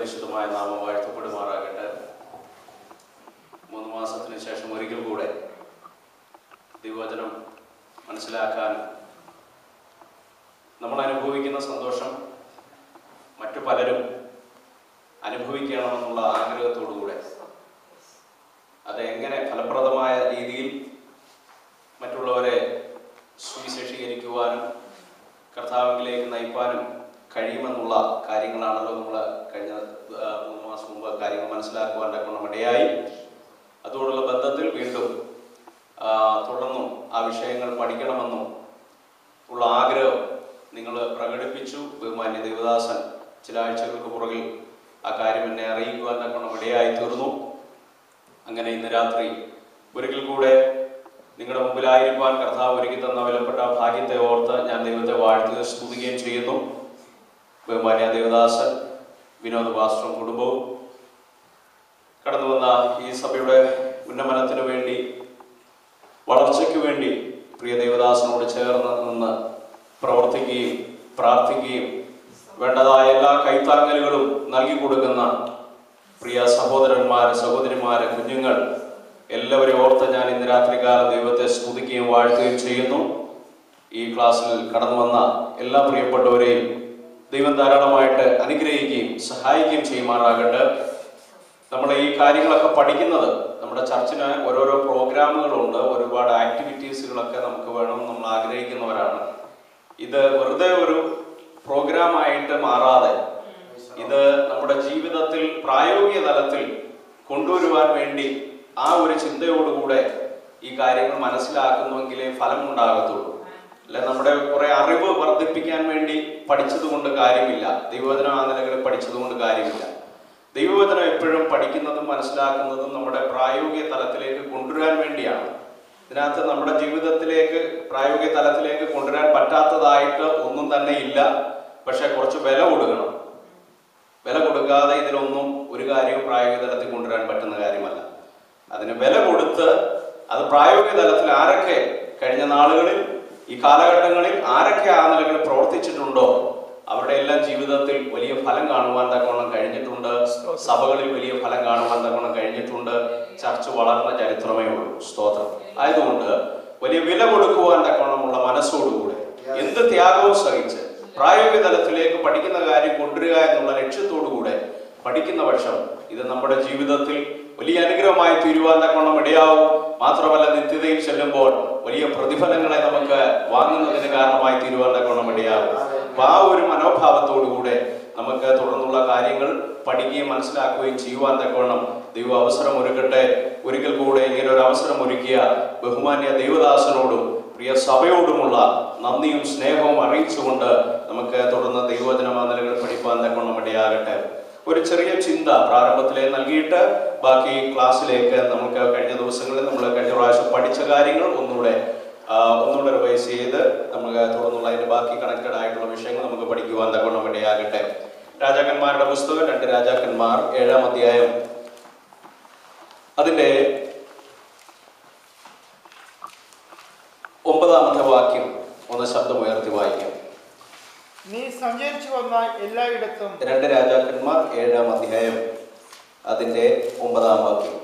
പരിശുദ്ധമായ നാമം വാഴ്ത്തപ്പെടുമാറാകട്ടെ മൂന്ന് മാസത്തിന് ശേഷം ഒരിക്കൽ കൂടെ ദൈവവചനം മനസ്സിലാക്കാൻ നമ്മൾ അനുഭവിക്കുന്ന സന്തോഷം മറ്റു പലരും അനുഭവിക്കണമെന്നുള്ള ആഗ്രഹത്തോടുകൂടെ അത് എങ്ങനെ ഫലപ്രദമായ രീതിയിൽ മറ്റുള്ളവരെ സുവിശേഷീകരിക്കുവാനും കർത്താവിലേക്ക് നയിപ്പാനും കഴിയുമെന്നുള്ള കാര്യങ്ങളാണല്ലോ നമ്മൾ കഴിഞ്ഞ ആ, മൂന്ന് മാസം മുമ്പ് കാര്യങ്ങൾ മനസ്സിലാക്കുവാൻ ഇടയായി അതോടുള്ള ബന്ധത്തിൽ വീണ്ടും ആ, തുടർന്നും ആ വിഷയങ്ങൾ പഠിക്കണമെന്നും ഉള്ള ആഗ്രഹം നിങ്ങൾ പ്രകടിപ്പിച്ചു ബഹുമാന്യ ദേവദാസൻ ചില ആഴ്ചകൾക്ക് പുറകിൽ ആ കാര്യം എന്നെ അറിയിക്കുവാൻ തക്കണം ഇടയായി തീർന്നു അങ്ങനെ ഇന്ന് രാത്രി ഒരിക്കൽ കൂടെ നിങ്ങളുടെ മുമ്പിലായിരിക്കാൻ കർത്താവ് ഒരുക്കി തന്ന വിലപ്പെട്ട ഭാഗ്യത്തെ ഓർത്ത് ഞാൻ ദൈവത്തെ വാഴ്ത്തുകയും സ്തുതിക്കുകയും ചെയ്യുന്നു ബഹുമാന്യ ദേവദാസൻ വിനോദ് പാസ്റ്ററും കുടുംബവും കടന്നു വന്ന ഈ സഭയുടെ ഉന്നമനത്തിനു വേണ്ടി വളർച്ചയ്ക്ക് വേണ്ടി പ്രിയ ദേവദാസനോട് ചേർന്ന് നിന്ന് പ്രവർത്തിക്കുകയും പ്രാർത്ഥിക്കുകയും വേണ്ടതായ എല്ലാ കൈത്താങ്ങലുകളും നൽകി കൊടുക്കുന്ന പ്രിയ സഹോദരന്മാര് സഹോദരിമാര് കുഞ്ഞുങ്ങൾ എല്ലാവരെയും ഓർത്ത് ഞാൻ ഇന്ന് രാത്രികാലം ദൈവത്തെ സ്തുതിക്കുകയും വാഴ്ത്തുകയും ചെയ്യുന്നു ഈ ക്ലാസ്സിൽ കടന്നു വന്ന എല്ലാ പ്രിയപ്പെട്ടവരെയും ദൈവം ധാരാളമായിട്ട് അനുഗ്രഹിക്കുകയും സഹായിക്കുകയും ചെയ്യുമാറാകട്ടെ നമ്മൾ ഈ കാര്യങ്ങളൊക്കെ പഠിക്കുന്നത് നമ്മുടെ ചർച്ചിന് ഓരോരോ പ്രോഗ്രാമുകളുണ്ട് ഒരുപാട് ആക്ടിവിറ്റീസുകളൊക്കെ നമുക്ക് വേണം നമ്മൾ ആഗ്രഹിക്കുന്നവരാണ് ഇത് വെറുതെ ഒരു പ്രോഗ്രാമായിട്ട് മാറാതെ ഇത് നമ്മുടെ ജീവിതത്തിൽ പ്രായോഗിക തലത്തിൽ കൊണ്ടുവരുവാൻ വേണ്ടി ആ ഒരു ചിന്തയോടുകൂടെ ഈ കാര്യങ്ങൾ മനസ്സിലാക്കുന്നുവെങ്കിലേ ഫലം ഉണ്ടാകത്തുള്ളൂ അല്ലെ നമ്മുടെ കുറെ അറിവ് വർദ്ധിപ്പിക്കാൻ വേണ്ടി പഠിച്ചത് കൊണ്ട് കാര്യമില്ല ദൈവവചനം ആ നിലകളിൽ പഠിച്ചത് കൊണ്ട് കാര്യമില്ല ദൈവവചനം എപ്പോഴും പഠിക്കുന്നതും മനസ്സിലാക്കുന്നതും നമ്മുടെ പ്രായോഗിക തലത്തിലേക്ക് കൊണ്ടുവരാൻ വേണ്ടിയാണ് ഇതിനകത്ത് നമ്മുടെ ജീവിതത്തിലേക്ക് പ്രായോഗിക തലത്തിലേക്ക് കൊണ്ടുവരാൻ പറ്റാത്തതായിട്ട് ഒന്നും തന്നെ ഇല്ല പക്ഷെ കുറച്ച് വില കൊടുക്കണം വില കൊടുക്കാതെ ഇതിലൊന്നും ഒരു കാര്യവും പ്രായോഗിക തലത്തിൽ കൊണ്ടുവരാൻ പറ്റുന്ന കാര്യമല്ല അതിന് വില കൊടുത്ത് അത് പ്രായോഗിക തലത്തിൽ ആരൊക്കെ കഴിഞ്ഞ നാളുകളിൽ ഈ കാലഘട്ടങ്ങളിൽ ആരൊക്കെ ആ നിലകളിൽ പ്രവർത്തിച്ചിട്ടുണ്ടോ അവരുടെ എല്ലാം ജീവിതത്തിൽ വലിയ ഫലം കാണുവാൻ തക്കവണ്ണം കഴിഞ്ഞിട്ടുണ്ട് സഭകളിൽ വലിയ ഫലം കാണുവാൻ തക്കവണ്ണം കഴിഞ്ഞിട്ടുണ്ട് ചർച്ച വളർന്ന ചരിത്രമേ ഉള്ളൂ സ്തോത്രം ആയതുകൊണ്ട് വലിയ വില കൊടുക്കുവാൻ തക്കവണ്ണമുള്ള മനസ്സോടുകൂടെ എന്ത് ത്യാഗവും സഹിച്ച് പ്രായോഗിക തലത്തിലേക്ക് പഠിക്കുന്ന കാര്യം കൊണ്ടുവരിക എന്നുള്ള ലക്ഷ്യത്തോടുകൂടെ പഠിക്കുന്ന പക്ഷം ഇത് നമ്മുടെ ജീവിതത്തിൽ വലിയ അനുഗ്രഹമായി തീരുവാൻ തക്കവണ്ണം ഇടയാവും മാത്രമല്ല നിത്യതയിൽ ചെല്ലുമ്പോൾ വലിയ പ്രതിഫലങ്ങളെ നമുക്ക് വാങ്ങുന്നതിന് കാരണമായി തീരുവാൻ തക്കവണ്ണം ഇടയാവും അപ്പൊ ആ ഒരു മനോഭാവത്തോടുകൂടെ നമുക്ക് തുടർന്നുള്ള കാര്യങ്ങൾ പഠിക്കുകയും മനസ്സിലാക്കുകയും ചെയ്യുവാൻ തക്കവണ്ണം ദൈവം അവസരം ഒരുക്കട്ടെ ഒരിക്കൽ കൂടെ ഇങ്ങനെ ഒരു അവസരം ഒരുക്കിയ ബഹുമാന്യ ദൈവദാസനോടും പ്രിയ സഭയോടുമുള്ള നന്ദിയും സ്നേഹവും അറിയിച്ചുകൊണ്ട് നമുക്ക് തുടർന്ന് ദൈവവചന നിലകൾ പഠിപ്പാൻ തക്കവണ്ണം ഇടയാകട്ടെ ഒരു ചെറിയ ചിന്ത പ്രാരംഭത്തിലേ നൽകിയിട്ട് ബാക്കി ക്ലാസ്സിലേക്ക് നമുക്ക് കഴിഞ്ഞ ദിവസങ്ങളിൽ നമ്മൾ കഴിഞ്ഞ പ്രാവശ്യം പഠിച്ച കാര്യങ്ങൾ ഒന്നുകൂടെ ആ, ഒന്നുകൂടെ റിവൈസ് ചെയ്ത് നമുക്ക് തുടർന്നുള്ള അതിന്റെ ബാക്കി കണക്റ്റഡ് ആയിട്ടുള്ള വിഷയങ്ങൾ നമുക്ക് പഠിക്കുവാൻ തക്കവണ്ണം ഇടയാകട്ടെ രാജാക്കന്മാരുടെ പുസ്തകം രണ്ട് രാജാക്കന്മാർ ഏഴാം അധ്യായം അതിന്റെ ഒമ്പതാമത്തെ വാക്യം ഒന്ന് ശബ്ദം ഉയർത്തി വായിക്കാം നീ സഞ്ചരിച്ചു വന്ന എല്ലായിടത്തും രണ്ട് രാജാക്കന്മാർ ഏഴാം അധ്യായം അതിന്റെ ഒമ്പതാം വാക്യം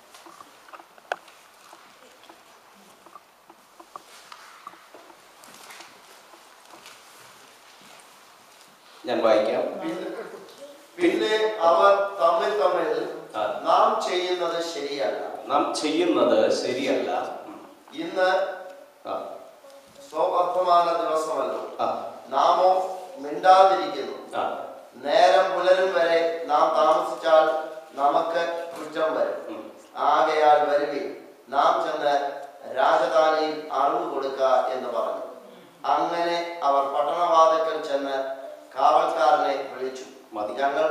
ഞാൻ വായിക്കാം പിന്നെ അവർ തമ്മിൽ തമ്മിൽ ആ. നാം ചെയ്യുന്നത് ശരിയല്ല നാം ചെയ്യുന്നത് ശരിയല്ല ഉം. ഇന്ന് ആ, സ്വവർത്തമാന ദിവസമല്ലോ ആ, നാമോ മിണ്ടാതിരിക്കുന്നു ആ. നേരം പുലരും വരെ നാം താമസിച്ചാൽ നമുക്ക് കുറ്റം വരും ഉം. ആകയാൽ വരുവിൻ നാം ചെന്ന് രാജധാനിയിൽ അറിവ് കൊടുക്ക എന്ന് പറഞ്ഞു അങ്ങനെ അവർ പട്ടണവാതിക്കൽ ചെന്ന് കാവൽക്കാരനെ വിളിച്ചു മതി. ഞങ്ങൾ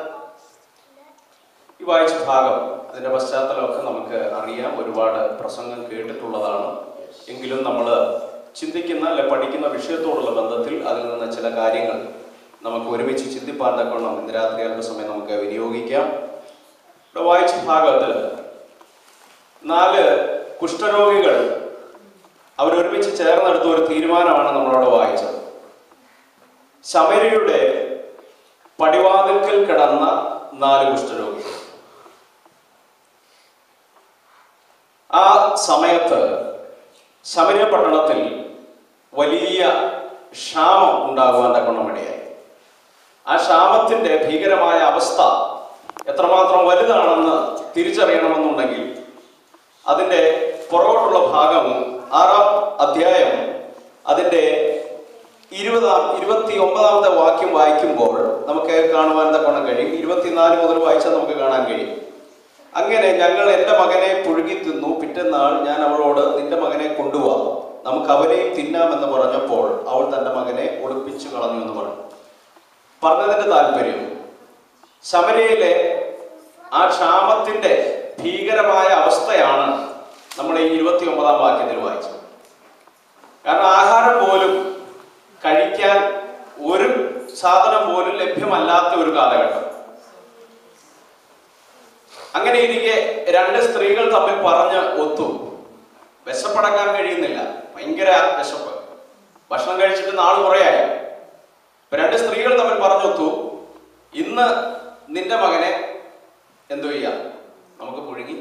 ഈ വായിച്ച ഭാഗം അതിന്റെ പശ്ചാത്തലമൊക്കെ നമുക്ക് അറിയാം ഒരുപാട് പ്രസംഗം കേട്ടിട്ടുള്ളതാണ് എങ്കിലും നമ്മൾ ചിന്തിക്കുന്ന അല്ലെ പഠിക്കുന്ന വിഷയത്തോടുള്ള ബന്ധത്തിൽ അതിൽ നിന്ന് ചില കാര്യങ്ങൾ നമുക്ക് ഒരുമിച്ച് ചിന്തിപ്പാൻ തക്കണം ഇന്ന് രാത്രി അല്പസമയം നമുക്ക് വിനിയോഗിക്കാം ഇവിടെ വായിച്ച ഭാഗത്തിൽ നാല് കുഷ്ഠരോഗികൾ അവരൊരുമിച്ച് ചേർന്നെടുത്ത ഒരു തീരുമാനമാണ് നമ്മളവിടെ വായിച്ചത് ശമരിയുടെ പടിവാതിൽക്കൽ കിടന്ന നാല് കുഷ്ഠരോഗികൾ ആ സമയത്ത് ശമരിയ പട്ടണത്തിൽ വലിയ ക്ഷാമം ഉണ്ടാകുവാൻ തക്കണമിടയായി ആ ക്ഷാമത്തിന്റെ ഭീകരമായ അവസ്ഥ എത്രമാത്രം വലുതാണെന്ന് തിരിച്ചറിയണമെന്നുണ്ടെങ്കിൽ അതിന്റെ പുറകോട്ടുള്ള ഭാഗം ആറാം അധ്യായം അതിന്റെ ഇരുപതാം ഇരുപത്തി ഒമ്പതാമത്തെ വാക്യം വായിക്കുമ്പോൾ നമുക്ക് കാണുവാൻ തക്കോണം കഴിയും ഇരുപത്തിനാല് മുതൽ വായിച്ചാൽ നമുക്ക് കാണാൻ കഴിയും അങ്ങനെ ഞങ്ങൾ എൻ്റെ മകനെ പുഴുകി തിന്നു പിറ്റന്നാൾ ഞാൻ അവളോട് നിന്റെ മകനെ കൊണ്ടുപോവാ നമുക്ക് അവനെയും തിന്നാമെന്ന് പറഞ്ഞപ്പോൾ അവൾ തന്റെ മകനെ ഒളിപ്പിച്ചു കളഞ്ഞു എന്ന് പറഞ്ഞു പറഞ്ഞതിന്റെ താല്പര്യം ശമരയിലെ ആ ക്ഷാമത്തിന്റെ ഭീകരമായ അവസ്ഥയാണ് നമ്മൾ ഈ ഇരുപത്തി ഒമ്പതാം വാക്യത്തിൽ വായിച്ചത് കാരണം ആഹാരം പോലും കഴിക്കാൻ ഒരു സാധനം പോലും ലഭ്യമല്ലാത്ത ഒരു കാലഘട്ടം അങ്ങനെ ഇരിക്കെ രണ്ട് സ്ത്രീകൾ തമ്മിൽ പറഞ്ഞ് ഒത്തു വിശപ്പടക്കാൻ കഴിയുന്നില്ല ഭയങ്കര വിശപ്പ് ഭക്ഷണം കഴിച്ചിട്ട് നാള് കുറയായി ഇപ്പൊ രണ്ട് സ്ത്രീകൾ തമ്മിൽ പറഞ്ഞൊത്തു ഇന്ന് നിന്റെ മകനെ എന്തു ചെയ്യാം നമുക്ക് പുഴുങ്ങി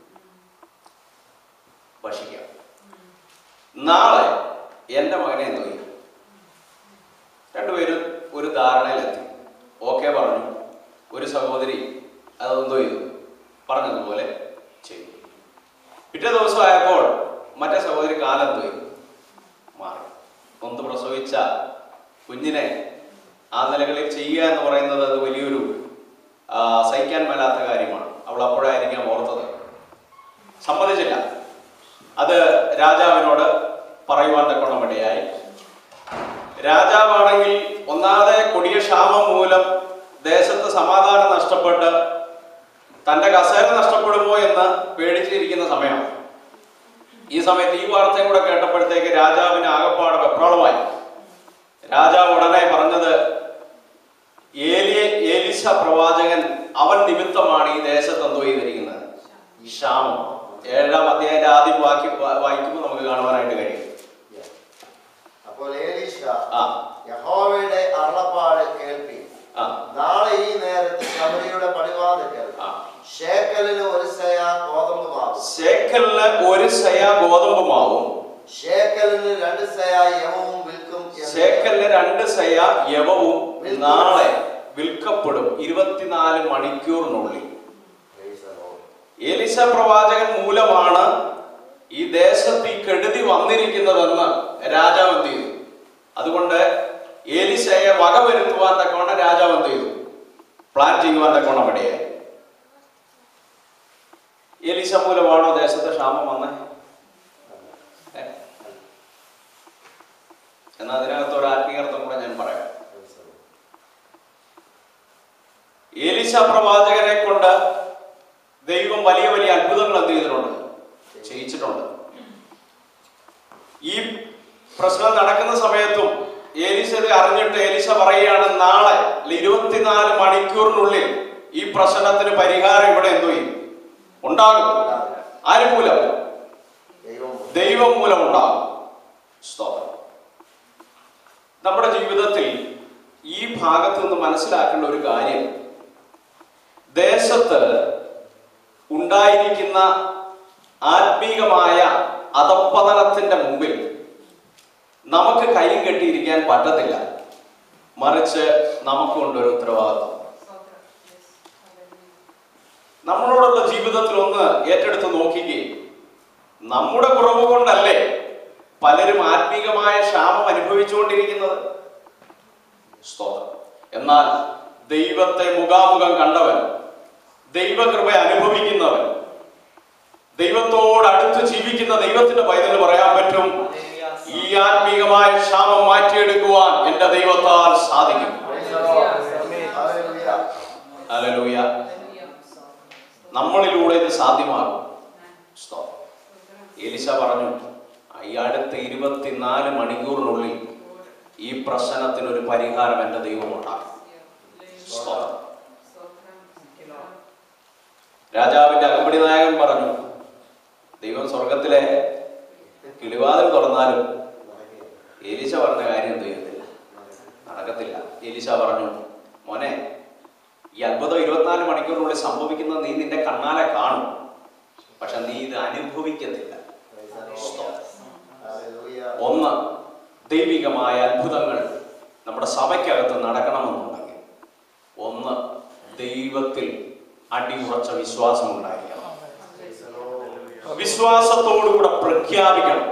ഭക്ഷിക്കാം നാളെ എന്റെ മകനെ എന്തു ചെയ്യും രണ്ടുപേരും ഒരു ധാരണയിലെത്തി ഓക്കെ പറഞ്ഞു ഒരു സഹോദരി അതെന്തോ ചെയ്തു പറഞ്ഞതുപോലെ ചെയ്തു പിറ്റേ ദിവസമായപ്പോൾ മറ്റേ സഹോദരി കാലം എന്തു ചെയ്തു മാറി ഒന്ന് പ്രസവിച്ച കുഞ്ഞിനെ ആ നിലകളിൽ ചെയ്യുക എന്ന് പറയുന്നത് അത് വലിയൊരു ആ, സഹിക്കാൻ മേലാത്ത കാര്യമാണ് അവൾ അപ്പോഴായിരിക്കാം ഓർത്തത് സമ്മതിച്ചില്ല അത് രാജാവിനോട് പറയുവാൻ തക്കോണം ഇടയായി രാജാവാണെങ്കിൽ ഒന്നാതെ കൊടിയ ക്ഷാമം മൂലം ദേശത്ത് സമാധാനം നഷ്ടപ്പെട്ട് തന്റെ കസേര നഷ്ടപ്പെടുമോ എന്ന് പേടിച്ചിരിക്കുന്ന സമയമാണ് ഈ സമയത്ത് ഈ വാർത്തയും കൂടെ കേട്ടപ്പോഴത്തേക്ക് രാജാവിന് ആകപ്പാട് വെപ്രാളമായി രാജാവ് ഉടനെ പറഞ്ഞത് ഏലിയ ഏലിശ പ്രവാചകൻ അവൻ നിമിത്തമാണ് ഈ ദേശത്ത് എന്തോ ചെയ്തിരിക്കുന്നത് ക്ഷാമം ഏഴാം അധ്യായന്റെ ആദ്യം വാക്യം വാ- വായിക്കുമ്പോൾ നമുക്ക് കാണുവാനായിട്ട് കഴിയും അപ്പോൾ ഏലീശ ആ യഹോവയുടെ അരുളപ്പാട് കേൾപ്പി ആ നാളെ ഈ നേരത്ത് ശബരിയുടെ പടിവാതിക്കൽ ആ ഷേക്കലിന് ഒരു സയ ഗോതമ്പ് മാവും ശേഖലിന് ഒരു സയ ഗോതമ്പ് മാവും ഷേക്കലിന് രണ്ട് സയ യവവും വിൽക്കും എന്ന് ശേഖലിന് രണ്ട് സയ യവവും നാളെ വിൽക്കപ്പെടും ഇരുപത്തിനാല് മണിക്കൂറിനുള്ളിൽ Praise the Lord. ഏലിശ പ്രവാചകൻ മൂലമാണ് ഈ ദേശത്ത് ഈ കെടുതി വന്നിരിക്കുന്നതെന്ന് രാജാവ് എന്ത് ചെയ്തു അതുകൊണ്ട് ഏലിശയെ വകവരുത്തുവാൻ തക്കവണ്ണം രാജാവ് എന്ത് ചെയ്തു പ്ലാൻ ചെയ്യുവാൻ തക്കവണ്ണം ഇടയായി ഏലിശ മൂലമാണോ ദേശത്തെ ക്ഷാമം വന്നേ ഏ? എന്നാ അതിനകത്ത് ഒരു ആത്മീയർത്ഥം കൂടെ ഞാൻ പറയാം Praise the Lord. ഏലിശ പ്രവാചകനെ കൊണ്ട് ദൈവം വലിയ വലിയ അത്ഭുതങ്ങൾ എന്ത് ചെയ്തിട്ടുണ്ട് ചെയ്യിച്ചിട്ടുണ്ട് ഈ പ്രശ്നം നടക്കുന്ന സമയത്തും ഏലിശ ഇത് അറിഞ്ഞിട്ട് ഏലിശ പറയുകയാണ് നാളെ അല്ല ഇരുപത്തിനാല് മണിക്കൂറിനുള്ളിൽ ഈ പ്രശ്നത്തിന് പരിഹാരം ഇവിടെ എന്തു ചെയ്യും ഉണ്ടാകും ആര് മൂലം ദൈവം ദൈവം മൂലം ഉണ്ടാകും സ്തോത്രം നമ്മുടെ ജീവിതത്തിൽ ഈ ഭാഗത്ത് നിന്ന് മനസ്സിലാക്കേണ്ട ഒരു കാര്യം ദേശത്ത് ഉണ്ടായിരിക്കുന്ന ആത്മീകമായ അധപ്പതനത്തിന്റെ മുമ്പിൽ നമുക്ക് കൈയും കെട്ടിയിരിക്കാൻ പറ്റത്തില്ല മറിച്ച് നമുക്കുണ്ടൊരു ഉത്തരവാദിത്വം നമ്മളോടുള്ള ജീവിതത്തിൽ ഒന്ന് ഏറ്റെടുത്ത് നോക്കുകയും നമ്മുടെ കുറവ് കൊണ്ടല്ലേ പലരും ആത്മീകമായ ക്ഷാമം അനുഭവിച്ചുകൊണ്ടിരിക്കുന്നത് സ്തോത്രം എന്നാൽ ദൈവത്തെ മുഖാമുഖം കണ്ടവൻ ദൈവകൃപ അനുഭവിക്കുന്നവൻ ദൈവത്തോട് അടുത്ത് ജീവിക്കുന്ന ദൈവത്തിന്റെ പൈതൽ പറയാൻ പറ്റും ഈ ആത്മീകമായ ക്ഷാമം മാറ്റിയെടുക്കുവാൻ എന്റെ ദൈവത്താൽ സാധിക്കും Praise the Lord. Hallelujah. Hallelujah നമ്മളിലൂടെ ഇത് സാധ്യമാകും സ്തോത്രം എലിശ പറഞ്ഞു ഈ അടുത്ത ഇരുപത്തിനാല് മണിക്കൂറിനുള്ളിൽ ഈ പ്രശ്നത്തിന് ഒരു പരിഹാരം എന്റെ ദൈവം ഉണ്ടാക്കും സ്തോത്രം രാജാവിന്റെ അകമ്പടി നായകൻ പറഞ്ഞു ദൈവം സ്വർഗത്തിലെ കിളിവാതിൽ തുറന്നാലും എലിശ പറഞ്ഞ കാര്യം എന്ത് ചെയ്യത്തില്ല നടക്കത്തില്ല എലിശ പറഞ്ഞു മോനെ ഈ അത്ഭുതം ഇരുപത്തിനാല് മണിക്കൂറിനുള്ളിൽ സംഭവിക്കുന്നത് നീ നിന്റെ കണ്ണാലെ കാണും പക്ഷെ നീ ഇത് അനുഭവിക്കത്തില്ല Hallelujah. ഒന്ന് ദൈവികമായ അത്ഭുതങ്ങൾ നമ്മുടെ സഭയ്ക്കകത്ത് നടക്കണമെന്നുണ്ടെങ്കിൽ ഒന്ന് ദൈവത്തിൽ അടിയുറച്ച വിശ്വാസം ഉണ്ടായിരിക്കണം Praise the Lord. വിശ്വാസത്തോടുകൂടെ പ്രഖ്യാപിക്കണം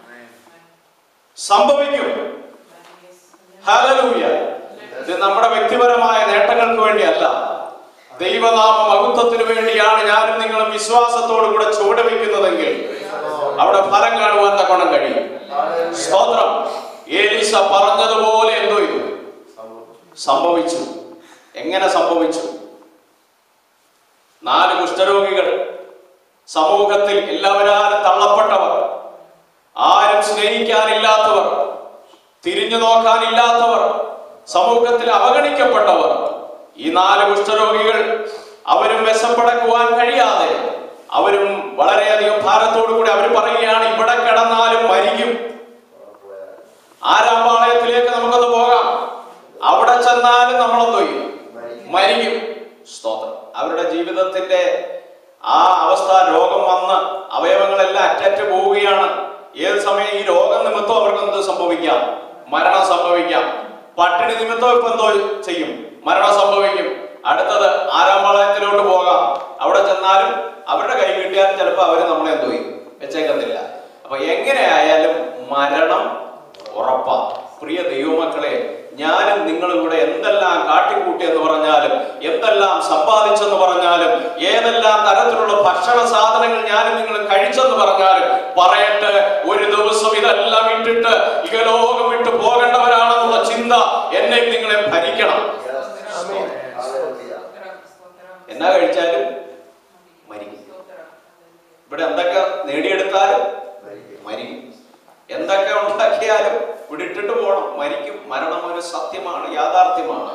സംഭവിക്കും ഹല്ലേലൂയ ഇത് നമ്മുടെ വ്യക്തിപരമായ നേട്ടങ്ങൾക്ക് വേണ്ടിയല്ല ദൈവനാമ മഹത്വത്തിന് വേണ്ടിയാണ് ഞാനും നിങ്ങളും വിശ്വാസത്തോടു കൂടെ ചുവട് വയ്ക്കുന്നതെങ്കിൽ അവിടെ ഫലം കാണുവാൻ തക്കോണം കഴിയും Hallelujah. സ്തോത്രം ഏലീസ പറഞ്ഞതുപോലെ എന്തോ ഇത് സംഭവിച്ചു എങ്ങനെ സംഭവിച്ചു നാല് കുഷ്ഠരോഗികൾ സമൂഹത്തിൽ എല്ലാവരും തള്ളപ്പെട്ടവർ ആരും സ്നേഹിക്കാനില്ലാത്തവർ തിരിഞ്ഞു നോക്കാനില്ലാത്തവർ സമൂഹത്തിൽ അവഗണിക്കപ്പെട്ടവർ ഈ നാല് കുഷ്ഠരോഗികൾ അവരും വിശപ്പടക്കുവാൻ കഴിയാതെ അവരും വളരെയധികം ഭാരത്തോടു കൂടി അവർ പറയുകയാണ് ഇവിടെ കിടന്നാലും മരിക്കും ആരാം പാളയത്തിലേക്ക് നമുക്കൊന്ന് പോകാം അവിടെ ചെന്നാലും നമ്മളെന്തോ ചെയ്യും മരിക്കും സ്തോത്രം അവരുടെ ജീവിതത്തിന്റെ ആ അവസ്ഥ രോഗം വന്ന് അവയവങ്ങളെല്ലാം അറ്ററ്റ് പോവുകയാണ് ഏത് സമയം ഈ രോഗം നിമിത്തം അവർക്ക് എന്ത് സംഭവിക്കാം മരണം സംഭവിക്കാം പട്ടിണി നിമിത്തം ഇപ്പൊ എന്തോ ചെയ്യും മരണം സംഭവിക്കും അടുത്തത് ആറാം പാളയത്തിലോട്ട് പോകാം അവിടെ ചെന്നാലും അവരുടെ കൈ കിട്ടിയാൽ ചിലപ്പോൾ അവര് നമ്മളെ എന്തോ ചെയ്യും വെച്ചേക്കത്തില്ല അപ്പൊ എങ്ങനെയായാലും മരണം ഉറപ്പാ പ്രിയ ദൈവമക്കളെ ഞാനും നിങ്ങളും ഇവിടെ എന്തെല്ലാം കാട്ടിക്കൂട്ടി എന്ന് പറഞ്ഞാലും എന്തെല്ലാം സമ്പാദിച്ചെന്ന് പറഞ്ഞാലും ഏതെല്ലാം തരത്തിലുള്ള ഭക്ഷണ സാധനങ്ങൾ ഞാനും നിങ്ങളും കഴിച്ചെന്ന് പറഞ്ഞാലും പറയട്ടെ ഒരു ദിവസം ഇതെല്ലാം ഇട്ടിട്ട് ഇഹലോകം വിട്ട് പോകേണ്ടവരാണെന്നുള്ള ചിന്ത എന്നെ നിങ്ങളെ ഭരിക്കണം Yes. Hallelujah. എന്നാ കഴിച്ചാലും മരിക്കും ഇവിടെ എന്തൊക്കെ നേടിയെടുത്താലും മരിക്കും എന്തൊക്കെ ഉണ്ടാക്കിയാലും ഇവിടെ ഇട്ടിട്ട് പോകണം മരിക്കും മരണം ഒരു സത്യമാണ് യാഥാർത്ഥ്യമാണ്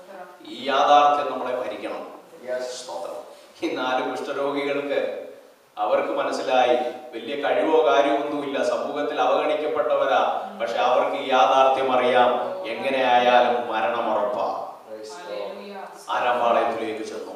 ഈ യാഥാർത്ഥ്യം നമ്മളെ ഭരിക്കണം Yes. സ്തോത്രം ഈ നാല് കുഷ്ഠരോഗികൾക്ക് അവർക്ക് മനസ്സിലായി വലിയ കഴിവോ കാര്യമോ ഒന്നുമില്ല സമൂഹത്തിൽ അവഗണിക്കപ്പെട്ടവരാ പക്ഷെ അവർക്ക് ഈ യാഥാർത്ഥ്യം അറിയാം എങ്ങനെയായാലും മരണം ഉറപ്പാ Praise the Lord. ആരാമ്പാളയത്തിലേക്ക് ചെന്നു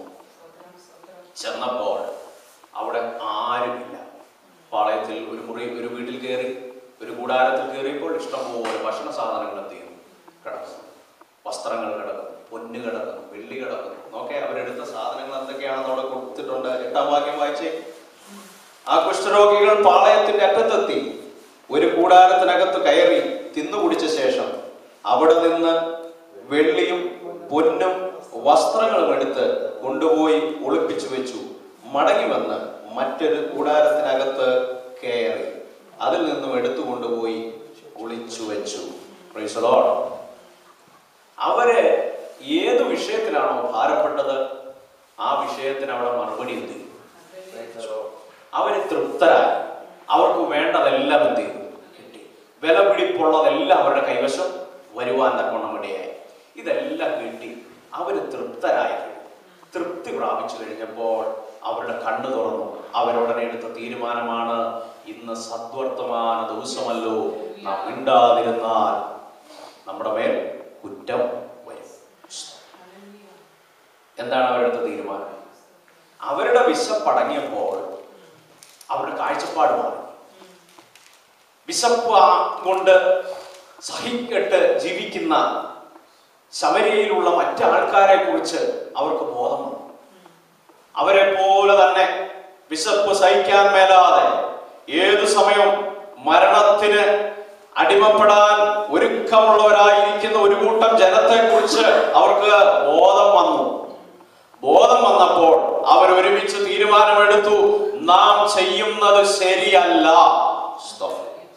ചെന്നപ്പോൾ അവിടെ ആരുമില്ല പാളയത്തിൽ ഒരു മുറി ഒരു വീട്ടിൽ കയറി ഒരു കൂടാരത്തിൽ കയറിയപ്പോൾ ഇഷ്ടംപോലെ ഭക്ഷണ സാധനങ്ങൾ എന്ത് ചെയ്യുന്നു കിടക്കുന്നു വസ്ത്രങ്ങൾ കിടക്കുന്നു പൊന്ന് കിടക്കുന്നു വെള്ളി കിടക്കുന്നു നോക്കെ അവരെടുത്ത സാധനങ്ങൾ എന്തൊക്കെയാണെന്ന് അവിടെ കൊടുത്തിട്ടുണ്ട് എട്ടാം വാക്യം വായിച്ചേ ആ കുഷ്ഠരോഗികൾ പാളയത്തിന്റെ അറ്റത്തെത്തി ഒരു കൂടാരത്തിനകത്ത് കയറി തിന്നു കുടിച്ച ശേഷം അവിടെ നിന്ന് വെള്ളിയും പൊന്നും വസ്ത്രങ്ങളും എടുത്ത് കൊണ്ടുപോയി ഒളിപ്പിച്ചു വെച്ചു മടങ്ങി വന്ന് മറ്റൊരു കൂടാരത്തിനകത്ത് കയറി അതിൽ നിന്നും എടുത്തു കൊണ്ടുപോയി ഒളിച്ചു വെച്ചു Praise the Lord. അവര് ഏത് വിഷയത്തിലാണോ ഭാരപ്പെട്ടത് ആ വിഷയത്തിന് അവിടെ മറുപടി എന്ത് ചെയ്തു Praise the Lord. അവര് തൃപ്തരായി അവർക്ക് വേണ്ടതെല്ലാം എന്ത് ചെയ്തു കിട്ടി വിലപിടിപ്പുള്ളതെല്ലാം അവരുടെ കൈവശം വരുവാൻ തക്കവണ്ണം ഇടയായി ഇതെല്ലാം കിട്ടി അവര് തൃപ്തരായി തൃപ്തി പ്രാപിച്ചു കഴിഞ്ഞപ്പോൾ അവരുടെ കണ്ണു തുറന്നു അവരുടനെ എടുത്ത തീരുമാനമാണ് ഇന്ന് സദ്വർത്തമാന ദിവസമല്ലോ നാം മിണ്ടാതിരുന്നാൽ നമ്മുടെ മേൽ കുറ്റം വരും എന്താണ് അവരെടുത്ത തീരുമാനം അവരുടെ വിശപ്പടങ്ങിയപ്പോൾ അവരുടെ കാഴ്ചപ്പാട് മാറി വിശപ്പ് ആ കൊണ്ട് സഹിക്കെട്ട് ജീവിക്കുന്ന ശമരിയയിലുള്ള മറ്റു ആൾക്കാരെ കുറിച്ച് അവർക്ക് ബോധം വന്നു അവരെ പോലെ തന്നെ വിശപ്പ് സഹിക്കാൻ മേലാതെ ഏതു സമയവും മരണത്തിന് അടിമപ്പെടാൻ ഒരുക്കമുള്ളവരായിരിക്കുന്ന ഒരു കൂട്ടം ജനത്തെ കുറിച്ച് അവർക്ക് ബോധം വന്നു ബോധം വന്നപ്പോൾ അവർ ഒരുമിച്ച് തീരുമാനമെടുത്തു നാം ചെയ്യുന്നത് ശരിയല്ല സ്തോത്രം.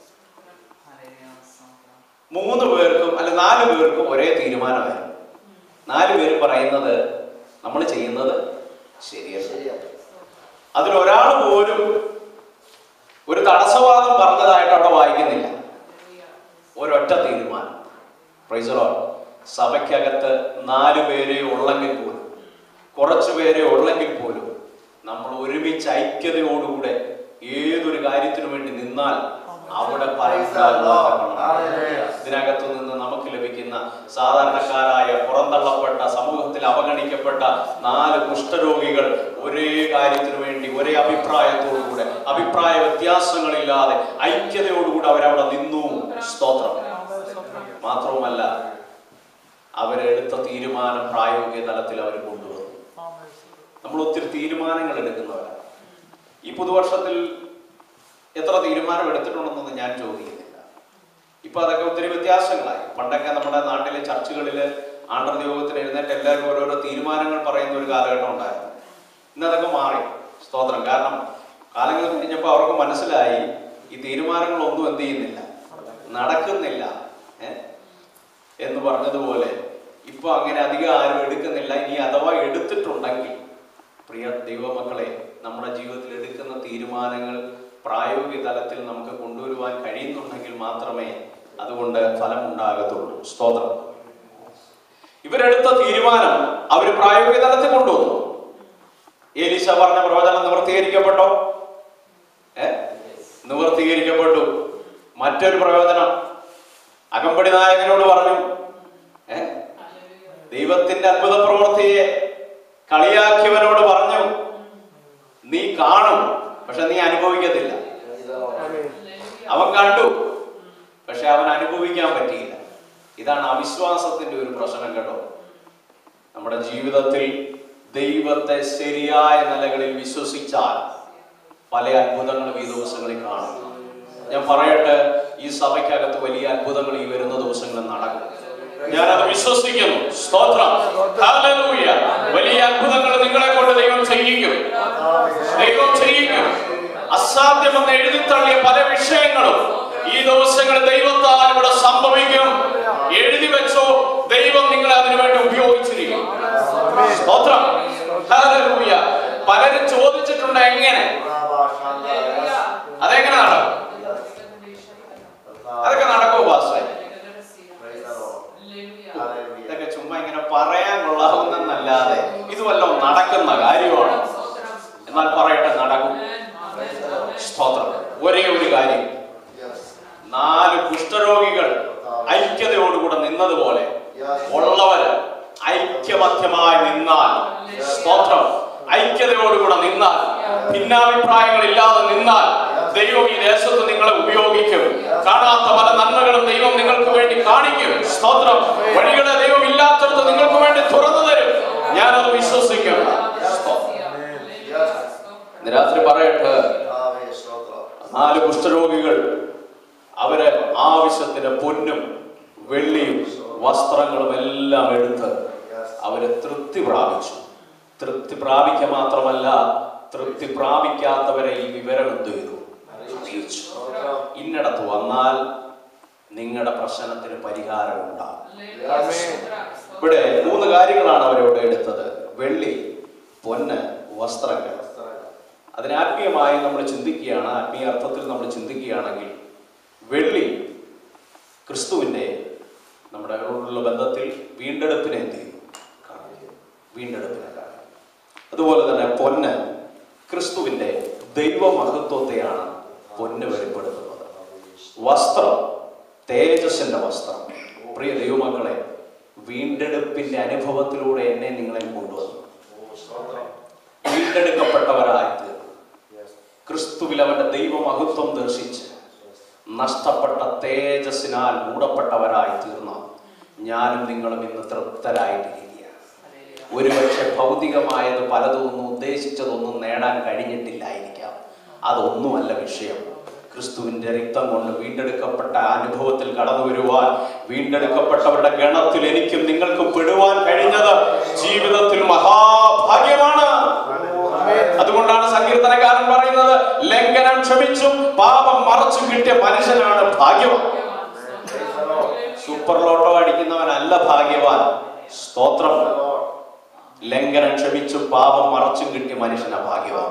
മൂന്ന് പേർക്കും അല്ല നാല് പേർക്കും ഒരേ തീരുമാനമായിരുന്നു നാല് പേര് പറയുന്നത് നമ്മൾ ചെയ്യുന്നത് ശരിയല്ല ശരിയാണ്. അതിലൊരാൾ പോലും ഒരു തടസ്സവാദം പറഞ്ഞതായിട്ട് അവിടെ വായിക്കുന്നില്ല ഒരൊറ്റ തീരുമാനം പ്രൈസറോ സഭയ്ക്കകത്ത് നാലു പേരെ ഉള്ളെങ്കിൽ പോലും കുറച്ചു പേരെ ഉള്ളെങ്കിൽ പോലും നമ്മൾ ഒരുമിച്ച് ഐക്യതയോടുകൂടെ ഏതൊരു കാര്യത്തിനു വേണ്ടി നിന്നാൽ അവിടെ Praise the Lord. പറയുന്ന Hallelujah. ഇതിനകത്തു നിന്ന് നമുക്ക് ലഭിക്കുന്ന സാധാരണക്കാരായ പുറന്തള്ളപ്പെട്ട സമൂഹത്തിൽ അവഗണിക്കപ്പെട്ട ശുദ്ധീകരിക്കപ്പെട്ട നാല് കുഷ്ഠരോഗികൾ ഒരേ കാര്യത്തിനു വേണ്ടി ഒരേ അഭിപ്രായത്തോടുകൂടെ അഭിപ്രായ വ്യത്യാസങ്ങളില്ലാതെ ഐക്യതയോടുകൂടെ അവരവിടെ നിന്നു സ്തോത്രം മാത്രവുമല്ല അവരെടുത്ത തീരുമാനം പ്രായോഗിക തലത്തിൽ അവർ കൊണ്ടുവന്നു നമ്മൾ ഒത്തിരി തീരുമാനങ്ങൾ എടുക്കുന്നവരാണ് ഈ പുതുവർഷത്തിൽ എത്ര തീരുമാനം എടുത്തിട്ടുണ്ടെന്നൊന്നും ഞാൻ ചോദിക്കുന്നില്ല ഇപ്പൊ അതൊക്കെ ഒത്തിരി വ്യത്യാസങ്ങളായി പണ്ടൊക്കെ നമ്മുടെ നാട്ടിലെ ചർച്ചുകളിൽ ആണ്ടർ യോഗത്തിന് എഴുന്നേറ്റ് എല്ലാവരും ഓരോരോ തീരുമാനങ്ങൾ പറയുന്ന ഒരു കാലഘട്ടം ഉണ്ടായിരുന്നു ഇന്ന് അതൊക്കെ മാറി സ്തോത്രം കാരണം കാലങ്ങൾ കഴിഞ്ഞപ്പോൾ അവർക്ക് മനസ്സിലായി ഈ തീരുമാനങ്ങളൊന്നും എന്ത് ചെയ്യുന്നില്ല നടക്കുന്നില്ല ഏ? എന്ന് പറഞ്ഞതുപോലെ ഇപ്പൊ അങ്ങനെ അധികം ആരും എടുക്കുന്നില്ല ഇനി അഥവാ എടുത്തിട്ടുണ്ടെങ്കിൽ പ്രിയ ദൈവമക്കളെ നമ്മുടെ ജീവിതത്തിൽ എടുക്കുന്ന തീരുമാനങ്ങൾ പ്രായോഗിക തലത്തിൽ നമുക്ക് കൊണ്ടുവരുവാൻ കഴിയുന്നുണ്ടെങ്കിൽ മാത്രമേ അതുകൊണ്ട് ഫലം ഉണ്ടാകത്തുള്ളൂ സ്തോത്രം ഇവരെടുത്ത തീരുമാനം അവർ പ്രായോഗിക തലത്തിൽ കൊണ്ടുവന്നു ഏലീശ പറഞ്ഞ പ്രവചനം നിവർത്തീകരിക്കപ്പെട്ടോ ഏ നിവർത്തീകരിക്കപ്പെട്ടു മറ്റൊരു പ്രയോജനം അകമ്പടി നായകനോട് പറഞ്ഞു ഏ ദൈവത്തിന്റെ അത്ഭുത പ്രവൃത്തിയെ കളിയാക്കിയവനോട് പറഞ്ഞു നീ കാണും പക്ഷെ നീ അനുഭവിക്കത്തില്ല അവൻ കണ്ടു പക്ഷെ അവൻ അനുഭവിക്കാൻ പറ്റിയില്ല ഇതാണ് അവിശ്വാസത്തിന്റെ ഒരു പ്രശ്നം കേട്ടോ നമ്മുടെ ജീവിതത്തിൽ ദൈവത്തെ ശരിയായ നിലകളിൽ വിശ്വസിച്ചാൽ പല അത്ഭുതങ്ങളും ഈ ദിവസങ്ങളിൽ കാണും ഞാൻ പറയട്ടെ ഈ സഭയ്ക്കകത്ത് വലിയ അത്ഭുതങ്ങൾ ഈ വരുന്ന ദിവസങ്ങളിൽ നടക്കും ഞാനത് വിശ്വസിക്കുന്നു സ്തോത്രം ഹല്ലേലൂയ. വലിയ അത്ഭുതങ്ങൾ നിങ്ങളെ കൊണ്ട് ദൈവം ചെയ്യിക്കും ദൈവം ചെയ്യിക്കും അസാധ്യമെന്ന് എഴുതിത്തള്ളിയ പല വിഷയങ്ങളും ഈ ദിവസങ്ങളിൽ ദൈവത്താൽ ഇവിടെ സംഭവിക്കും എഴുതി വെച്ചോ ദൈവം നിങ്ങളെ അതിനുവേണ്ടി ഉപയോഗിച്ചിരിക്കും സ്തോത്രം ഹല്ലേലൂയ. പലരും ചോദിച്ചിട്ടുണ്ട് എങ്ങനെ അതെങ്ങനെ നടക്കും അതൊക്കെ നടക്കുമോ പാസ്റ്റേ ഇതൊക്കെ ചുമ്മാ ഇങ്ങനെ പറയാൻ കൊള്ളാവുന്നല്ലാതെ ഇത് വല്ലതും നടക്കുന്ന കാര്യമാണ് എന്നാൽ പറയട്ടെ നടക്കും സ്തോത്രം ഒരേ ഒരു കാര്യം നാല് കുഷ്ഠരോഗികൾ ഐക്യതയോടുകൂടെ നിന്നതുപോലെ ഉള്ളവര് ഐക്യമധ്യമായി നിന്നാൽ സ്തോത്രം ഐക്യതയോടുകൂടെ നിന്നാൽ ഭിന്നാഭിപ്രായങ്ങൾ ഇല്ലാതെ നിന്നാൽ ദൈവം ഈ ദേശത്ത് നിങ്ങളെ ഉപയോഗിക്കും കാണാത്ത പല നന്മകളും ദൈവം നിങ്ങൾക്ക് വേണ്ടി കാണിക്കും സ്തോത്രം വഴികളെ ദൈവം ഇല്ലാത്തടത്ത് നിങ്ങൾക്ക് വേണ്ടി തുറന്നു തരും ഞാനത് വിശ്വസിക്കും സ്തോത്രം. ഇന്ന് രാത്രി പറയട്ടെ നാല് കുഷ്ഠരോഗികൾ അവര് ആവശ്യത്തിന് പൊന്നും വെള്ളിയും വസ്ത്രങ്ങളും എല്ലാം എടുത്ത് അവര് തൃപ്തി പ്രാപിച്ചു തൃപ്തി പ്രാപിക്കുക മാത്രമല്ല തൃപ്തി പ്രാപിക്കാത്തവരെ ഈ വിവരം എന്ത് ചെയ്തു അറിയിച്ചു ഇന്നിടത്ത് വന്നാൽ നിങ്ങളുടെ പ്രശ്നത്തിന് പരിഹാരം ഉണ്ടാകും ഇവിടെ മൂന്ന് കാര്യങ്ങളാണ് അവരോട് എടുത്തത് വെള്ളി പൊന്ന് വസ്ത്രങ്ങൾ അതിന് ആത്മീയമായി നമ്മൾ ചിന്തിക്കുകയാണ് ആത്മീയ അർത്ഥത്തിൽ നമ്മൾ ചിന്തിക്കുകയാണെങ്കിൽ വെള്ളി ക്രിസ്തുവിൻ്റെ നമ്മുടെ ഉള്ള ബന്ധത്തിൽ വീണ്ടെടുപ്പിനെ എന്ത് ചെയ്യും കാണിക്കും. വീണ്ടെടുപ്പിനെ കാണിക്കും. അതുപോലെ തന്നെ പൊന്ന് ക്രിസ്തുവിൻ്റെ ദൈവമഹത്വത്തെയാണ് പൊന്ന് വെളിപ്പെടുത്തുന്നത് വസ്ത്രം തേജസ്സിന്റെ വസ്ത്രം പ്രിയ ദൈവമക്കളെ വീണ്ടെടുപ്പിന്റെ അനുഭവത്തിലൂടെ എന്നെ നിങ്ങളെ കൊണ്ടുവന്നു വീണ്ടെടുക്കപ്പെട്ടവരായി തീർന്നു ക്രിസ്തുവിൽ അവന്റെ ദൈവമഹത്വം ദർശിച്ച് നഷ്ടപ്പെട്ട തേജസ്സിനാൽ മൂടപ്പെട്ടവരായി തീർന്ന ഞാനും നിങ്ങളും ഇന്ന് തൃപ്തരായിട്ടിരിക്കുകയാണ് ഒരുപക്ഷെ ഭൗതികമായത് പലതൊന്നും ഉദ്ദേശിച്ചതൊന്നും നേടാൻ കഴിഞ്ഞിട്ടില്ലായിരിക്കാം അതൊന്നുമല്ല വിഷയം ക്രിസ്തുവിന്റെ രക്തം കൊണ്ട് വീണ്ടെടുക്കപ്പെട്ട അനുഭവത്തിൽ കടന്നു വരുവാൻ വീണ്ടെടുക്കപ്പെട്ടവരുടെ ഗണത്തിൽ എനിക്കും നിങ്ങൾക്കും പെടുവാൻ കഴിഞ്ഞത് ജീവിതത്തിൽ മഹാഭാഗ്യമാണ് അതുകൊണ്ടാണ് സങ്കീർത്തനക്കാരൻ പറയുന്നത് ലംഘനം ക്ഷമിച്ചും പാപം മറച്ചും കിട്ടിയ മനുഷ്യനാണ് ഭാഗ്യവാൻ സൂപ്പർ ലോട്ടോ അടിക്കുന്നവനല്ല ഭാഗ്യവാൻ സ്തോത്രം ലംഘനം ക്ഷമിച്ചും പാപം മറച്ചും കിട്ടിയ മനുഷ്യനാ ഭാഗ്യവാൻ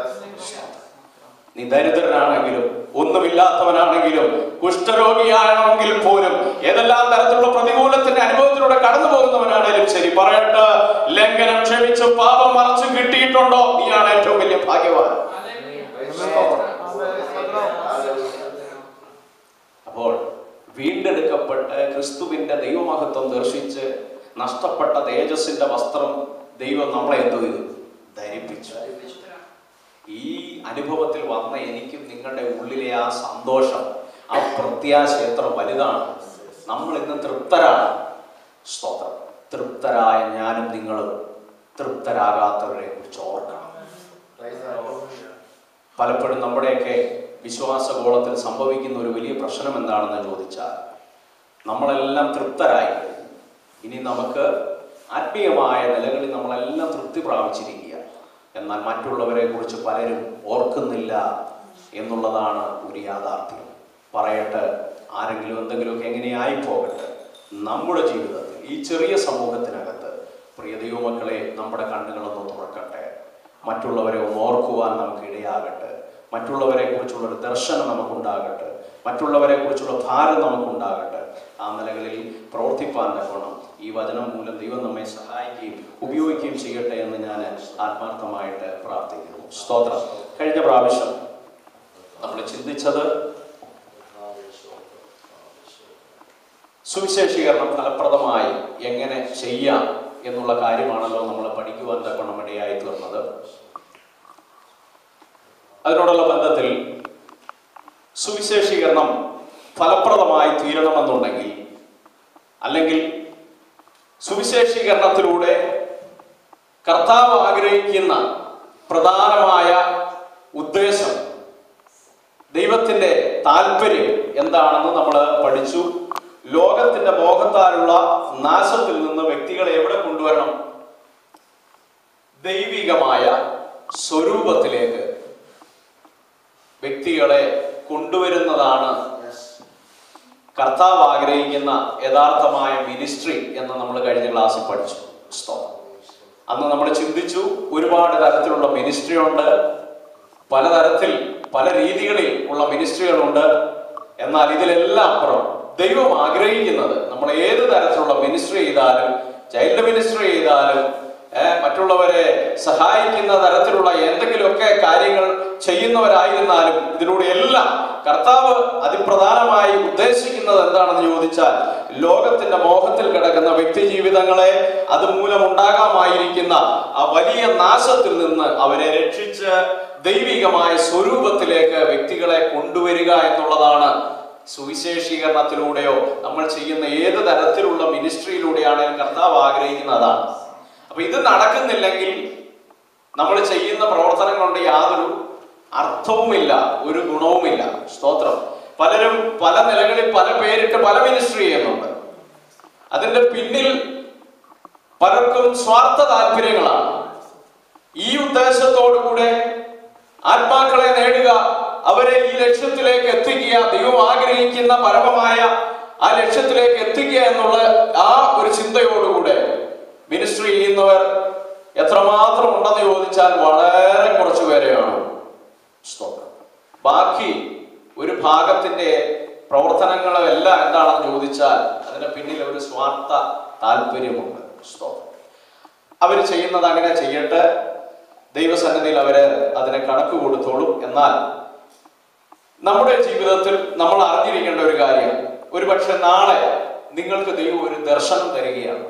നീ ദരിദ്രനാണെങ്കിലും ഒന്നുമില്ലാത്തവനാണെങ്കിലും കുഷ്ഠരോഗിയാണെങ്കിൽ പോലും ഏതെല്ലാം തരത്തിലുള്ള പ്രതികൂലത്തിന്റെ അനുഭവത്തിലൂടെ കടന്നു പോകുന്നവനാണെങ്കിലും ശരി പറയട്ടെ ലംഘനം ക്ഷമിച്ച് പാപം മറച്ചു കിട്ടിയിട്ടുണ്ടോ നീയാണ് ഏറ്റവും വലിയ ഭാഗ്യവാൻ അപ്പോൾ വീണ്ടെടുക്കപ്പെട്ട് ക്രിസ്തുവിന്റെ ദൈവമഹത്വം ദർശിച്ച് നഷ്ടപ്പെട്ട തേജസ്സിന്റെ വസ്ത്രം ദൈവം നമ്മളെ എന്തു ചെയ്തു ധരിപ്പിച്ചു ഈ അനുഭവത്തിൽ വന്ന എനിക്കും നിങ്ങളുടെ ഉള്ളിലെ ആ സന്തോഷം ആ പ്രത്യാശ എത്ര വലുതാണ് നമ്മൾ ഇന്ന് തൃപ്തരാണ് സ്തോത്രം തൃപ്തരായ ഞാനും നിങ്ങളും തൃപ്തരാകാത്തവരെ കുറിച്ച് ഓർക്കണം പലപ്പോഴും നമ്മുടെയൊക്കെ വിശ്വാസഗോളത്തിൽ സംഭവിക്കുന്ന ഒരു വലിയ പ്രശ്നം എന്താണെന്ന് ചോദിച്ചാൽ നമ്മളെല്ലാം തൃപ്തരായി ഇനി നമുക്ക് ആത്മീയമായ നിലകളിൽ നമ്മളെല്ലാം തൃപ്തി പ്രാപിച്ചിരിക്കുക എന്നാൽ മറ്റുള്ളവരെ കുറിച്ച് പലരും ഓർക്കുന്നില്ല എന്നുള്ളതാണ് ഒരു യാഥാർത്ഥ്യം പറയട്ടെ ആരെങ്കിലും എന്തെങ്കിലുമൊക്കെ എങ്ങനെയായി പോകട്ടെ നമ്മുടെ ജീവിതത്തിൽ ഈ ചെറിയ സമൂഹത്തിനകത്ത് പ്രിയ ദൈവമക്കളെ നമ്മുടെ കണ്ണുകളൊന്ന് തുറക്കട്ടെ മറ്റുള്ളവരെ ഒന്ന് ഓർക്കുവാൻ നമുക്ക് ഇടയാകട്ടെ മറ്റുള്ളവരെ കുറിച്ചുള്ള ഒരു ദർശനം നമുക്കുണ്ടാകട്ടെ മറ്റുള്ളവരെ കുറിച്ചുള്ള ഭാരം നമുക്കുണ്ടാകട്ടെ ആ നിലകളിൽ പ്രവർത്തിപ്പാൻ തക്കോണം ഈ വചനം മൂലം ദൈവം നമ്മെ സഹായിക്കുകയും ഉപയോഗിക്കുകയും ചെയ്യട്ടെ എന്ന് ഞാൻ ആത്മാർത്ഥമായിട്ട് പ്രാർത്ഥിക്കുന്നു സ്തോത്രം കഴിഞ്ഞ പ്രാവശ്യം നമ്മൾ ചിന്തിച്ചത് സുവിശേഷീകരണം ഫലപ്രദമായി എങ്ങനെ ചെയ്യാം എന്നുള്ള കാര്യമാണല്ലോ നമ്മൾ പഠിക്കുവാൻ തക്കോണം ഇടയായി തീർന്നത് അതിനോടുള്ള ബന്ധത്തിൽ സുവിശേഷീകരണം ഫലപ്രദമായി തീരണമെന്നുണ്ടെങ്കിൽ അല്ലെങ്കിൽ സുവിശേഷീകരണത്തിലൂടെ കർത്താവ് ആഗ്രഹിക്കുന്ന പ്രധാനമായ ഉദ്ദേശം ദൈവത്തിന്റെ താല്പര്യം എന്താണെന്ന് നമ്മൾ പഠിച്ചു ലോകത്തിന്റെ മോഹത്താലുള്ള നാശത്തിൽ നിന്ന് വ്യക്തികളെ എവിടെ കൊണ്ടുവരണം ദൈവികമായ സ്വരൂപത്തിലേക്ക് വ്യക്തികളെ കൊണ്ടുവരുന്നതാണ് കർത്താവ് ആഗ്രഹിക്കുന്ന യഥാർത്ഥമായ മിനിസ്ട്രി എന്ന് നമ്മൾ കഴിഞ്ഞ ക്ലാസ്സിൽ പഠിച്ചു സ്തോത്രം. അന്ന് നമ്മൾ ചിന്തിച്ചു ഒരുപാട് തരത്തിലുള്ള മിനിസ്ട്രി ഉണ്ട് പലതരത്തിൽ പല രീതികളിൽ ഉള്ള മിനിസ്ട്രികളുണ്ട് എന്നാൽ ഇതിലെല്ലാം അപ്പുറം ദൈവം ആഗ്രഹിക്കുന്നത് നമ്മൾ ഏത് തരത്തിലുള്ള മിനിസ്ട്രി ചെയ്താലും ചൈൽഡ് മിനിസ്ട്രി ചെയ്താലും ഏഹ്, മറ്റുള്ളവരെ സഹായിക്കുന്ന തരത്തിലുള്ള എന്തെങ്കിലുമൊക്കെ കാര്യങ്ങൾ ചെയ്യുന്നവരായിരുന്നാലും ഇതിലൂടെ എല്ലാം കർത്താവ് അതിപ്രധാനമായി ഉദ്ദേശിക്കുന്നത് എന്താണെന്ന് ചോദിച്ചാൽ ലോകത്തിന്റെ മോഹത്തിൽ കിടക്കുന്ന വ്യക്തി ജീവിതങ്ങളെ അതുമൂലം ഉണ്ടാകാമായിരിക്കുന്ന ആ വലിയ നാശത്തിൽ നിന്ന് അവരെ രക്ഷിച്ച് ദൈവികമായ സ്വരൂപത്തിലേക്ക് വ്യക്തികളെ കൊണ്ടുവരിക എന്നുള്ളതാണ് സുവിശേഷീകരണത്തിലൂടെയോ നമ്മൾ ചെയ്യുന്ന ഏത് തരത്തിലുള്ള മിനിസ്ട്രിയിലൂടെയാണെങ്കിലും കർത്താവ് ആഗ്രഹിക്കുന്ന അതാണ് അപ്പൊ ഇത് നടക്കുന്നില്ലെങ്കിൽ നമ്മൾ ചെയ്യുന്ന പ്രവർത്തനം കൊണ്ട് യാതൊരു അർത്ഥവുമില്ല ഒരു ഗുണവുമില്ല സ്തോത്രം പലരും പല നിലകളിൽ പല പേരിട്ട് പല മിനിസ്ട്രി ചെയ്യുന്നുണ്ട് അതിന്റെ പിന്നിൽ പലർക്കും സ്വാർത്ഥ താല്പര്യങ്ങളാണ് ഈ ഉദ്ദേശത്തോടുകൂടെ ആത്മാക്കളെ നേടുക അവരെ ഈ ലക്ഷ്യത്തിലേക്ക് എത്തിക്കുക ദൈവം ആഗ്രഹിക്കുന്ന പരമമായ ആ ലക്ഷ്യത്തിലേക്ക് എത്തിക്കുക എന്നുള്ള ആ ഒരു ചിന്തയോടുകൂടെ മിനിസ്ട്രി ചെയ്യുന്നവർ എത്രമാത്രം ഉണ്ടെന്ന് ചോദിച്ചാൽ വളരെ കുറച്ചു പേരെയാണ് സ്തോത്രം ബാക്കി ഒരു ഭാഗത്തിന്റെ പ്രവർത്തനങ്ങളും എല്ലാം എന്താണെന്ന് ചോദിച്ചാൽ അതിന് പിന്നിൽ ഒരു സ്വാർത്ഥ താല്പര്യമുണ്ട് സ്തോത്രം അവർ ചെയ്യുന്നത് അങ്ങനെ ചെയ്യട്ടെ ദൈവസന്നിധിയിൽ അവര് അതിനെ കണക്ക് കൊടുത്തോളും എന്നാൽ നമ്മുടെ ജീവിതത്തിൽ നമ്മൾ അറിഞ്ഞിരിക്കേണ്ട ഒരു കാര്യം ഒരുപക്ഷെ നാളെ നിങ്ങൾക്ക് ദൈവം ഒരു ദർശനം തരികയാണ്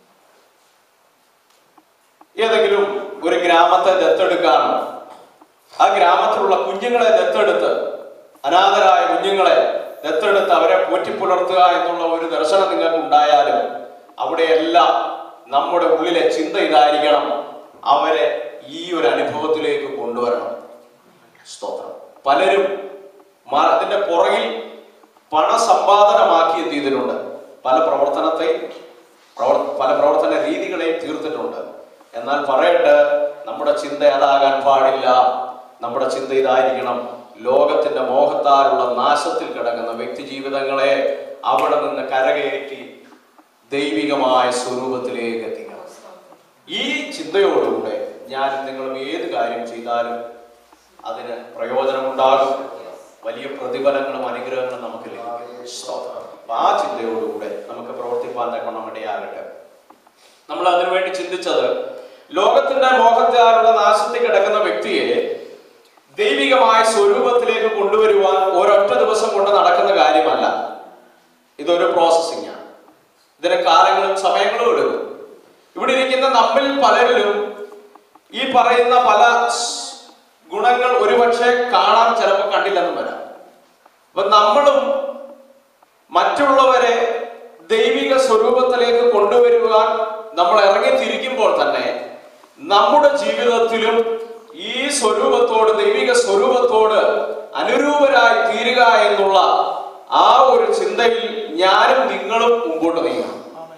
ഏതെങ്കിലും ഒരു ഗ്രാമത്തെ ദത്തെടുക്കാണ് ആ ഗ്രാമത്തിലുള്ള കുഞ്ഞുങ്ങളെ ദത്തെടുത്ത് അനാഥരായ കുഞ്ഞുങ്ങളെ ദത്തെടുത്ത് അവരെ പോറ്റിപ്പുലർത്തുക എന്നുള്ള ഒരു ദർശനം നിങ്ങൾക്ക് ഉണ്ടായാലും അവിടെയെല്ലാം നമ്മുടെ ഉള്ളിലെ ചിന്ത ഇതായിരിക്കണം അവരെ ഈ ഒരു അനുഭവത്തിലേക്ക് കൊണ്ടുവരണം സ്തോത്രം പലരും മ- അതിന്റെ പുറകിൽ പണസമ്പാദനമാക്കി എന്ത് ചെയ്തിട്ടുണ്ട് പല പ്രവർത്തനത്തെ പ്രവർ- പല പ്രവർത്തന രീതികളെയും തീർത്തിട്ടുണ്ട് എന്നാൽ പറയട്ടെ നമ്മുടെ ചിന്ത അതാകാൻ പാടില്ല നമ്മുടെ ചിന്ത ഇതായിരിക്കണം ലോകത്തിന്റെ മോഹത്താലുള്ള നാശത്തിൽ കിടക്കുന്ന വ്യക്തി ജീവിതങ്ങളെ അവിടെ നിന്ന് കരകയറ്റി ദൈവികമായ സ്വരൂപത്തിലേക്ക് എത്തിക്കണം ഈ ചിന്തയോടുകൂടെ ഞാൻ നിങ്ങളും ഏത് കാര്യം ചെയ്താലും അതിന് പ്രയോജനമുണ്ടാകും വലിയ പ്രതിഫലങ്ങളും അനുഗ്രഹങ്ങളും നമുക്ക് ലഭിക്കും സ്തോത്രം. അപ്പൊ ആ ചിന്തയോടുകൂടെ നമുക്ക് പ്രവർത്തിപ്പാൻ തക്കണം ഇടയാകട്ടെ നമ്മൾ അതിനുവേണ്ടി ചിന്തിച്ചത് ലോകത്തിന്റെ മോഹത്താലുള്ള നാശത്തിൽ കിടക്കുന്ന വ്യക്തിയെ ദൈവികമായ സ്വരൂപത്തിലേക്ക് കൊണ്ടുവരുവാൻ ഒരൊറ്റ ദിവസം കൊണ്ട് നടക്കുന്ന കാര്യമല്ല ഇതൊരു പ്രോസസ്സിംഗ് ആണ് ഇതിന് കാലങ്ങളും സമയങ്ങളും എടുക്കും ഇവിടെ ഇരിക്കുന്ന നമ്മിൽ പലരിലും ഈ പറയുന്ന പല സ് ഗുണങ്ങൾ ഒരുപക്ഷെ കാണാൻ ചിലപ്പോൾ കണ്ടില്ലെന്നും വരാം അപ്പൊ നമ്മളും മറ്റുള്ളവരെ ദൈവിക സ്വരൂപത്തിലേക്ക് കൊണ്ടുവരുവാൻ നമ്മൾ ഇറങ്ങി തിരിക്കുമ്പോൾ തന്നെ നമ്മുടെ ജീവിതത്തിലും ഈ സ്വരൂപത്തോട് ദൈവിക സ്വരൂപത്തോട് അനുരൂപരായി തീരുക എന്നുള്ള ആ ഒരു ചിന്തയിൽ ഞാനും നിങ്ങളും മുമ്പോട്ട് നീങ്ങണം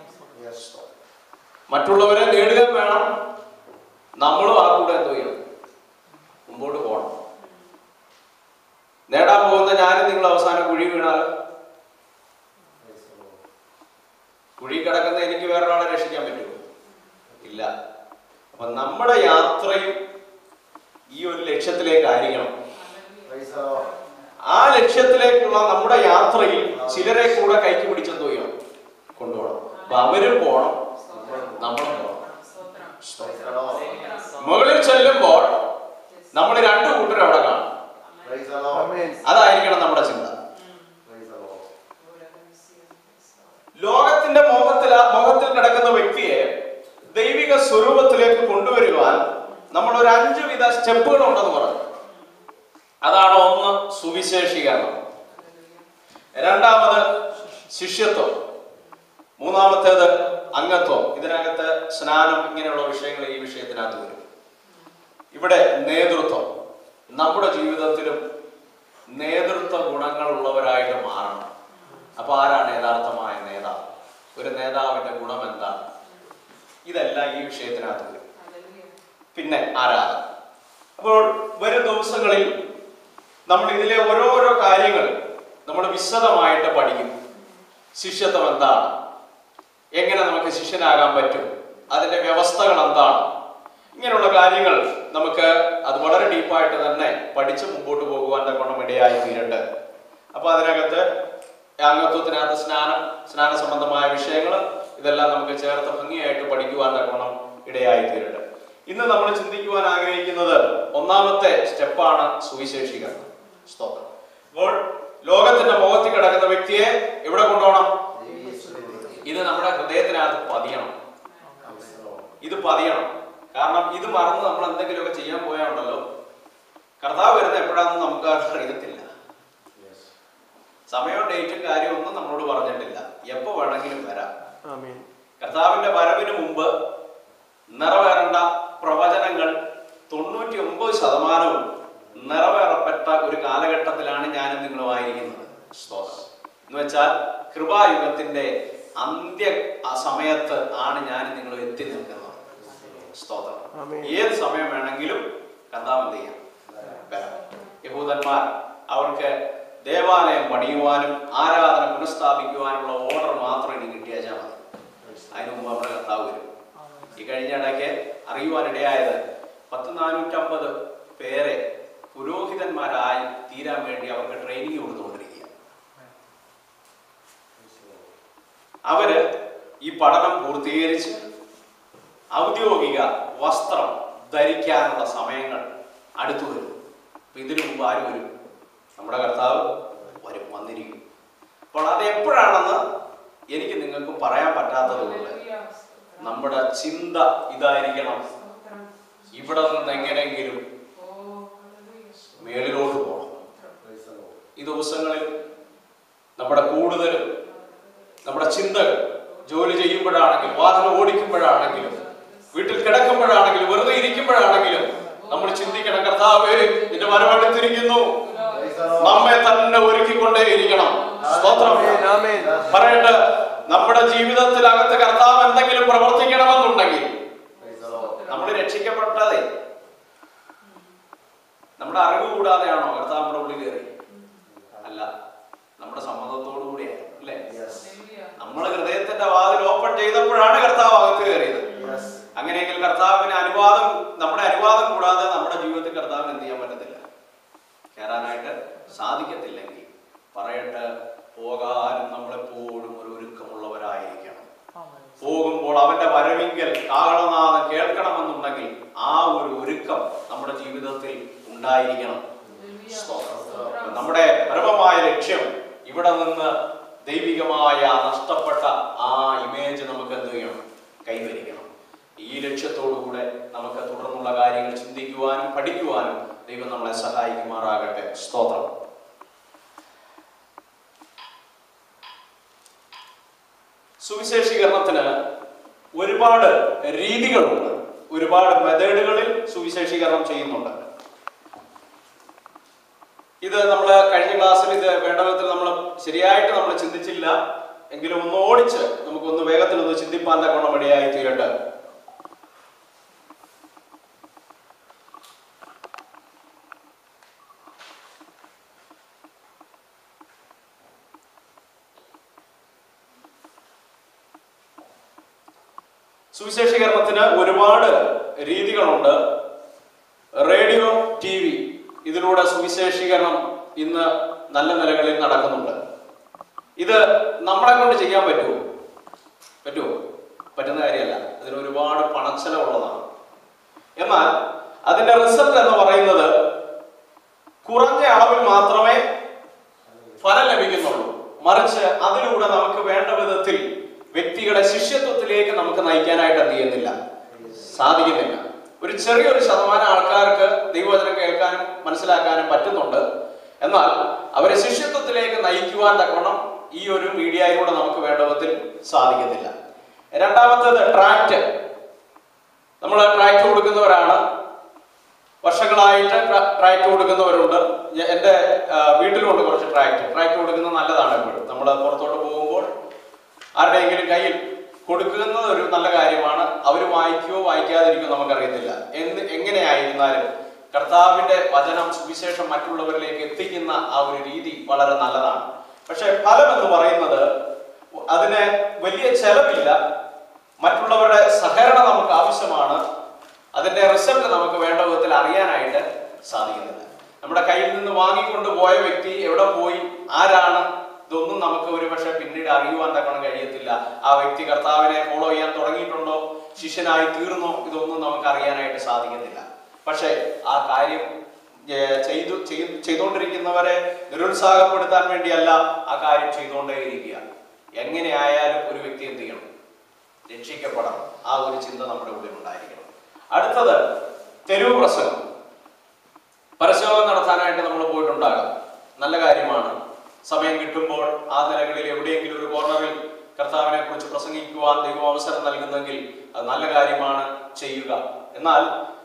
മറ്റുള്ളവരെ നേടുക വേണം നമ്മളും ആ കൂടെ എന്ത് ചെയ്യണം മുമ്പോട്ട് പോകണം നേടാൻ പോകുന്ന ഞാനും നിങ്ങൾ അവസാനം കുഴി വീണാലോ കുഴി കിടക്കുന്ന എനിക്ക് വേറൊരാളെ രക്ഷിക്കാൻ പറ്റുമോ ഇല്ല അപ്പൊ നമ്മുടെ യാത്രയും ഈ ഒരു ലക്ഷ്യത്തിലേക്കായിരിക്കണം Praise the Lord. ആ ലക്ഷ്യത്തിലേക്കുള്ള നമ്മുടെ യാത്രയിൽ ചിലരെ കൂടെ കൈക്ക് പിടിച്ചെന്തോ ചെയ്യണം കൊണ്ടുപോകണം അപ്പൊ അവരും പോകണം നമ്മളും പോകണം Praise the Lord. മുകളിൽ ചെല്ലുമ്പോൾ നമ്മൾ രണ്ടു കൂട്ടരും അവിടെ കാണും Praise the Lord. അതായിരിക്കണം നമ്മുടെ ചിന്ത Praise the Lord. ലോകത്തിന്റെ മോഹത്തിൽ മോഹത്തിൽ കിടക്കുന്ന വ്യക്തിയെ ദൈവിക സ്വരൂപത്തിലേക്ക് കൊണ്ടുവരുവാൻ നമ്മൾ ഒരു അഞ്ച് വിധ സ്റ്റെപ്പുകൾ ഉണ്ടെന്ന് പറഞ്ഞു അതാണ് ഒന്ന് സുവിശേഷീകരണം രണ്ടാമത് ശിഷ്യത്വം മൂന്നാമത്തേത് അംഗത്വം ഇതിനകത്ത് സ്നാനം ഇങ്ങനെയുള്ള വിഷയങ്ങൾ ഈ വിഷയത്തിനകത്ത് വരും ഇവിടെ നേതൃത്വം നമ്മുടെ ജീവിതത്തിലും നേതൃത്വ ഗുണങ്ങളുള്ളവരായിട്ട് മാറണം അപ്പൊ ആരാണ് യഥാർത്ഥമായ നേതാവ് ഒരു നേതാവിന്റെ ഗുണം എന്താണ് ഇതെല്ലാം ഈ വിഷയത്തിനകത്ത് വരും പിന്നെ ആരാധന അപ്പോൾ വരും ദിവസങ്ങളിൽ നമ്മൾ ഇതിലെ ഓരോരോ കാര്യങ്ങൾ നമ്മൾ വിശദമായിട്ട് പഠിക്കും ശിഷ്യത്വം എന്താണ് എങ്ങനെ നമുക്ക് ശിഷ്യനാകാൻ പറ്റും അതിന്റെ വ്യവസ്ഥകൾ എന്താണ് ഇങ്ങനെയുള്ള കാര്യങ്ങൾ നമുക്ക് അത് വളരെ ഡീപ്പായിട്ട് തന്നെ പഠിച്ച് മുമ്പോട്ട് പോകുവാൻ തക്കണം ഇടയായി തീരട്ടെ അപ്പൊ അതിനകത്ത് അംഗത്വത്തിനകത്ത് സ്നാനം സ്നാന സംബന്ധമായ വിഷയങ്ങൾ ഇതെല്ലാം നമുക്ക് ചേർത്ത് ഭംഗിയായിട്ട് പഠിക്കുവാൻ തക്കണം ഇടയായി തീരട്ടെ ഇന്ന് നമ്മൾ ചിന്തിക്കുവാൻ ആഗ്രഹിക്കുന്നത് ഒന്നാമത്തെ സ്റ്റെപ്പാണ് സുവിശേഷീകരണം സ്തോത്രം അപ്പോൾ ലോകത്തിന്റെ മുഖത്തിൽ കിടക്കുന്ന വ്യക്തിയെ എവിടെ കൊണ്ടുപോകണം ദൈവീയ സ്വരൂപത്തിൽ. ഇത് നമ്മുടെ ഹൃദയത്തിനകത്ത് പതിയണം Praise the Lord. ഇത് പതിയണം കാരണം ഇത് മറന്ന് നമ്മൾ എന്തെങ്കിലുമൊക്കെ ചെയ്യാൻ പോയാൽ ഉണ്ടല്ലോ കർത്താവ് വരുന്ന എപ്പോഴാണെന്ന് നമുക്ക് അറിയത്തില്ല Yes. സമയവും ഡേറ്റും കാര്യവും ഒന്നും നമ്മളോട് പറഞ്ഞിട്ടില്ല എപ്പോ വേണമെങ്കിലും വരാം കർത്താവിന്റെ വരവിന് മുമ്പ് നിറവേറേണ്ട പ്രവചനങ്ങൾ തൊണ്ണൂറ്റി ഒമ്പത് ശതമാനവും നിറവേറപ്പെട്ട ഒരു കാലഘട്ടത്തിലാണ് ഞാനും നിങ്ങളുമായിരിക്കുന്നത് സ്തോത്രം എന്ന് വെച്ചാൽ കൃപായുഗത്തിന്റെ അന്ത്യ ആ സമയത്ത് ആണ് ഞാനും നിങ്ങളും എത്തി നിൽക്കുന്നത് സ്തോത്രം ഏത് സമയം വേണമെങ്കിലും കർത്താവ് എന്ത് ചെയ്യാം വരാം. യഹൂദന്മാർ അവർക്ക് ദേവാലയം പണിയുവാനും ആരാധന പുനഃസ്ഥാപിക്കുവാനുള്ള ഓർഡർ മാത്രം ഇനി കിട്ടിയാച്ചാൽ മതി അതിനു മുമ്പ് നമ്മുടെ കർത്താവ് വരും ഈ കഴിഞ്ഞ ഇടയ്ക്ക് അറിയുവാനിടയായത് പത്ത് നാനൂറ്റമ്പത് പേരെ പുരോഹിതന്മാരായി തീരാൻ വേണ്ടി അവർക്ക് ട്രെയിനിങ് കൊടുത്തുകൊണ്ടിരിക്കുക അവര് ഈ പഠനം പൂർത്തീകരിച്ച് ഔദ്യോഗിക വസ്ത്രം ധരിക്കാനുള്ള സമയങ്ങൾ അടുത്തു വരും അപ്പൊ ഇതിനു മുമ്പ് ആര് വരും നമ്മുടെ കർത്താവ് വരും വന്നിരിക്കും അപ്പോൾ അത് എപ്പോഴാണെന്ന് എനിക്ക് നിങ്ങൾക്ക് പറയാൻ പറ്റാത്തത് കൊണ്ട് നമ്മുടെ ചിന്ത ഇതായിരിക്കണം ഇവിടെ നിന്ന് എങ്ങനെയെങ്കിലും മേളിലോട്ട് പോകണം Praise the Lord. ഈ ദിവസങ്ങളിൽ നമ്മുടെ കൂടുതലും നമ്മുടെ ചിന്തകൾ ജോലി ചെയ്യുമ്പോഴാണെങ്കിലും വാഹനം ഓടിക്കുമ്പോഴാണെങ്കിലും വീട്ടിൽ കിടക്കുമ്പോഴാണെങ്കിലും വെറുതെ ഇരിക്കുമ്പോഴാണെങ്കിലും നമ്മൾ ചിന്തിക്കണം കർത്താവേ നിന്റെ വരവെടുത്തിരിക്കുന്നു Praise the Lord. നമ്മെ തന്നെ ഒരുക്കിക്കൊണ്ടേ ഇരിക്കണം സ്തോത്രം പറയട്ടെ നമ്മുടെ ജീവിതത്തിനകത്ത് കർത്താവ് എന്തെങ്കിലും പ്രവർത്തിക്കണമെന്നുണ്ടെങ്കിൽ Praise the Lord. നമ്മൾ രക്ഷിക്കപ്പെട്ടതേ നമ്മുടെ അറിവ് കൂടാതെയാണോ കർത്താവ് നമ്മുടെ ഉള്ളിൽ കയറി അല്ല നമ്മുടെ സമ്മതത്തോടു കൂടിയാണ് അല്ലേ Yes. നമ്മൾ ഹൃദയത്തിന്റെ വാതിൽ ഓപ്പൺ ചെയ്തപ്പോഴാണ് കർത്താവ് അകത്ത് കയറിയത് Yes. അങ്ങനെയെങ്കിൽ കർത്താവിന് അനുവാദം നമ്മുടെ അനുവാദം കൂടാതെ നമ്മുടെ ജീവിതത്തിൽ കർത്താവിന് എന്ത് ചെയ്യാൻ പറ്റത്തില്ല കയറാനായിട്ട് സാധിക്കത്തില്ലെങ്കിൽ പറയട്ടെ പോകാനും നമ്മളെപ്പോഴും ഒരു ഒരുക്കമുള്ളവരായിരിക്കണം പോകുമ്പോൾ അവന്റെ വരവിങ്കൽ കാഹളനാഥം കേൾക്കണമെന്നുണ്ടെങ്കിൽ ആ ഒരു ഒരുക്കം നമ്മുടെ ജീവിതത്തിൽ ഉണ്ടായിരിക്കണം സ്തോത്രം. നമ്മുടെ പരമമായ ലക്ഷ്യം ഇവിടെ നിന്ന് ദൈവികമായ ആ നഷ്ടപ്പെട്ട ആ ഇമേജ് വാക്യത്തിലൂടെ നമുക്ക് തുടർന്നുള്ള കാര്യങ്ങൾ ചിന്തിക്കുവാനും പഠിക്കുവാനും ദൈവം നമ്മളെ സഹായിക്കുമാറാകട്ടെ സ്തോത്രം സുവിശേഷീകരണത്തിന് ഒരുപാട് രീതികളുണ്ട് ഒരുപാട് മെത്തേഡുകളിൽ സുവിശേഷീകരണം ചെയ്യുന്നുണ്ട് ഇത് നമ്മൾ കഴിഞ്ഞ ക്ലാസ്സിൽ ഇത് വേണ്ട വിധത്തിൽ നമ്മൾ ശരിയായിട്ട് നമ്മൾ ചിന്തിച്ചില്ല എങ്കിലും ഒന്ന് ഓടിച്ച് നമുക്കൊന്ന് വേഗത്തിൽ ഒന്ന് ചിന്തിപ്പാൻ തക്കോണം ഇടയായി തീരട്ടെ സുവിശേഷീകരണത്തിന് ഒരുപാട് രീതികളുണ്ട് റേഡിയോ ടി വി ഇതിലൂടെ സുവിശേഷീകരണം ഇന്ന് നല്ല നിലകളിൽ നടക്കുന്നുണ്ട് ഇത് നമ്മളെ കൊണ്ട് ചെയ്യാൻ പറ്റുമോ പറ്റുമോ പറ്റുന്ന കാര്യമല്ല അതിന് ഒരുപാട് പണച്ചെലവുള്ളതാണ് എന്നാൽ അതിന്റെ റിസൾട്ട് എന്ന് പറയുന്നത് കുറഞ്ഞ അളവിൽ മാത്രമേ ഫലം ലഭിക്കുന്നുള്ളൂ മറിച്ച് അതിലൂടെ നമുക്ക് വേണ്ട വിധത്തിൽ വ്യക്തികളെ ശിഷ്യത്വത്തിലേക്ക് നമുക്ക് നയിക്കാനായിട്ട് എന്ത് ചെയ്യുന്നില്ല സാധിക്കുന്നില്ല ഒരു ചെറിയൊരു ശതമാനം ആൾക്കാർക്ക് ദൈവവചനം കേൾക്കാനും മനസ്സിലാക്കാനും പറ്റുന്നുണ്ട് എന്നാൽ അവരെ ശിഷ്യത്വത്തിലേക്ക് നയിക്കുവാൻ തക്കവണ്ണം ഈ ഒരു മീഡിയയിലൂടെ നമുക്ക് വേണ്ട വിധത്തിൽ സാധിക്കുന്നില്ല രണ്ടാമത്തേത് ട്രാക്ട് നമ്മൾ ട്രാക്ട് കൊടുക്കുന്നവരാണ് വർഷങ്ങളായിട്ട് ട്രാ- ട്രാക്ട് കൊടുക്കുന്നവരുണ്ട് ഞ- എൻ്റെ ആ, വീട്ടിലുണ്ട് കുറച്ച് ട്രാക്ട് ട്രാക്ട് കൊടുക്കുന്നത് നല്ലതാണ് എപ്പോഴും നമ്മൾ പുറത്തോട്ട് പോകുമ്പോൾ ആരുടെയെങ്കിലും കയ്യിൽ കൊടുക്കുന്നത് ഒരു നല്ല കാര്യമാണ് അവർ വായിക്കുകയോ വായിക്കാതിരിക്കുകയോ നമുക്കറിയത്തില്ല എന്ത് എങ്ങനെയായിരുന്നാലും കർത്താവിന്റെ വചനം സുവിശേഷം മറ്റുള്ളവരിലേക്ക് എത്തിക്കുന്ന ആ ഒരു രീതി വളരെ നല്ലതാണ് പക്ഷെ ഫലം എന്ന് പറയുന്നത് അതിന് വലിയ ചെലവില്ല മറ്റുള്ളവരുടെ സഹകരണം നമുക്ക് ആവശ്യമാണ് അതിന്റെ റിസൾട്ട് നമുക്ക് വേണ്ട വിധത്തിൽ അറിയാനായിട്ട് സാധിക്കുന്നില്ല നമ്മുടെ കയ്യിൽ നിന്ന് വാങ്ങിക്കൊണ്ട് പോയ വ്യക്തി എവിടെ പോയി ആരാണ് ഇതൊന്നും നമുക്ക് ഒരു പക്ഷെ പിന്നീട് അറിയുവാൻ തക്കണം കഴിയത്തില്ല ആ വ്യക്തി കർത്താവിനെ ഫോളോ ചെയ്യാൻ തുടങ്ങിയിട്ടുണ്ടോ ശിഷ്യനായി തീർന്നോ ഇതൊന്നും നമുക്ക് അറിയാനായിട്ട് സാധിക്കുന്നില്ല പക്ഷേ ആ കാര്യം ഏ, ചെയ്തു ചെയ്- ചെയ്തുകൊണ്ടിരിക്കുന്നവരെ നിരുത്സാഹപ്പെടുത്താൻ വേണ്ടിയല്ല ആ കാര്യം ചെയ്തുകൊണ്ടേയിരിക്കുക എങ്ങനെ ആയാലും ഒരു വ്യക്തി എന്ത് ചെയ്യണം രക്ഷിക്കപ്പെടണം ആ ഒരു ചിന്ത നമ്മുടെ ഉള്ളിൽ ഉണ്ടായിരിക്കണം അടുത്തത് തെരുവ് പ്രസംഗം പരസ്യയോഗം നടത്താനായിട്ട് നമ്മൾ പോയിട്ടുണ്ടാകാം നല്ല കാര്യമാണ് സമയം കിട്ടുമ്പോൾ ആ നിലകളിൽ എവിടെയെങ്കിലും ഒരു കോർണറിൽ കർത്താവിനെ കുറിച്ച് പ്രസംഗിക്കുവാൻ ദൈവം അവസരം നൽകുന്നെങ്കിൽ അത് നല്ല കാര്യമാണ് ചെയ്യുക എന്നാൽ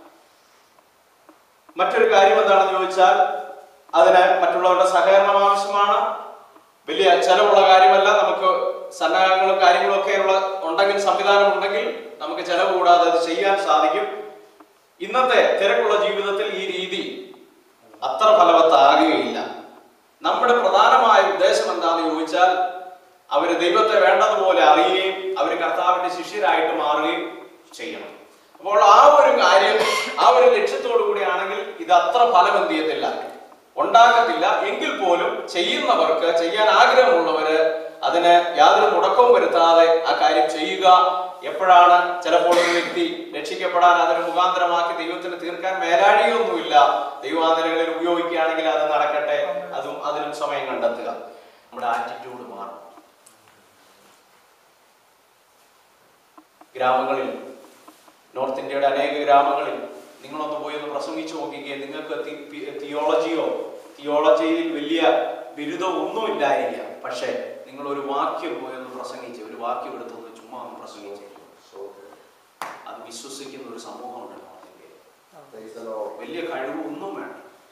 മറ്റൊരു കാര്യം എന്താണെന്ന് ചോദിച്ചാൽ അതിന് മറ്റുള്ളവരുടെ സഹകരണം ആവശ്യമാണ് വലിയ ചെലവുള്ള കാര്യമല്ല നമുക്ക് സന്നാഹങ്ങളും കാര്യങ്ങളും ഒക്കെ ഉള്ള ഉണ്ടെങ്കിൽ സംവിധാനം ഉണ്ടെങ്കിൽ നമുക്ക് ചെലവ് കൂടാതെ അത് ചെയ്യാൻ സാധിക്കും ഇന്നത്തെ തിരക്കുള്ള ജീവിതത്തിൽ ഈ രീതി അത്ര ഫലവത്താകുകയില്ല നമ്മുടെ പ്രധാനമായ ഉദ്ദേശം എന്താണെന്ന് ചോദിച്ചാൽ അവര് ദൈവത്തെ വേണ്ടതുപോലെ അറിയുകയും അവർ കർത്താവിന്റെ ശിഷ്യരായിട്ട് മാറുകയും ചെയ്യണം അപ്പോൾ ആ ഒരു കാര്യം ആ ഒരു ലക്ഷ്യത്തോടു കൂടിയാണെങ്കിൽ ഇത് അത്ര ഫലം എന്ത് ചെയ്യത്തില്ല ഉണ്ടാക്കത്തില്ല എങ്കിൽ പോലും ചെയ്യുന്നവർക്ക് ചെയ്യാൻ ആഗ്രഹമുള്ളവര് അതിന് യാതൊരു മുടക്കവും വരുത്താതെ ആ കാര്യം ചെയ്യുക എപ്പോഴാണ് ചിലപ്പോൾ ഒരു വ്യക്തി രക്ഷിക്കപ്പെടാൻ അതിന് മുഖാന്തരമാക്കി ദൈവത്തിന് തീർക്കാൻ മേലാഴിയൊന്നുമില്ല ദൈവാന്തരങ്ങളിൽ ഉപയോഗിക്കുകയാണെങ്കിൽ അത് നടക്കട്ടെ അതും അതിനും സമയം കണ്ടെത്തുക നമ്മുടെ ആറ്റിറ്റ്യൂഡ് മാറും ഗ്രാമങ്ങളിൽ നോർത്ത് ഇന്ത്യയുടെ അനേക ഗ്രാമങ്ങളിൽ നിങ്ങളൊന്ന് പോയി ഒന്ന് പ്രസംഗിച്ചു നോക്കിക്കേ നിങ്ങൾക്ക് തിയോളജിയോ തിയോളജിയിൽ വലിയ ബിരുദമോ ഒന്നുമില്ലായിരിക്കാം പക്ഷേ നിങ്ങൾ ഒരു വാക്യം പോയി ഒന്ന് പ്രസംഗിച്ച് ഒരു വാക്യം എടുത്തൊന്ന് ചുമ്മാ ഒന്ന് പ്രസംഗിച്ച് അത് വിശ്വസിക്കുന്ന ഒരു സമൂഹമുണ്ട് നോർത്ത് ഇന്ത്യയിൽ Praise the Lord. വലിയ കഴിവൊന്നും വേണ്ട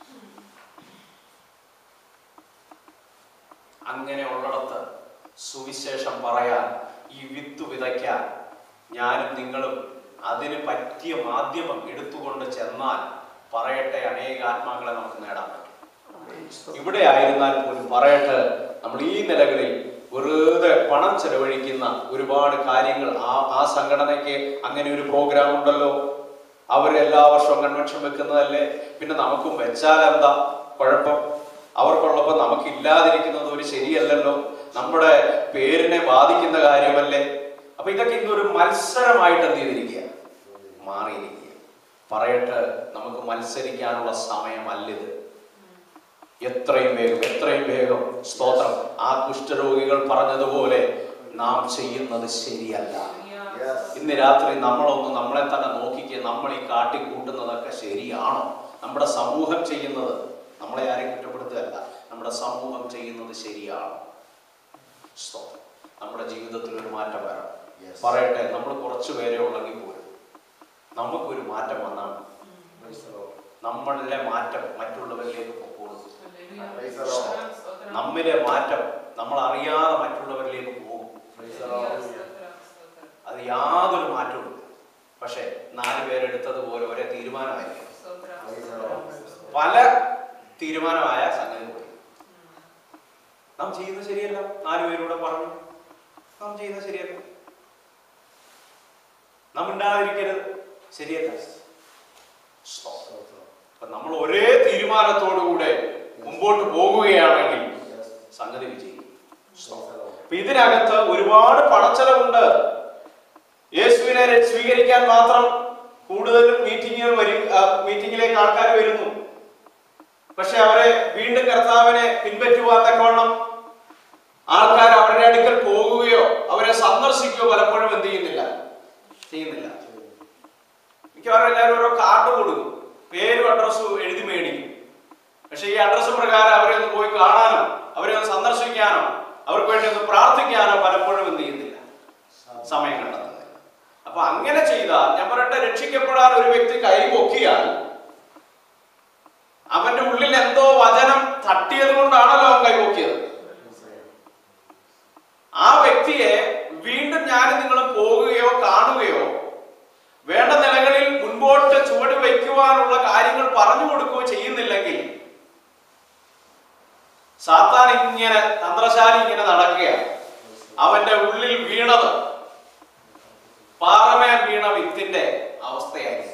അങ്ങനെ ഉള്ളിടത്ത് സുവിശേഷം പറയാൻ ഈ വിത്ത് വിതയ്ക്കാൻ ഞാനും നിങ്ങളും അതിന് പറ്റിയ മാധ്യമം എടുത്തുകൊണ്ട് ചെന്നാൽ പറയട്ടെ അനേക ആത്മാക്കളെ നമുക്ക് നേടാൻ പറ്റും ഇവിടെ ആയിരുന്നാൽ പോലും പറയട്ടെ നമ്മൾ ഈ നിലകളിൽ വെറുതെ പണം ചെലവഴിക്കുന്ന ഒരുപാട് കാര്യങ്ങൾ ആ ആ സംഘടനയ്ക്ക് അങ്ങനെ ഒരു പ്രോഗ്രാം ഉണ്ടല്ലോ അവർ എല്ലാ വർഷവും കൺവെൻഷൻ വെക്കുന്നതല്ലേ പിന്നെ നമുക്കും വെച്ചാൽ എന്താ കുഴപ്പം അവർക്കുള്ളപ്പോൾ നമുക്ക് ഇല്ലാതിരിക്കുന്നത് ഒരു ശരിയല്ലല്ലോ നമ്മുടെ പേരിനെ ബാധിക്കുന്ന കാര്യമല്ലേ അപ്പൊ ഇതൊക്കെ ഇന്നൊരു മത്സരമായിട്ട് എന്ത് ചെയ്തിരിക്കുക മാറിയിരിക്കുക പറയട്ടെ നമുക്ക് മത്സരിക്കാനുള്ള സമയമല്ലിത് എത്രയും വേഗം എത്രയും വേഗം സ്തോത്രം ആ കുഷ്ഠരോഗികൾ പറഞ്ഞതുപോലെ നാം ചെയ്യുന്നത് ശരിയല്ല Yes. ഇന്ന് രാത്രി നമ്മളൊന്ന് നമ്മളെ തന്നെ നോക്കിക്കുക നമ്മൾ ഈ കാട്ടിക്കൂട്ടുന്നതൊക്കെ ശരിയാണോ നമ്മുടെ സമൂഹം ചെയ്യുന്നത് നമ്മളെ ആരെയും കുറ്റപ്പെടുത്തുകയല്ല നമ്മുടെ സമൂഹം ചെയ്യുന്നത് ശരിയാണോ സ്തോത്രം. നമ്മുടെ ജീവിതത്തിൽ ഒരു മാറ്റം വരണം Yes. പറയട്ടെ നമ്മൾ കുറച്ചു പേരെ ഉള്ളെങ്കിൽ പോലും നമുക്കൊരു മാറ്റം വന്നാൽ Praise the Lord. നമ്മളിലെ മാറ്റം മറ്റുള്ളവരിലേക്ക് പൊക്കോളും Praise the Lord. നമ്മിലെ മാറ്റം നമ്മൾ അറിയാതെ മറ്റുള്ളവരിലേക്ക് പോകും Praise the Lord. അത് യാതൊരു മാറ്റവും ഇല്ല. പക്ഷേ നാല് പേരെടുത്തതുപോലെ ഒരേ തീരുമാനമായിരിക്കും Praise the Lord. പല തീരുമാനമായ സംഗതി പോയി നാം ചെയ്യുന്നത് ശരിയല്ല നാല് പേരൂടെ പറഞ്ഞു നാം ചെയ്യുന്നത് ശരിയല്ല നാം ഉണ്ടാതിരിക്കരുത് ശരിയല്ല Stotram. അപ്പൊ നമ്മൾ ഒരേ തീരുമാനത്തോടുകൂടെ മുമ്പോട്ട് പോകുകയാണെങ്കിൽ Yes. സംഗതി വിജയിക്കും Praise the Lord. അപ്പൊ ഇതിനകത്ത് ഒരുപാട് പണച്ചെലവുണ്ട് യേശുവിനെ ര- സ്വീകരിക്കാൻ മാത്രം കൂടുതലും മീറ്റിംഗുകൾ വരും ആ, മീറ്റിംഗിലേക്ക് ആൾക്കാർ വരുന്നു പക്ഷെ അവരെ വീണ്ടും കർത്താവിനെ പിൻപറ്റുവാൻ തക്കവണ്ണം ആൾക്കാർ അവരുടെ അടുക്കൽ പോകുകയോ അവരെ സന്ദർശിക്കുകയോ പലപ്പോഴും എന്ത് ചെയ്യുന്നില്ല ചെയ്യുന്നില്ല മിക്കവാറും എല്ലാവരും ഓരോ കാർഡ് കൊടുക്കും പേരും അഡ്രസ്സും എഴുതി മേടിക്കും പക്ഷെ ഈ അഡ്രസ്സ് പ്രകാരം അവരെ ഒന്ന് പോയി കാണാനോ അവരെ ഒന്ന് സന്ദർശിക്കാനോ അവർക്ക് വേണ്ടി ഒന്ന് പ്രാർത്ഥിക്കാനോ പലപ്പോഴും എന്ത് ചെയ്യുന്നില്ല സമയം കണ്ടെത്തുന്നില്ല അപ്പൊ അങ്ങനെ ചെയ്താൽ ഞാൻ പറയട്ടെ രക്ഷിക്കപ്പെടാൻ ഒരു വ്യക്തി കൈ പൊക്കിയാൽ അവന്റെ ഉള്ളിൽ എന്തോ വചനം തട്ടിയത് കൊണ്ടാണല്ലോ അവൻ കൈ പൊക്കിയത് ആ വ്യക്തിയെ വീണ്ടും ഞാൻ നിങ്ങൾ പോകുകയോ കാണുകയോ വേണ്ട നിലകളിൽ മുൻപോട്ട് ചുവട് വയ്ക്കുവാനുള്ള കാര്യങ്ങൾ പറഞ്ഞു കൊടുക്കുകയോ ചെയ്യുന്നില്ലെങ്കിൽ സാത്താൻ ഇങ്ങനെ തന്ത്രശാലി ഇങ്ങനെ നടക്കുകയാണ് അവന്റെ ഉള്ളിൽ വീണത് പാറമേൽ വീണ വിത്തിന്റെ അവസ്ഥയായിരിക്കും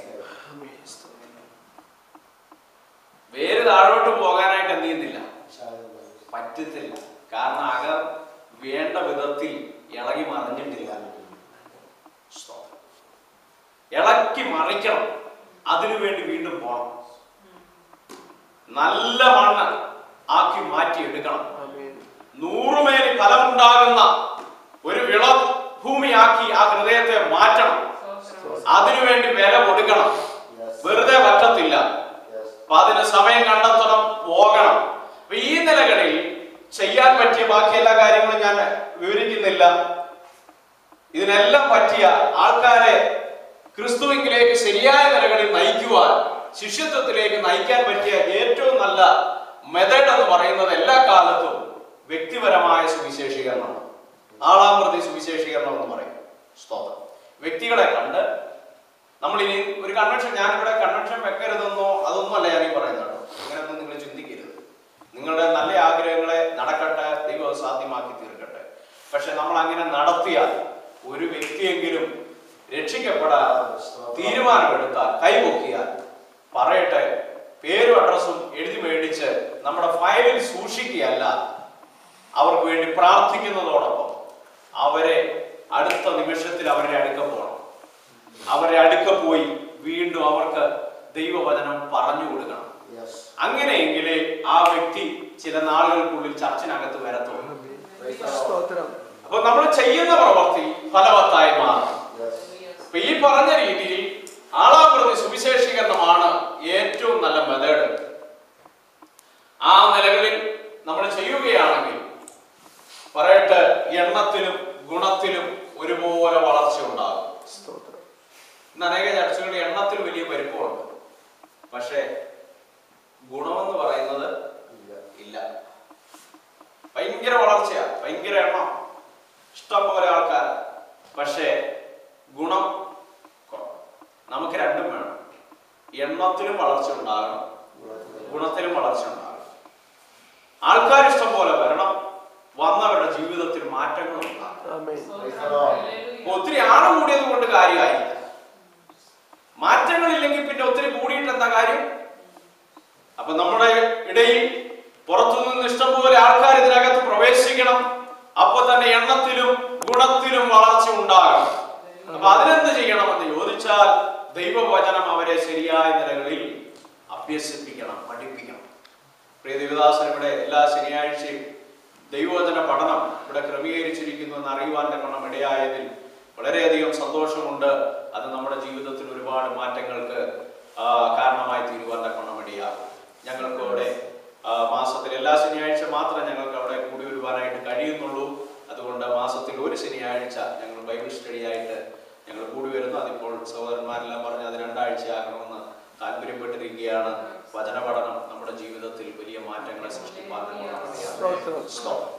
വേര് താഴോട്ട് പോകാനായിട്ട് എന്ത് ചെയ്യുന്നില്ല പറ്റത്തില്ല കാരണം അകർ വേണ്ട വിധത്തിൽ ഇളകി മറിഞ്ഞിട്ടില്ല സ്തോത്രം. ഇളക്കി മറിക്കണം അതിനുവേണ്ടി വീണ്ടും പോണം നല്ല മണ്ണ് ആക്കി മാറ്റി എടുക്കണം നൂറുമേനി ഫലമുണ്ടാകുന്ന ഒരു വിള ഭൂമിയാക്കി ആ ഹൃദയത്തെ മാറ്റണം അതിനുവേണ്ടി വില കൊടുക്കണം വെറുതെ പറ്റത്തില്ല അപ്പൊ അതിന് സമയം കണ്ടെത്തണം പോകണം അപ്പൊ ഈ നിലകളിൽ ചെയ്യാൻ പറ്റിയ ബാക്കി എല്ലാ കാര്യങ്ങളും ഞാൻ വിവരിക്കുന്നില്ല ഇതിനെല്ലാം പറ്റിയ ആൾക്കാരെ ക്രിസ്തുവിലേക്ക് ശരിയായ നിലകളിൽ നയിക്കുവാൻ ശിഷ്യത്വത്തിലേക്ക് നയിക്കാൻ പറ്റിയ ഏറ്റവും നല്ല മെതഡ് എന്ന് പറയുന്നത് എല്ലാ കാലത്തും വ്യക്തിപരമായ സുവിശേഷീകരണമാണ് ആളാം പ്രതി സുവിശേഷീകരണം എന്ന് പറയും സ്തോത്രം വ്യക്തികളെ കണ്ട് നമ്മൾ ഇനി ഒരു കൺവെൻഷൻ ഞാനിവിടെ കൺവെൻഷൻ വെക്കരുതെന്നോ അതൊന്നും അല്ല ഞാൻ ഈ പറയുന്നത് കേട്ടോ അങ്ങനെയൊന്നും നിങ്ങൾ ചിന്തിക്കരുത് നിങ്ങളുടെ നല്ല ആഗ്രഹങ്ങളെ നടക്കട്ടെ ദൈവം അത് സാധ്യമാക്കി തീർക്കട്ടെ പക്ഷെ നമ്മൾ അങ്ങനെ നടത്തിയാൽ ഒരു വ്യക്തിയെങ്കിലും രക്ഷിക്കപ്പെടാൻ തീരുമാനമെടുത്താൽ കൈപൊക്കിയാൽ പറയട്ടെ പേരും അഡ്രസ്സും എഴുതി മേടിച്ച് നമ്മുടെ ഫയലിൽ സൂക്ഷിക്കുകയല്ല അവർക്ക് വേണ്ടി പ്രാർത്ഥിക്കുന്നതോടൊപ്പം അവരെ അടുത്ത നിമിഷത്തിൽ അവരുടെ അടുക്ക പോകണം അവരെ അടുക്ക പോയി വീണ്ടും അവർക്ക് ദൈവവചനം പറഞ്ഞു കൊടുക്കണം അങ്ങനെയെങ്കിലേ ആ വ്യക്തി ചില നാളുകൾക്കുള്ളിൽ ചർച്ചിനകത്ത് വരത്തുള്ളൂ അപ്പൊ നമ്മൾ ചെയ്യുന്ന പ്രവൃത്തി ഫലവത്തായി മാറും അപ്പൊ ഈ പറഞ്ഞ രീതിയിൽ ആളാപ്രതി സുവിശേഷീകരണമാണ് ഏറ്റവും നല്ല മെത്തേഡ് ആ നിലകളിൽ നമ്മൾ ചെയ്യുകയാണെങ്കിൽ പറയട്ടെ എണ്ണത്തിലും ഗുണത്തിലും ഒരുപോലെ വളർച്ച ഉണ്ടാകും ഇന്ന് അനേക ചർച്ചകളുടെ എണ്ണത്തിൽ വലിയ പരിപ്പമുണ്ട് പക്ഷേ ഗുണമെന്ന് പറയുന്നത് ഇല്ല ഭയങ്കര വളർച്ചയാ ഭയങ്കര എണ്ണം ഇഷ്ടം പോലെ ആൾക്കാർ പക്ഷേ ഗുണം കുറവ്. നമുക്ക് രണ്ടും വേണം എണ്ണത്തിലും വളർച്ച ഉണ്ടാകണം ഗുണത്തിലും വളർച്ച ഉണ്ടാകണം ആൾക്കാർ ഇഷ്ടം പോലെ വരണം വന്നവരുടെ ജീവിതത്തിൽ മാറ്റങ്ങൾ ഉണ്ടാകണം അപ്പൊ ഒത്തിരി ആള് കൂടിയത് കൊണ്ട് കാര്യമായില്ല മാറ്റങ്ങളില്ലെങ്കിൽ പിന്നെ ഒത്തിരി കൂടിയിട്ട് എന്താ കാര്യം അപ്പൊ നമ്മുടെ ഇടയിൽ പുറത്തുനിന്ന് ഇഷ്ടംപോലെ ആൾക്കാർ ഇതിനകത്ത് പ്രവേശിക്കണം അപ്പൊ തന്നെ എണ്ണത്തിലും ഗുണത്തിലും വളർച്ച ഉണ്ടാകണം അപ്പൊ അതിനെന്ത് ചെയ്യണമെന്ന് ചോദിച്ചാൽ ദൈവവചനം അവരെ ശരിയായ നിലകളിൽ അഭ്യസിപ്പിക്കണം പഠിപ്പിക്കണം പ്രിയ ദേവദാസൻ ഇവിടെ എല്ലാ ശനിയാഴ്ചയും ദൈവവചന പഠനം ഇവിടെ ക്രമീകരിച്ചിരിക്കുന്നു എന്ന് അറിയുവാൻ തക്കണം ഇടയായതിൽ വളരെയധികം സന്തോഷമുണ്ട് അത് നമ്മുടെ ജീവിതത്തിൽ ഒരുപാട് മാറ്റങ്ങൾക്ക് ആ, കാരണമായി തീരുവാൻ തക്കവണ്ണം ഇടയാകും ഞങ്ങൾക്ക് അവിടെ ആ, മാസത്തിൽ എല്ലാ ശനിയാഴ്ച മാത്രമേ ഞങ്ങൾക്ക് അവിടെ കൂടി വരുവാനായിട്ട് കഴിയുന്നുള്ളൂ അതുകൊണ്ട് മാസത്തിൽ ഒരു ശനിയാഴ്ച ഞങ്ങൾ ബൈബിൾ സ്റ്റഡി ആയിട്ട് ഞങ്ങൾ കൂടി വരുന്നു അതിപ്പോൾ സഹോദരന്മാരെല്ലാം പറഞ്ഞ് അത് രണ്ടാഴ്ചയാകണമെന്ന് താല്പര്യപ്പെട്ടിരിക്കുകയാണ് വചന പഠനം നമ്മുടെ ജീവിതത്തിൽ വലിയ മാറ്റങ്ങളെ സൃഷ്ടിപ്പാൻ സ്തോത്രം. സ്തോത്രം.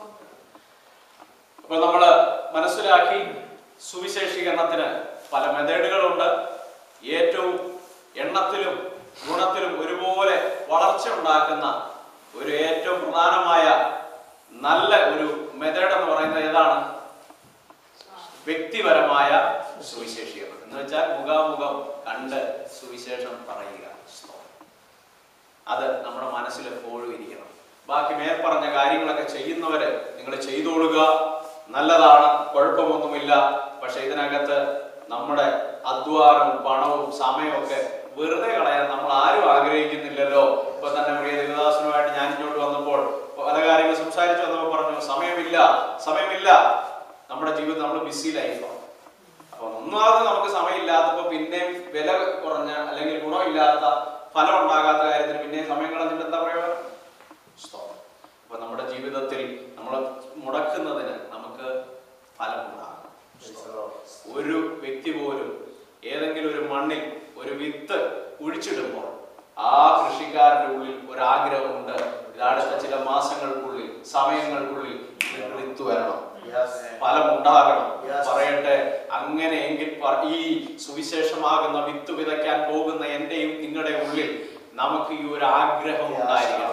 അപ്പൊ നമ്മള് മനസ്സിലാക്കി സുവിശേഷീകരണത്തിന് പല മെത്തേഡുകളുണ്ട് ഏറ്റവും എണ്ണത്തിലും ഗുണത്തിലും ഒരുപോലെ വളർച്ച ഉണ്ടാക്കുന്ന ഒരു ഏറ്റവും പ്രധാനമായ നല്ല ഒരു മെത്തേഡ് എന്ന് പറയുന്നത് ഏതാണ് വ്യക്തിപരമായ സുവിശേഷീകരണം എന്ന് വെച്ചാൽ മുഖാമുഖം കണ്ട് സുവിശേഷം പറയുക അത് നമ്മുടെ മനസ്സിൽ എപ്പോഴും ഇരിക്കണം ബാക്കി മേൽപ്പറഞ്ഞ കാര്യങ്ങളൊക്കെ ചെയ്യുന്നവര് നിങ്ങൾ ചെയ്തോളുക നല്ലതാണ് കുഴപ്പമൊന്നുമില്ല പക്ഷെ ഇതിനകത്ത് നമ്മുടെ അധ്വാനവും പണവും സമയവും ഒക്കെ വെറുതെ കളയാൻ നമ്മൾ ആരും ആഗ്രഹിക്കുന്നില്ലല്ലോ ഇപ്പൊ തന്നെ പ്രിയ ദേവദാസനുമായിട്ട് ഞാൻ ഇങ്ങോട്ട് വന്നപ്പോൾ പല കാര്യങ്ങൾ സംസാരിച്ചു വന്നപ്പോൾ പറഞ്ഞു സമയമില്ല സമയമില്ല നമ്മുടെ ജീവിതം നമ്മൾ ബിസി ലൈഫാണ് അപ്പൊ ഒന്നാമത് നമുക്ക് സമയമില്ലാത്തപ്പോ പിന്നെയും വില കുറഞ്ഞ അല്ലെങ്കിൽ ഗുണമില്ലാത്ത ഫലം ഉണ്ടാകാത്ത കാര്യത്തിന് പിന്നെയും സമയം കളഞ്ഞിട്ട് എന്താ പ്രയോജനം Stop. അപ്പൊ നമ്മുടെ ജീവിതത്തിൽ നമ്മൾ മുടക്കുന്നതിന് നമുക്ക് ഫലം ഉണ്ടാകും ഒരു വ്യക്തി പോലും ഏതെങ്കിലും ഒരു മണ്ണിൽ ഒരു വിത്ത് കുഴിച്ചിടുമ്പോൾ ആ കൃഷിക്കാരന്റെ ഉള്ളിൽ ഒരാഗ്രഹമുണ്ട് ഇത് അടുത്ത ചില മാസങ്ങൾക്കുള്ളിൽ സമയങ്ങൾക്കുള്ളിൽ ഇതിന് വിത്ത് വരണം ഫലം ഉണ്ടാകണം Yes. പറയട്ടെ അങ്ങനെയെങ്കിൽ പ- ഈ സുവിശേഷമാകുന്ന വിത്ത് വിതയ്ക്കാൻ പോകുന്ന എന്റെയും നിങ്ങളുടെ ഉള്ളിൽ നമുക്ക് ഈ ഒരു ആഗ്രഹം ഉണ്ടായിരിക്കണം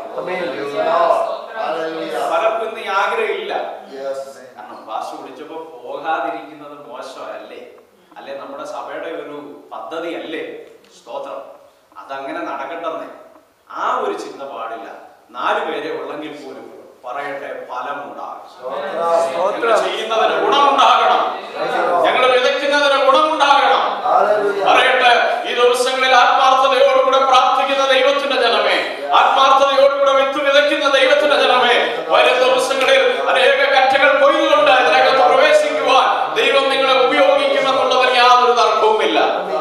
പലർക്കും ഇന്ന് ഈ ആഗ്രഹം ഇല്ല കാരണം ഭാഷ വിളിച്ചപ്പോ പോകാതിരിക്കുന്നത് മോശമല്ലേ അല്ലെ നമ്മുടെ സഭയുടെ ഒരു പദ്ധതി അല്ലേ സ്തോത്രം അതങ്ങനെ നടക്കട്ടെന്നേ ആ ഒരു ചിന്ത പാടില്ല നാലു പേരെ ഉള്ളെങ്കിൽ പോലും പറയട്ടെ ഫലമുണ്ടാകും ഞങ്ങൾ ചെയ്യുന്നതിന് ഗുണമുണ്ടാകണം ഞങ്ങൾ വിതയ്ക്കുന്നതിന് ഗുണമുണ്ടാകണം പറയട്ടെ ഈ ദിവസങ്ങളിൽ ആത്മാർത്ഥതയോടുകൂടെ പ്രാർത്ഥിക്കുന്ന ദൈവത്തിന്റെ ജനമേ ആത്മാർത്ഥതയോടുകൂടെ വിത്ത് വിതയ്ക്കുന്ന ദൈവത്തിന്റെ ജനമേ വരും ദിവസങ്ങളിൽ അനേക കറ്റകൾ കൊയ്തുകൊണ്ട് ഇതിനകത്ത് പ്രവേശിക്കുവാൻ ദൈവം നിങ്ങളെ ഉപയോഗിക്കുമെന്നുള്ളതിൽ യാതൊരു തർക്കവുമില്ല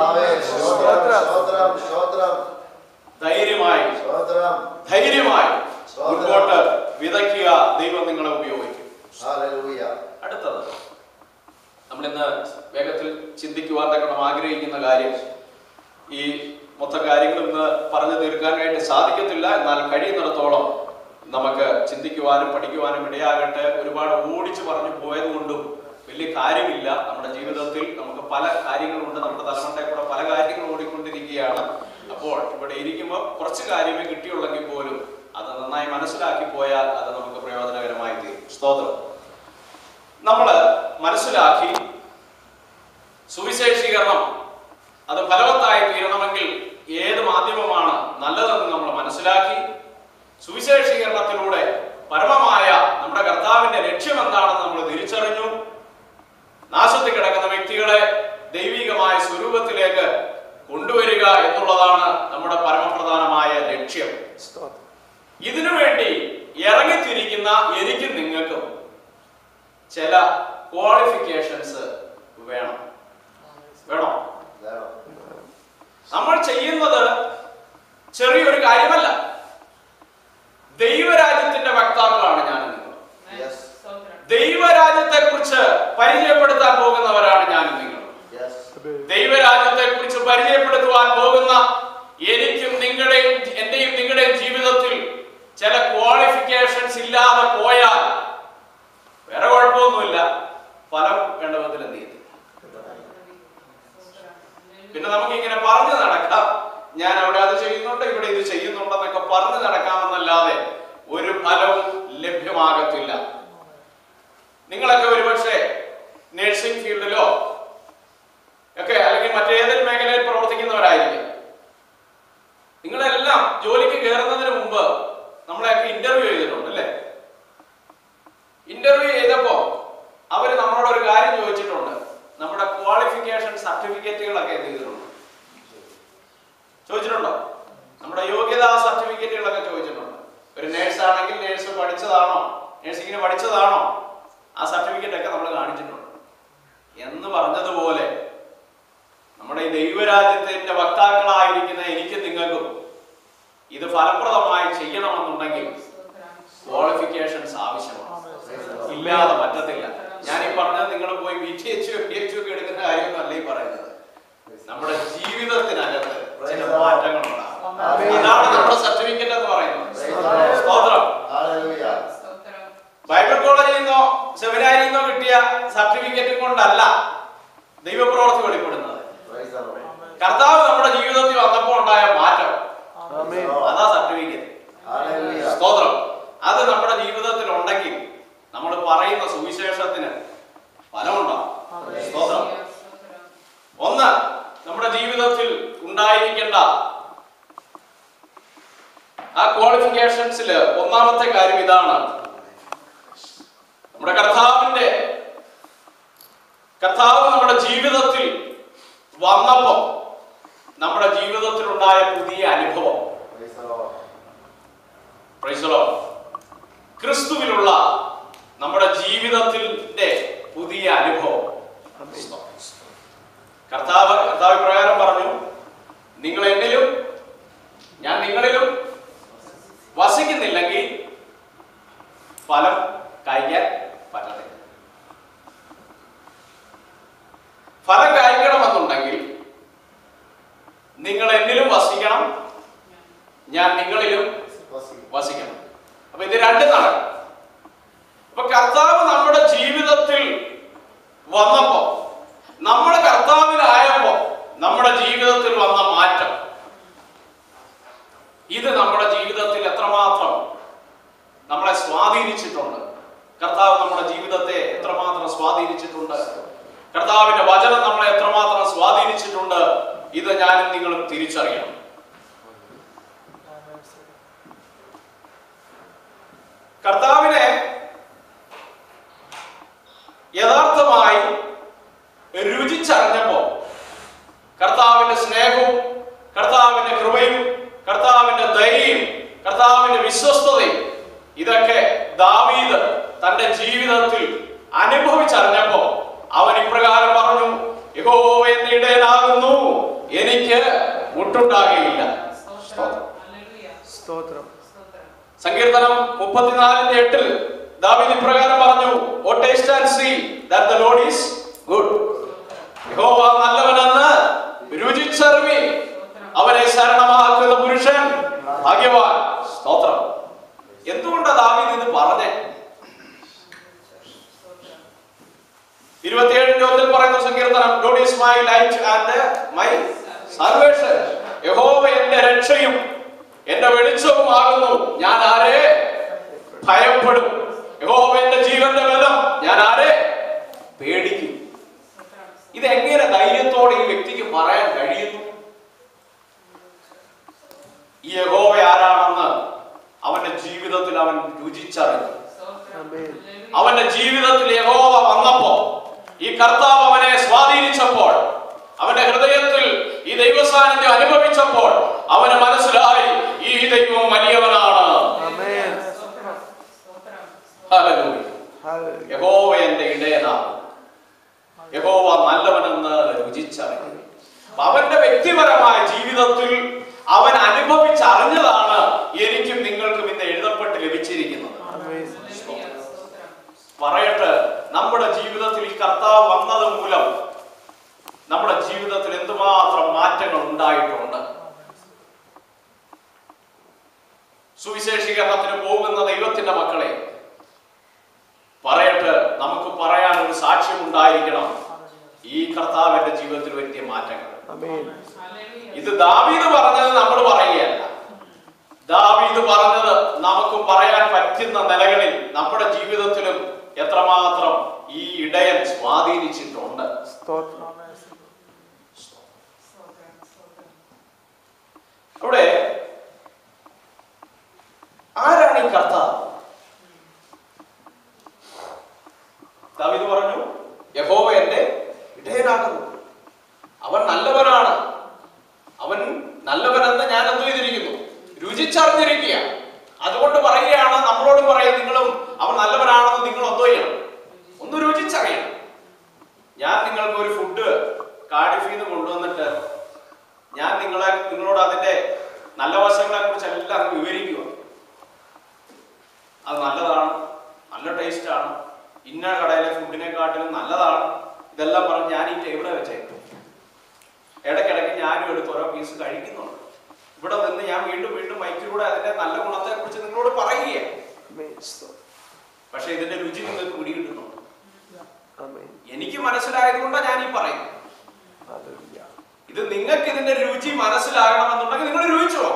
ധൈര്യമായി ധൈര്യമായി മുൻപോട്ട് വിതയ്ക്കുക ദൈവം നിങ്ങളെ ഉപയോഗിക്കും അടുത്തത് നമ്മൾ ഇന്ന് വേഗത്തിൽ ചിന്തിക്കുവാൻ തക്കണം ആഗ്രഹിക്കുന്ന കാര്യം ഈ മൊത്തം കാര്യങ്ങൾ ഇന്ന് പറഞ്ഞു തീർക്കാനായിട്ട് സാധിക്കത്തില്ല എന്നാൽ കഴിയുന്നിടത്തോളം നമുക്ക് ചിന്തിക്കുവാനും പഠിക്കുവാനും ഇടയാകട്ടെ ഒരുപാട് ഓടിച്ചു പറഞ്ഞു പോയതുകൊണ്ടും വലിയ കാര്യമില്ല നമ്മുടെ ജീവിതത്തിൽ നമുക്ക് പല കാര്യങ്ങളുണ്ട് നമ്മുടെ തലമുറയെ കൂടെ പല കാര്യങ്ങളും ഓടിക്കൊണ്ടിരിക്കുകയാണ് അപ്പോൾ ഇവിടെ ഇരിക്കുമ്പോൾ കുറച്ച് കാര്യമേ കിട്ടിയുള്ളെങ്കിൽ പോലും അത് നന്നായി മനസ്സിലാക്കി പോയാൽ അത് നമുക്ക് പ്രയോജനകരമായി തീരും സ്തോത്രം നമ്മൾ മനസ്സിലാക്കി സുവിശേഷീകരണം അത് ഫലവത്തായി തീരണമെങ്കിൽ ഏത് മാധ്യമമാണ് നല്ലതെന്ന് നമ്മൾ മനസ്സിലാക്കി സുവിശേഷീകരണത്തിലൂടെ പരമമായ നമ്മുടെ കർത്താവിന്റെ ലക്ഷ്യം എന്താണെന്ന് നമ്മൾ തിരിച്ചറിഞ്ഞു നാശത്തിൽ കിടക്കുന്ന വ്യക്തികളെ ദൈവികമായ സ്വരൂപത്തിലേക്ക് കൊണ്ടുവരിക എന്നുള്ളതാണ് നമ്മുടെ പരമപ്രധാനമായ ലക്ഷ്യം സ്തോത്രം ഇതിനു വേണ്ടി ഇറങ്ങിത്തിരിക്കുന്ന എനിക്കും നിങ്ങൾക്കും ചില ക്വാളിഫിക്കേഷൻസ് വേണം വേണോ നമ്മൾ ചെയ്യുന്നത് ചെറിയൊരു കാര്യമല്ല ദൈവരാജ്യത്തിന്റെ വക്താക്കളാണ് ഞാൻ നിങ്ങൾ ദൈവരാജ്യത്തെ കുറിച്ച് പരിചയപ്പെടുത്താൻ പോകുന്നവരാണ് ഞാൻ നിങ്ങൾ ദൈവരാജ്യത്തെ കുറിച്ച് പരിചയപ്പെടുത്തുവാൻ പോകുന്ന എനിക്കും നിങ്ങളുടെയും എന്റെയും നിങ്ങളുടെയും ജീവിതത്തിൽ ചില ക്വാളിഫിക്കേഷൻസ് ഇല്ലാതെ പോയാൽ വേറെ കുഴപ്പമൊന്നുമില്ല ഫലം വേണ്ട വിധത്തിൽ എന്ത് ചെയ്തു പിന്നെ നമുക്ക് ഇങ്ങനെ പറഞ്ഞു നടക്കാം ഞാൻ അവിടെ അത് ചെയ്യുന്നുണ്ട് ഇവിടെ ഇത് ചെയ്യുന്നുണ്ടെന്നൊക്കെ പറഞ്ഞു നടക്കാമെന്നല്ലാതെ ഒരു ഫലവും ലഭ്യമാകത്തില്ല നിങ്ങളൊക്കെ ഒരുപക്ഷെ നഴ്സിംഗ് ഫീൽഡിലോ ഒക്കെ അല്ലെങ്കിൽ മറ്റേതെങ്കിലും മേഖലയിൽ പ്രവർത്തിക്കുന്നവരായിരിക്കും നിങ്ങളെല്ലാം ജോലിക്ക് കയറുന്നതിന് മുമ്പ് നമ്മളെയൊക്കെ ഇന്റർവ്യൂ ചെയ്തിട്ടുണ്ട് അല്ലേ ഇന്റർവ്യൂ ചെയ്തപ്പോ അവര് നമ്മളോട് ഒരു കാര്യം ചോദിച്ചിട്ടുണ്ട് നമ്മുടെ ക്വാളിഫിക്കേഷൻ സർട്ടിഫിക്കറ്റുകളൊക്കെ എന്ത് ചെയ്തിട്ടുണ്ട് ചോദിച്ചിട്ടുണ്ടോ നമ്മുടെ യോഗ്യതാ സർട്ടിഫിക്കറ്റുകളൊക്കെ ചോദിച്ചിട്ടുണ്ട് ഒരു നേഴ്സ് ആണെങ്കിൽ നേഴ്സ് പഠിച്ചതാണോ നേഴ്സിങ്ങിന് പഠിച്ചതാണോ ആ സർട്ടിഫിക്കറ്റ് ഒക്കെ നമ്മൾ കാണിച്ചിട്ടുണ്ട് എന്ന് ഇത് ഫലപ്രദമായി ചെയ്യണമെന്നുണ്ടെങ്കിൽ ക്വാളിഫിക്കേഷൻസ് ആവശ്യമാണ് ഇല്ലാതെ പറ്റത്തില്ല ഞാൻ ഈ പറഞ്ഞത് നിങ്ങൾ പോയി B T H P H ഒക്കെ എടുക്കുന്ന കാര്യമൊന്നുമല്ല ഈ പറയുന്നത് നമ്മുടെ ജീവിതത്തിനകത്ത് ചില മാറ്റങ്ങളുണ്ടാകും ഇതാണ് നമ്മുടെ സർട്ടിഫിക്കറ്റ് എന്ന് പറയുന്നത് സ്തോത്രം ഹല്ലേലൂയ ബൈബിൾ കോളേജിൽ നിന്നോ സെമിനാരിൽ നിന്നോ കിട്ടിയ സർട്ടിഫിക്കറ്റ് കൊണ്ടല്ല ദൈവപ്രവർത്തി വെളിപ്പെടുന്നത് പ്രൈസ് ദി ലോർഡ് കർത്താവ് നമ്മുടെ ജീവിതത്തിൽ വന്നപ്പോൾ ഉണ്ടായ മാറ്റം അതാ സർട്ടിഫിക്കറ്റ് ഹല്ലേലൂയ സ്തോത്രം അത് നമ്മുടെ ജീവിതത്തിൽ ഉണ്ടെങ്കിൽ നമ്മൾ പറയുന്ന സുവിശേഷത്തിന് ഫലമുണ്ടാവും സ്തോത്രം ഒന്ന് നമ്മുടെ ജീവിതത്തിൽ ഉണ്ടായിരിക്കേണ്ട ആ ക്വാളിഫിക്കേഷൻസിൽ ഒന്നാമത്തെ കാര്യം ഇതാണ് നമ്മുടെ കർത്താവിന്റെ കർത്താവ് നമ്മുടെ ജീവിതത്തിൽ വന്നപ്പോ നമ്മുടെ ജീവിതത്തിൽ ഉണ്ടായ പുതിയ അനുഭവം praise the Lord Praise the Lord. ക്രിസ്തുവിലുള്ള നമ്മുടെ ജീവിതത്തിന്റെ പുതിയ അനുഭവം കർത്താവ് കർത്താവ് പ്രകാരം പറഞ്ഞു നിങ്ങൾ എന്നിലും ഞാൻ നിങ്ങളിലും വസിക്കുന്നില്ലെങ്കിൽ ഫലം കഴിക്കാൻ പറ്റത്തില്ല ഫലം കഴിക്കണമെന്നുണ്ടെങ്കിൽ നിങ്ങൾ എന്നിലും വസിക്കണം ഞാൻ നിങ്ങളിലും വസിക്കണം അപ്പൊ ഇത് രണ്ടും നടക്കും അപ്പൊ കർത്താവ് നമ്മുടെ ജീവിതത്തിൽ വന്നപ്പോ നമ്മൾ കർത്താവിലായപ്പോ നമ്മുടെ ജീവിതത്തിൽ വന്ന മാറ്റം ഇത് നമ്മുടെ ജീവിതത്തിൽ എത്രമാത്രം നമ്മളെ സ്വാധീനിച്ചിട്ടുണ്ട് കർത്താവ് നമ്മുടെ ജീവിതത്തെ എത്രമാത്രം സ്വാധീനിച്ചിട്ടുണ്ട് കർത്താവിന്റെ വചനം നമ്മളെ എത്രമാത്രം സ്വാധീനിച്ചിട്ടുണ്ട് ഇത് ഞാനും നിങ്ങളും തിരിച്ചറിയണം കർത്താവിനെ യഥാർത്ഥമായി രുചിച്ചറിഞ്ഞപ്പോ കർത്താവിന്റെ സ്നേഹവും കർത്താവിന്റെ കൃപയും കർത്താവിന്റെ ദയയും കർത്താവിന്റെ വിശ്വസ്തതയും ഇതൊക്കെ ദാവീദ് തന്റെ ജീവിതത്തിൽ അനുഭവിച്ചറിഞ്ഞപ്പോ അവൻ ഇപ്രകാരം പറഞ്ഞു യഹോവ എന്റെ ഇടയനാകുന്നു എനിക്ക് മുട്ടുണ്ടാകുകയില്ല സ്തോത്രം സങ്കീർത്തനം മുപ്പത്തിനാലിന്റെ എട്ടിൽ ദാവീദ് ഇപ്രകാരം പറഞ്ഞു oh taste and see that the Lord is good യഹോവ നല്ലവനെന്ന് രുചിച്ചറിവി അവനെ ശരണമാക്കുന്ന പുരുഷൻ ഭാഗ്യവാൻ സ്തോത്രം എന്തുകൊണ്ടാ ദാവീദ് ഇത് പറഞ്ഞേ ഇരുപത്തിയേഴിന്റെ ഒന്നിൽ പറയുന്ന സങ്കീർത്തനം God is my light and my salvation യഹോവ എന്റെ രക്ഷയും എന്റെ വെളിച്ചവും ആകുന്നു ഞാൻ ആരെ ഭയപ്പെടും യഹോവ എന്റെ ജീവന്റെ ബലം ഞാൻ ആരെ പേടിക്കും ഇത് എങ്ങനെ ധൈര്യത്തോടെ ഈ വ്യക്തിക്ക് പറയാൻ കഴിയുന്നു ഈ യഹോവ ആരാണെന്ന് അവന്റെ ജീവിതത്തിൽ അവൻ രുചിച്ചറിഞ്ഞു അവന്റെ ജീവിതത്തിൽ യഹോവ വന്നപ്പോ ഈ കർത്താവ് അവനെ സ്വാധീനിച്ചപ്പോൾ അവന്റെ ഹൃദയത്തിൽ ഈ ദൈവസാന്നിധ്യം അനുഭവിച്ചപ്പോൾ അവന് മനസ്സിലായി ഈ ദൈവം വലിയവനാണ് ഹല്ലേലൂയ. യഹോവ എന്റെ ഇടയനാണ് യഹോവ നല്ലവനെന്ന് രുചിച്ചറിഞ്ഞു അപ്പൊ അവന്റെ വ്യക്തിപരമായ ജീവിതത്തിൽ അവൻ അനുഭവിച്ചറിഞ്ഞതാണ് എനിക്കും നിങ്ങൾക്കും ഇന്ന് എഴുതപ്പെട്ട് ലഭിച്ചിരിക്കുന്നത് പറയട്ടെ നമ്മുടെ ജീവിതത്തിൽ ഈ കർത്താവ് വന്നത് മൂലം നമ്മുടെ ജീവിതത്തിൽ എന്തുമാത്രം മാറ്റങ്ങൾ ഉണ്ടായിട്ടുണ്ട് സുവിശേഷീകരണത്തിന് പോകുന്ന ദൈവത്തിന്റെ മക്കളെ പറയട്ടെ നമുക്ക് പറയാൻ ഒരു സാക്ഷ്യം ഉണ്ടായിരിക്കണം ഈ കർത്താവ് എന്റെ ജീവിതത്തിൽ വരുത്തിയ മാറ്റങ്ങൾ ഇത് ദാവീദ് പറഞ്ഞത് നമ്മൾ പറയുകയല്ല ദാവീദ് പറഞ്ഞത് നമുക്ക് പറയാൻ പറ്റുന്ന നിലകളിൽ നമ്മുടെ ജീവിതത്തിലും എത്രമാത്രം ഈ ഇടയൻ സ്വാധീനിച്ചിട്ടുണ്ട് സ്തോത്രം അവിടെ ആരാണ് ഈ കർത്താവ് ദാവീദ് പറഞ്ഞു യഹോവ എന്റെ ഇടയനാകുന്നു അവൻ നല്ലവനാണ് അവൻ നല്ലവനെന്ന് ഞാൻ എന്ത് ചെയ്തിരിക്കുന്നു രുചിച്ചറിഞ്ഞിരിക്കുക അതുകൊണ്ട് പറയുകയാണ് നമ്മളോട് പറയും നിങ്ങളും അവൻ നല്ലവനാണെന്ന് നിങ്ങൾ എന്തോ ചെയ്യണം ഒന്ന് രുചിച്ചറിയണം ഞാൻ നിങ്ങൾക്ക് ഒരു ഫുഡ് കാർഡിഫിൽ നിന്ന് കൊണ്ടുവന്നിട്ട് ഞാൻ നിങ്ങളെ നിങ്ങളോട് അതിന്റെ നല്ല വശങ്ങളെ കുറിച്ച് എല്ലാം അങ്ങ് വിവരിക്കുക അത് നല്ലതാണ് നല്ല ടേസ്റ്റ് ആണ് ഇന്ന കടയിലെ ഫുഡിനെക്കാട്ടിലും നല്ലതാണ് ഇതെല്ലാം പറഞ്ഞ് ഞാൻ ഈ ടേബിളെ വെച്ചേക്കും ഇടയ്ക്കിടയ്ക്ക് ഞാനും എടുത്ത് ഓരോ പീസ് കഴിക്കുന്നുണ്ട് ഇവിടെ നിന്ന് ഞാൻ വീണ്ടും വീണ്ടും മൈക്കിലൂടെ അതിന്റെ നല്ല ഗുണത്തെ കുറിച്ച് നിങ്ങളോട് പറയുകയാണ് ആമേൻ സ്തോത്രം പക്ഷെ ഇതിന്റെ രുചി നിങ്ങൾക്ക് പിടികിട്ടുന്നുണ്ട് ആമേൻ എനിക്ക് മനസ്സിലായത് കൊണ്ടാണ് ഞാൻ ഈ പറയുന്നത് ഹല്ലേലൂയ ഇത് നിങ്ങൾക്ക് ഇതിന്റെ രുചി മനസ്സിലാകണമെന്നുണ്ടെങ്കിൽ നിങ്ങൾ രുചിച്ചോ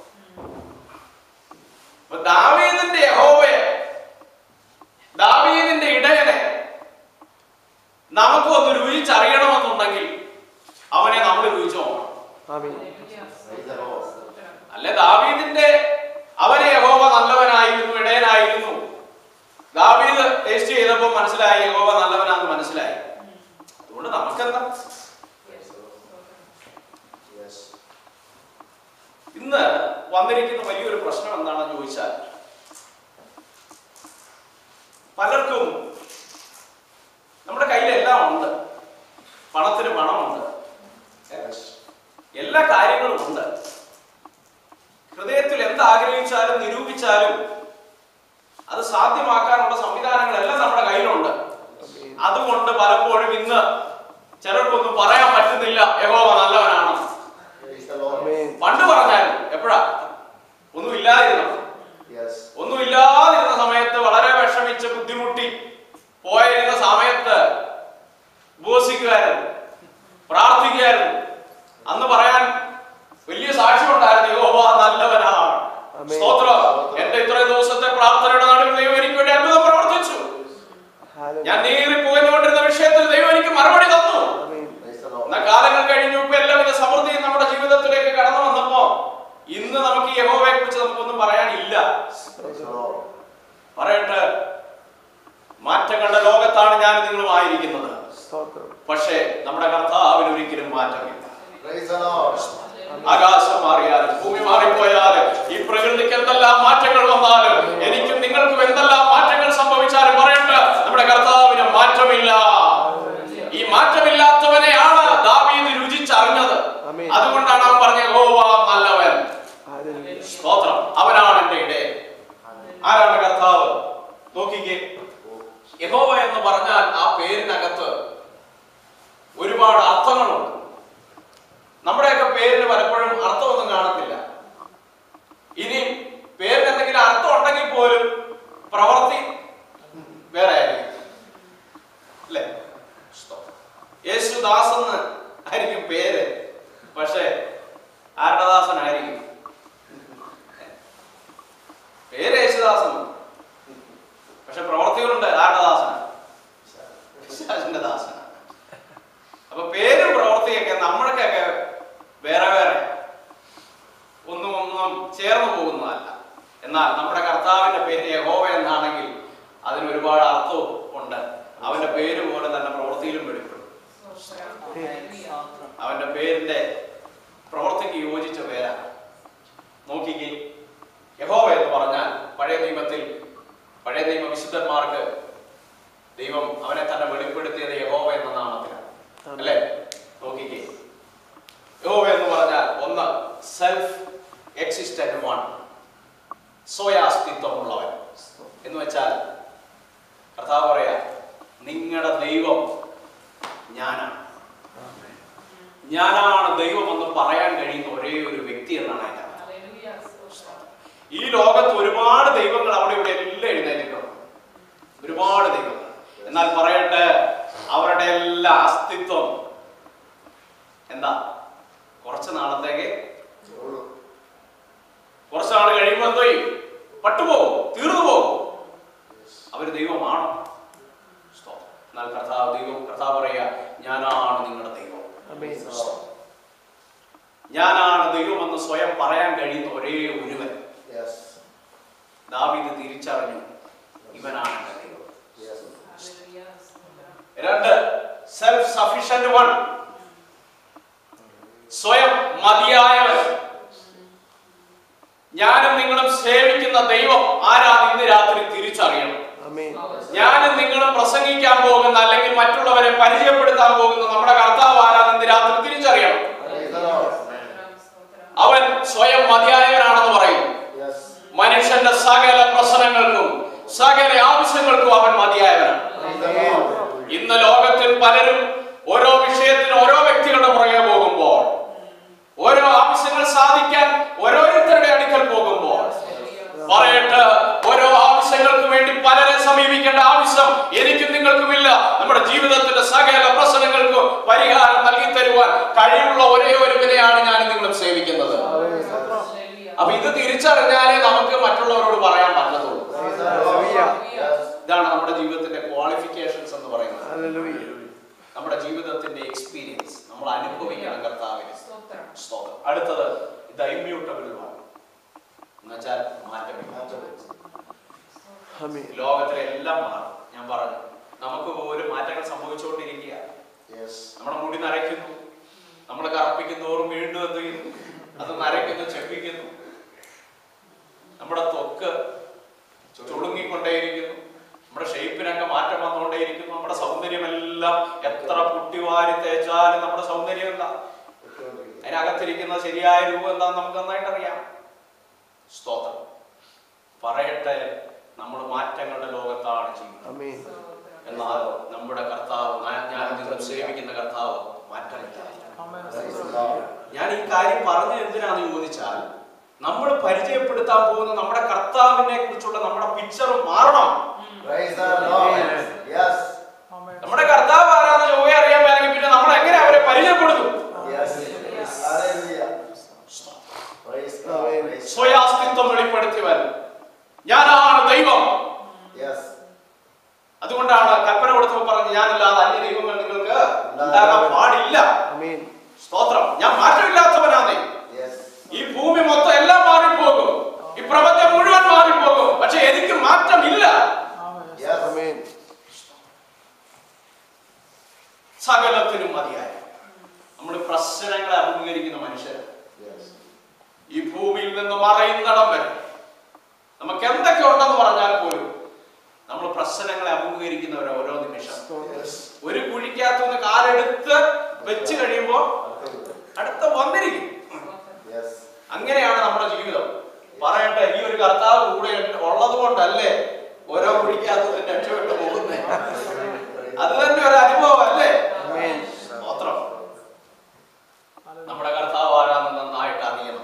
അപ്പൊ ദാവീദിന്റെ യഹോവയെ ദാവീദിന്റെ ഇടയനെ നമുക്ക് ഒന്ന് രുചിച്ചറിയണമെന്നുണ്ടെങ്കിൽ അവനെ നമ്മൾ രുചിച്ചു നോക്കണം ആമേൻ Praise the Lord. അല്ലെ ദാവീദിന്റെ അവനെ യഹോവ നല്ലവനായിരുന്നു ഇടയനായിരുന്നു ദാവീദ് ടേസ്റ്റ് ചെയ്തപ്പോൾ മനസ്സിലായി യഹോവ നല്ലവനാന്ന് മനസ്സിലായി അതുകൊണ്ട് നമുക്കെന്താ Yes. ഇന്ന് വന്നിരിക്കുന്ന വലിയൊരു പ്രശ്നം എന്താണെന്ന് ചോദിച്ചാൽ പലർക്കും നമ്മുടെ കയ്യിൽ എല്ലാം ഉണ്ട് പണത്തിന് പണമുണ്ട് Yes. എല്ലാ കാര്യങ്ങളും ഉണ്ട് ഹൃദയത്തിൽ എന്ത് ആഗ്രഹിച്ചാലും നിരൂപിച്ചാലും അത് സാധ്യമാക്കാനുള്ള സംവിധാനങ്ങളെല്ലാം നമ്മുടെ കയ്യിലുണ്ട് ആമേൻ അതുകൊണ്ട് പലപ്പോഴും ഇന്ന് ചിലർക്കൊന്നും പറയാൻ പറ്റുന്നില്ല യഹോവ നല്ലവനാണ് Praise the Lord. ആമേൻ പണ്ട് പറഞ്ഞാലും എപ്പോഴാ ഒന്നുമില്ലാതിരുന്നു Yes. ഒന്നുമില്ലാതിരുന്ന സമയത്ത് വളരെ വിഷമിച്ച് ബുദ്ധിമുട്ടി പോയിരുന്ന സമയത്ത് ഉപവസിക്കുമായിരുന്നു പ്രാർത്ഥിക്കുമായിരുന്നു അന്ന് പറയാൻ വലിയ സാക്ഷ്യമുണ്ടായിരുന്നു യഹോവ നല്ലവനാണ് ആമേൻ. സ്തോത്രം എന്റെ ഇത്രയും ദിവസത്തെ പ്രാർത്ഥനയുടെ നടുവിൽ ദൈവം എനിക്ക് വേണ്ടി അത്ഭുതം പ്രവർത്തിച്ചു ഞാൻ ഹല്ലേലൂയ നീറി പുകഞ്ഞുകൊണ്ടിരുന്ന വിഷയത്തിൽ ദൈവം എനിക്ക് മറുപടി തന്നു ആമേൻ Praise the Lord. എന്നാൽ കാലങ്ങൾ കഴിഞ്ഞു ഇപ്പൊ എല്ലാവിധ സമൃദ്ധിയും നമ്മുടെ ജീവിതത്തിലേക്ക് കടന്നു വന്നപ്പോ ഇന്ന് നമുക്ക് ഈ യഹോവയെ കുറിച്ച് നമുക്കൊന്നും പറയാനില്ല Praise the Lord. പറയട്ടെ മാറ്റങ്ങളുടെ ലോകത്താണ് ഞാൻ നിങ്ങളുമായിരിക്കുന്നത് സ്തോത്രം പക്ഷേ നമ്മുടെ കർത്താവിന് ഒരിക്കലും മാറ്റമില്ല Praise the Lord. ആകാശം മാറിയാലും ഭൂമി മാറിപ്പോയാലും ഈ പ്രകൃതിക്ക് എന്തെല്ലാം മാറ്റങ്ങൾ വന്നാലും എനിക്കും നിങ്ങൾക്കും എന്തെല്ലാം മാറ്റങ്ങൾ സംഭവിച്ചാലും പറയട്ടെ നമ്മുടെ കർത്താവിന് മാറ്റമില്ല ഈ മാറ്റമില്ലാത്തവനെയാണ് ദാവീദ് രുചിച്ചറിഞ്ഞത് ആമേൻ. അതുകൊണ്ടാണ് അവൻ പറഞ്ഞത് ഹോവ നല്ലവൻ ഹല്ലേലൂയ സ്തോത്രം അവനാണ് എന്റെ ഇടയൻ ആരാണ് കർത്താവ് നോക്കിക്കേ യഹോവ എന്ന് പറഞ്ഞാൽ ആ പേരിനകത്ത് ഒരുപാട് അർത്ഥങ്ങളുണ്ട് നമ്മുടെയൊക്കെ പേരിന് പലപ്പോഴും അർത്ഥമൊന്നും കാണത്തില്ല ഇനി പേരിന് എന്തെങ്കിലും അർത്ഥം ഉണ്ടെങ്കിൽ പോലും പ്രവൃത്തി വേറെ ആയിരിക്കും അല്ലേ യേശുദാസ് എന്ന് ആയിരിക്കും പേര് പക്ഷേ ആരുടെ ദാസനായിരിക്കും പേര് യേശുദാസൻ പക്ഷെ പ്രവർത്തികളുണ്ട് ആരുടെ ദാസന പിശാചിന്റെ ദാസന അപ്പൊ പേരും പ്രവൃത്തിയൊക്കെ നമ്മൾക്കൊക്കെ വേറെ വേറെ ഒന്നും ഒന്നും ചേർന്ന് പോകുന്നതല്ല എന്നാൽ നമ്മുടെ കർത്താവിന്റെ പേര് യഹോവ എന്നാണെങ്കിൽ അതിന് ഒരുപാട് അർത്ഥവും ഉണ്ട് അവന്റെ പേര് പോലെ തന്നെ പ്രവൃത്തിയിലും വെളിപ്പെടും അവന്റെ പേരിന്റെ പ്രവൃത്തിക്ക് യോജിച്ച പേരാണ് നോക്കിക്കേ യഹോവ എന്ന് പറഞ്ഞാൽ പഴയ നിയമത്തിൽ പഴയ നിയമ വിശുദ്ധന്മാർക്ക് ദൈവം അവനെ തന്നെ വെളിപ്പെടുത്തിയത് യഹോവ എന്ന നാമത്തിലാണ് അല്ലേ നോക്കിക്കേ യഹോവ എന്ന് പറഞ്ഞാൽ ഒന്ന് സെൽഫ് എക്സിസ്റ്റന്റ് വൺ സ്വയാസ്തിത്വമുള്ളവൻ എന്ന് വെച്ചാൽ കർത്താവ് പറയാ നിങ്ങളുടെ ദൈവം ഞാനാണ് ഞാനാണ് ദൈവം എന്ന് പറയാൻ കഴിയുന്ന ഒരേ ഒരു വ്യക്തി എന്നാണ് അതിന്റെ അർത്ഥം. ഈ ലോകത്ത് ഒരുപാട് ദൈവങ്ങൾ അവിടെ ഇവിടെ എല്ലാം എഴുന്നേറ്റിട്ടുണ്ട് ഒരുപാട് ദൈവങ്ങൾ എന്നാൽ പറയട്ടെ അവരുടെ എല്ലാ അസ്തിത്വം എന്താ കുറച്ച് നാളത്തേക്ക് ഉള്ളൂ. കുറച്ച് നാൾ കഴിയുമ്പോൾ എന്തോ ചെയ്യും പട്ടുപോകും തീർന്നു പോകും അവര് ദൈവമാണോ സ്തോത്രം. എന്നാൽ കർത്താവ് ദൈവം കർത്താവ് പറയാ ഞാനാണ് നിങ്ങളുടെ ദൈവം ആമേൻ ഞാനാണ് ദൈവമെന്ന് സ്വയം പറയാൻ കഴിയുന്ന ഒരേ ഒരുവൻ Yes. ദാവീദ് തിരിച്ചറിഞ്ഞു ഇവനാണ് എൻ്റെ ദൈവം Yes. രണ്ട് സെൽഫ് സഫിഷ്യന്റ് വൺ സ്വയം മതിയായവൻ ഞാനും നിങ്ങളും സേവിക്കുന്ന ദൈവം ആരാണ് ഇന്ന് രാത്രി തിരിച്ചറിയണം ആമേൻ ഞാനും നിങ്ങളും പ്രസംഗിക്കാൻ പോകുന്ന അല്ലെങ്കിൽ മറ്റുള്ളവരെ പരിചയപ്പെടുത്താൻ പോകുന്ന നമ്മുടെ കർത്താവ് ആരാണ് ഇന്ന് രാത്രി തിരിച്ചറിയണം Praise the Lord. അവൻ സ്വയം മതിയായ ജീവിതത്തിന്റെ സകല പ്രശ്നങ്ങൾക്കും സകല ആവശ്യങ്ങൾക്കും അവൻ മതിയായവനാണ് ഇന്ന് ലോകത്തിൽ പലരും ഓരോ വിഷയത്തിന് ഓരോ വ്യക്തികളുടെ പുറകെ പോകുമ്പോൾ ഓരോ ആവശ്യങ്ങൾ സാധിക്കാൻ ഓരോരുത്തരുടെ അടുക്കൽ പോകുമ്പോൾ പറയട്ടെ ഓരോ ആവശ്യങ്ങൾക്ക് വേണ്ടി പലരെ സമീപിക്കേണ്ട ആവശ്യം എനിക്കും നിങ്ങൾക്കുമില്ല നമ്മുടെ ജീവിതത്തിന്റെ സകല പ്രശ്നങ്ങൾക്കും പരിഹാരം നൽകി തരുവാൻ കഴിവുള്ള ഒരേ ഒരുവിനെയാണ് ഞാൻ നിങ്ങളും സേവിക്കുന്നത് അപ്പൊ ഇത് തിരിച്ചറിഞ്ഞാലേ നമുക്ക് മറ്റുള്ളവരോട് പറയാൻ പറ്റത്തുള്ളൂ ഇതാണ് നമ്മുടെ ജീവിതത്തിന്റെ ക്വാളിഫിക്കേഷൻസ് എന്ന് പറയുന്നത് Hallelujah. നമ്മുടെ ജീവിതത്തിന്റെ എക്സ്പീരിയൻസ് നമ്മൾ അനുഭവിക്കണം കർത്താവിനെ സ്തോത്രം അടുത്തത് ഇത് ഇമ്മ്യൂട്ടബിൾ ആണ് എന്നുവെച്ചാൽ മാറ്റമില്ല Amen. ലോകത്തിലെ എല്ലാം മാറും ഞാൻ പറഞ്ഞു നമുക്ക് പോലും മാറ്റങ്ങൾ സംഭവിച്ചുകൊണ്ടിരിക്കുക നമ്മുടെ മുടി നരയ്ക്കുന്നു നമ്മൾ കറപ്പിക്കുന്നതോറും വീണ്ടും എന്ത് ചെയ്യുന്നു അത് നരയ്ക്കുന്നു ചെപ്പിക്കുന്നു നമ്മുടെ ത്വക്ക് ചുളുങ്ങിക്കൊണ്ടേയിരിക്കുന്നു നമ്മുടെ ഷേപ്പിനൊക്കെ മാറ്റം വന്നുകൊണ്ടേയിരിക്കുന്നു നമ്മുടെ സൗന്ദര്യമെല്ലാം എത്ര പുട്ടിവാരി തേച്ചാലും നമ്മുടെ സൗന്ദര്യം എന്താ അതിനകത്തിരിക്കുന്ന ശരിയായ രൂപം എന്താന്ന് നമുക്ക് നന്നായിട്ട് അറിയാം സ്തോത്രം പറയട്ടെ നമ്മൾ മാറ്റങ്ങളുടെ ലോകത്താണ് ജീവിക്കുന്നത് Amen. എന്നാൽ നമ്മുടെ കർത്താവ് ഞാൻ- ഞാൻ നിങ്ങൾ സേവിക്കുന്ന കർത്താവ് മാറ്റമില്ല ഞാൻ ഈ കാര്യം പറഞ്ഞത് എന്തിനാന്ന് ചോദിച്ചാൽ നമ്മൾ പരിചയപ്പെടുത്താൻ പോകുന്ന നമ്മുടെ കർത്താവിനെ കുറിച്ചുള്ള നമ്മുടെ പിക്ചർ മാറണം നമ്മുടെ കർത്താവ് ആരാന്ന് ചൊവ്വ അറിയാൻ പറ്റുമെങ്കിൽ പിന്നെ നമ്മൾ എങ്ങനെ അവരെ പരിചയപ്പെടുത്തും സ്വയാസ്തിത്വം വെളിപ്പെടുത്തിയവൻ ഞാനാണ് ദൈവം അതുകൊണ്ടാണ് കൽപ്പന കൊടുത്തപ്പോൾ പറഞ്ഞു ഞാനല്ലാതെ അന്യ ദൈവങ്ങൾ നിങ്ങൾക്ക് ഉണ്ടാകാൻ പാടില്ല Amen. സ്തോത്രം ഞാൻ മാറ്റമില്ലാത്തവനാണ് ഈ ഭൂമി മൊത്തം എല്ലാം മാറിപ്പോകും ഈ പ്രപഞ്ചം മുഴുവൻ മാറിപ്പോകും പക്ഷെ എനിക്ക് മാറ്റമില്ല Amen. സകലത്തിനും മതിയായ നമ്മൾ പ്രശ്നങ്ങളെ അഭിമുഖീകരിക്കുന്ന മനുഷ്യർ ഈ ഭൂമിയിൽ നിന്ന് മറയുന്നിടം വരെ നമുക്ക് എന്തൊക്കെ ഉണ്ടെന്ന് പറഞ്ഞാൽ പോലും നമ്മൾ പ്രശ്നങ്ങളെ അഭിമുഖീകരിക്കുന്നവർ ഓരോ നിമിഷം ഒരു കുഴിക്കകത്തുനിന്ന് കാലെടുത്ത് വെച്ച് കഴിയുമ്പോൾ അടുത്ത വന്നിരിക്കും അങ്ങനെയാണ് നമ്മുടെ ജീവിതം പറയട്ടെ ഈ ഒരു കർത്താവ് കൂടെ ഉള്ളത് കൊണ്ടല്ലേ ഓരോ കുഴിക്കകത്ത് രക്ഷപ്പെട്ടു പോകുന്നേ അത് തന്നെ ഒരു അനുഭവം അല്ലേ Amen. സ്തോത്രം നമ്മുടെ കർത്താവ് ആരാന്ന് നന്നായിട്ട് അറിയണം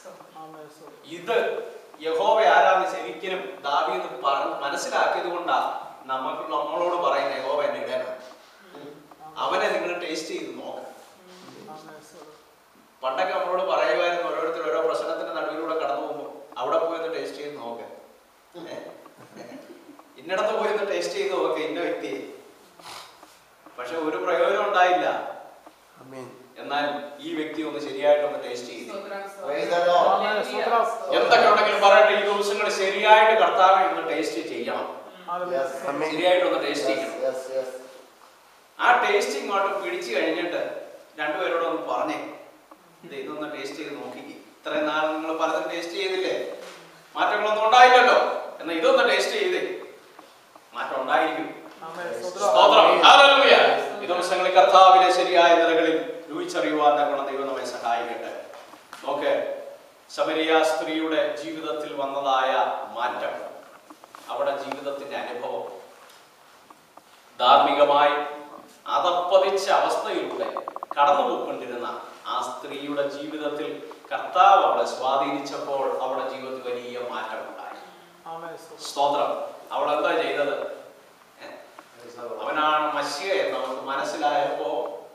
ഇത് യഹോവ ആരാന്ന് ശരിക്കും ദാവീദ് പറഞ്ഞ് മനസ്സിലാക്കിയത് കൊണ്ടാ നമുക്ക് നമ്മളോട് പറയുന്ന യഹോവ എന്റെ ഇടയനാണ് അവനെ നിങ്ങൾ ടേസ്റ്റ് ചെയ്ത് നോക്കണം പണ്ടൊക്കെ നമ്മളോട് പറയുമായിരുന്നു ഓരോരുത്തർ ഓരോ പ്രശ്നത്തിന്റെ നടുവിലൂടെ കടന്നു പോകുമ്പോൾ അവിടെ പോയി ഒന്ന് ടേസ്റ്റ് ചെയ്ത് നോക്ക് ഏ? ഇന്നിടത്ത് പോയി ഒന്ന് ടേസ്റ്റ് ചെയ്ത് നോക്ക് ഇന്ന വ്യക്തിയെ പക്ഷെ ഒരു പ്രയോജനം ഉണ്ടായില്ല Amen. എന്നാൽ ഈ വ്യക്തി ഒന്ന് ശരിയായിട്ടൊന്ന് ടേസ്റ്റ് ചെയ്തു എന്തൊക്കെ ഉണ്ടെങ്കിലും പറയട്ടെ ഈ ദിവസങ്ങൾ ശരിയായിട്ട് കർത്താവിനെ ഒന്ന് ടേസ്റ്റ് ചെയ്യണം Amen. ശരിയായിട്ടൊന്ന് ടേസ്റ്റ് ചെയ്യണം ആ ടേസ്റ്റ് ഇങ്ങോട്ട് പിടിച്ചു കഴിഞ്ഞിട്ട് രണ്ടുപേരോടൊന്ന് പറഞ്ഞേ ഇത് ഇതൊന്ന് ടേസ്റ്റ് ചെയ്ത് നോക്കിക്കേ ഇത്രയും നാൾ നിങ്ങൾ പലതും ടേസ്റ്റ് ചെയ്തില്ലേ മാറ്റങ്ങളൊന്നും ഉണ്ടായില്ലല്ലോ എന്നാ ഇതൊന്ന് ടേസ്റ്റ് ചെയ്തേ മാറ്റം ഉണ്ടായിരിക്കും സ്തോത്രം ഹല്ലേലൂയ ഈ ദിവസങ്ങളിൽ കർത്താവിനെ ശരിയായ നിലകളിൽ രുചിച്ചറിയുവാൻ ഗുണം ദൈവം നമ്മെ സഹായിക്കട്ടെ നോക്ക് ശബരിയ സ്ത്രീയുടെ ജീവിതത്തിൽ വന്നതായ മാറ്റം അവിടെ ജീവിതത്തിന്റെ അനുഭവം ധാർമ്മികമായി അതപ്പതിച്ച അവസ്ഥയിലൂടെ കടന്നുപോയിക്കൊണ്ടിരുന്ന ആ സ്ത്രീയുടെ ജീവിതത്തിൽ കർത്താവ് അവളെ സ്വാധീനിച്ചപ്പോൾ അവളുടെ ജീവിതത്തിൽ വലിയ മാറ്റമുണ്ടായി സ്തോത്രം അവൾ എന്താ ചെയ്തത് ഏ? അവനാണ് മഷിക എന്ന് അവൾക്ക് മനസ്സിലായപ്പോ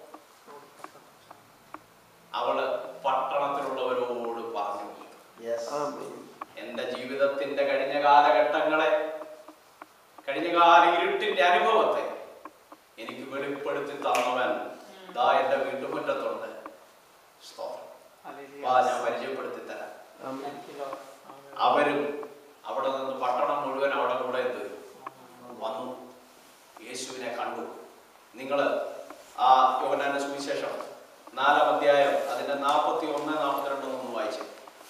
അവള് പട്ടണത്തിലുള്ളവരോട് പറഞ്ഞു Amen. എന്റെ ജീവിതത്തിന്റെ കഴിഞ്ഞ കാലഘട്ടങ്ങളെ കഴിഞ്ഞ കാല ഇരുട്ടിന്റെ അനുഭവത്തെ എനിക്ക് വെളിപ്പെടുത്തി തന്നവൻ ദാ എന്റെ വീട്ടുമുറ്റത്തുണ്ട് സ്തോത്രം വാ ഞാൻ പരിചയപ്പെടുത്തി തരാം Amen. അവരും അവിടെ നിന്ന് പട്ടണം മുഴുവൻ അവിടെ കൂടെ എന്ത് വന്നു യേശുവിനെ കണ്ടു നിങ്ങൾ ആ യോഹന്നാന്റെ സുവിശേഷം നാലാം അധ്യായം അതിന്റെ നാൽപ്പത്തി ഒന്ന് നാൽപ്പത്തിരണ്ട് ഒന്ന് വായിച്ചു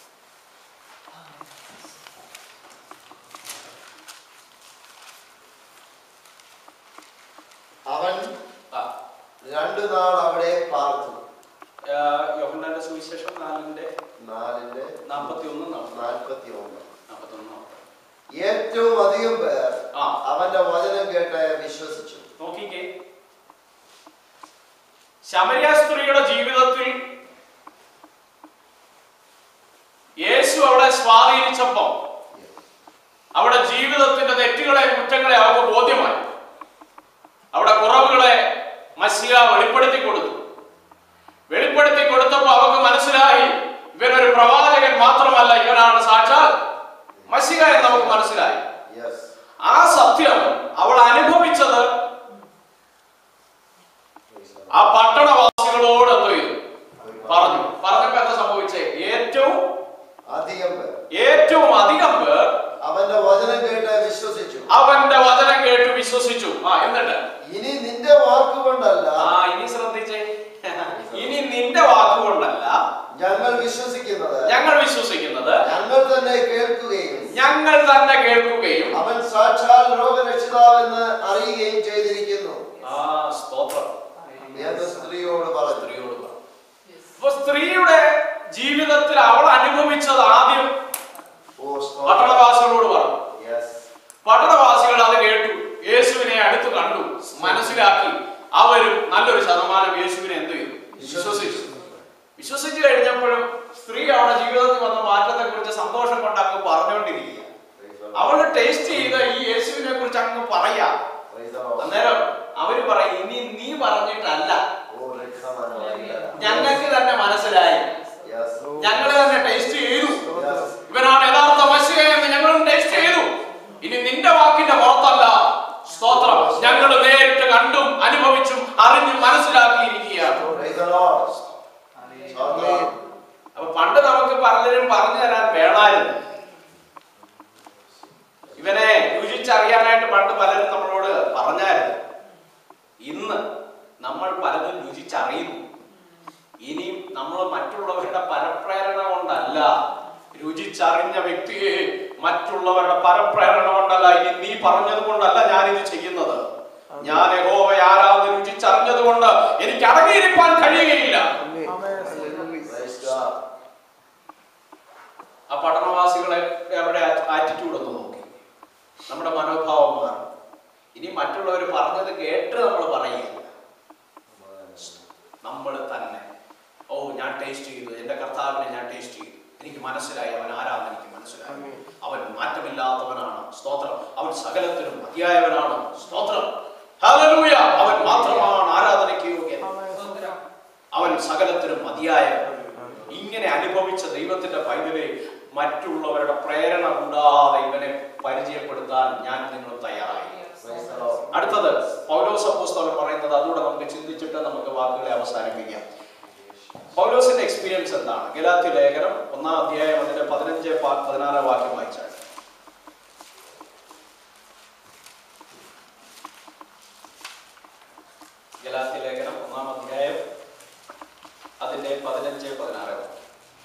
അവൻ ആ, രണ്ടു നാൾ അവിടെ പാർത്തു ആ, യോഹന്നാന്റെ സുവിശേഷം നാലിന്റെ നാലിന്റെ നാൽപ്പത്തി ഒന്ന് നാൽപ്പത്തി ഒന്ന് നാൽപ്പത്തി ഒന്ന് ഏറ്റവും അധികം പേർ ആ അവന്റെ വചനം കേട്ട് വിശ്വസിച്ചു നോക്കിക്കേ ശമരിയ സ്ത്രീയുടെ ജീവിതത്തിൽ യേശു അവളെ സ്വാധീനിച്ചപ്പോ അവിടെ ജീവിതത്തിന്റെ തെറ്റുകളെ കുറ്റങ്ങളെ അവർക്ക് ബോധ്യമായി അവിടെ കുറവുകളെ മസിക വെളിപ്പെടുത്തി കൊടുത്തു വെളിപ്പെടുത്തി കൊടുത്തപ്പോ അവർക്ക് മനസ്സിലായി ഇവനൊരു പ്രവാചകൻ മാത്രമല്ല ഇവനാണ് സാക്ഷാൽ മസിക എന്ന് നമുക്ക് മനസ്സിലായി യെസ് ആ സത്യം അവൾ അനുഭവിച്ചത് ആ പട്ടണവാസികളോട് എന്തോ ചെയ്തു പറഞ്ഞു പറഞ്ഞപ്പോ എന്താ സംഭവിച്ചേ ഏറ്റവും അധികം പേർ ഏറ്റവും അധികം പേർ അവന്റെ വചനം കേട്ട് വിശ്വസിച്ചു അവന്റെ വചനം കേട്ട് വിശ്വസിച്ചു ആ എന്നിട്ട് ഇനി നിന്റെ വാക്കുകൊണ്ടല്ല ആ ഇനി ശ്രദ്ധിച്ചേ ഇനി നിന്റെ വാക്കുകൊണ്ടല്ല ഞങ്ങൾ വിശ്വസിക്കുന്നത് ഞങ്ങൾ വിശ്വസിക്കുന്നത് ഞങ്ങൾ തന്നെ കേൾക്കുകയും ഞങ്ങൾ തന്നെ കേൾക്കുകയും അവൻ സാക്ഷാൽ രോഗരക്ഷിതാവെന്ന് അറിയുകയും ചെയ്തിരിക്കുന്നു ആ സ്തോത്രം എന്ന് സ്ത്രീയോട് പറഞ്ഞു സ്ത്രീയോട് പറഞ്ഞു അപ്പൊ സ്ത്രീയുടെ ജീവിതത്തിൽ അവൾ അനുഭവിച്ചത് ആദ്യം ഓ സ്തോത്രം. പട്ടണവാസികളോട് പറഞ്ഞു Yes. പട്ടണവാസികൾ അത് കേട്ടു യേശുവിനെ അടുത്ത് കണ്ടു മനസ്സിലാക്കി അവരും നല്ലൊരു ശതമാനം യേശുവിനെ എന്ത് ചെയ്തു വിശ്വസിച്ചു വിശ്വസിച്ചു കഴിഞ്ഞപ്പോഴും സ്ത്രീ അവളുടെ ജീവിതത്തിൽ വന്ന മാറ്റത്തെ കുറിച്ച് സന്തോഷം കൊണ്ട് അങ്ങ് പറഞ്ഞുകൊണ്ടിരിക്കുക Praise the Lord. അവള് ടേസ്റ്റ് ചെയ്ത ഈ യേശുവിനെ കുറിച്ച് അങ്ങ് പറയാ Praise the Lord. അന്നേരം അവര് പറയും ഇനി നീ പറഞ്ഞിട്ടല്ല ഓ രക്ഷാമാനമായ ഞങ്ങൾക്ക് തന്നെ മനസ്സിലായി Yes. ഞങ്ങൾ തന്നെ ടേസ്റ്റ് ചെയ്തു Yes. ഇവനാണ് യഥാർത്ഥ മഷിക എന്ന് ഞങ്ങളും ടേസ്റ്റ് ചെയ്തു ഇനി നിന്റെ വാക്കിന്റെ പുറത്തല്ല സ്തോത്രം ഞങ്ങൾ നേരിട്ട് കണ്ടും അനുഭവിച്ചും അറിഞ്ഞും മനസ്സിലാക്കിയിരിക്കുകയാണ് Praise the Lord. സ്തോത്രം. അപ്പൊ പണ്ട് നമുക്ക് പലരും പറഞ്ഞു തരാൻ വേണമായിരുന്നു ഇവനെ രുചിച്ചറിയാനായിട്ട് പണ്ട് പലരും നമ്മളോട് പറഞ്ഞായിരുന്നു ഇന്ന് നമ്മൾ പലതും രുചിച്ചറിയുന്നു ഇനിയും നമ്മൾ മറ്റുള്ളവരുടെ പരപ്രേരണ കൊണ്ടല്ല രുചിച്ചറിഞ്ഞ വ്യക്തിയെ മറ്റുള്ളവരുടെ പരപ്രേരണ കൊണ്ടല്ല ഇനി നീ പറഞ്ഞത് കൊണ്ടല്ല ഞാൻ ഇത് ചെയ്യുന്നത് ഞാൻ യഹോവയെ ആരാധന രുചിച്ചറിഞ്ഞത് കൊണ്ട് എനിക്ക് അടങ്ങിയിരിക്കാൻ കഴിയുകയില്ല Amen. Hallelujah. Praise God. ആ പട്ടണവാസികളെ അവരുടെ ആറ്റിറ്റ്യൂഡ് ഒന്ന് നോക്കി നമ്മുടെ മനോഭാവം മാറും ഇനി മറ്റുള്ളവർ പറഞ്ഞത് കേട്ട് നമ്മൾ പറയുക നമ്മൾ തന്നെ ഓ ഞാൻ ടേസ്റ്റ് ചെയ്തു എൻ്റെ കർത്താവിനെ ഞാൻ ടേസ്റ്റ് ചെയ്തു എനിക്ക് മനസ്സിലായി അവൻ ആരാന്ന് എനിക്ക് മനസ്സിലായി ആമേൻ. അവൻ മാറ്റമില്ലാത്തവനാണ് സ്തോത്രം അവൻ സകലത്തിനും മതിയായവനാണ് സ്തോത്രം ഹല്ലേലൂയ അവൻ മാത്രമാണ് ആരാധനയ്ക്ക് യോഗ്യൻ അവൻ സകലത്തിനും മതിയായവൻ ഇങ്ങനെ അനുഭവിച്ച ദൈവത്തിന്റെ പൈതലെ മറ്റുള്ളവരുടെ പ്രേരണ കൂടാതെ ഇവനെ പരിചയപ്പെടുത്താൻ ഞാൻ നിങ്ങൾ തയ്യാറായി Praise the Lord. അടുത്തത് പൗലോസ് അപ്പോസ്തലൻ പറയുന്നത് അതുകൂടെ നമുക്ക് ചിന്തിച്ചിട്ട് നമുക്ക് വാക്കുകളെ അവസാനിപ്പിക്കാം പൗലോസിന്റെ എക്സ്പീരിയൻസ് എന്താണ് ഗലാത്തി ലേഖനം ഒന്നാം അധ്യായം അതിന്റെ പതിനഞ്ച് പ- പതിനാറ് വാക്യം വായിച്ചാൽ ഗലാത്തി ലേഖനം ഒന്നാം അധ്യായം അതിന്റെ പതിനഞ്ച് പതിനാറ് വാക്യം.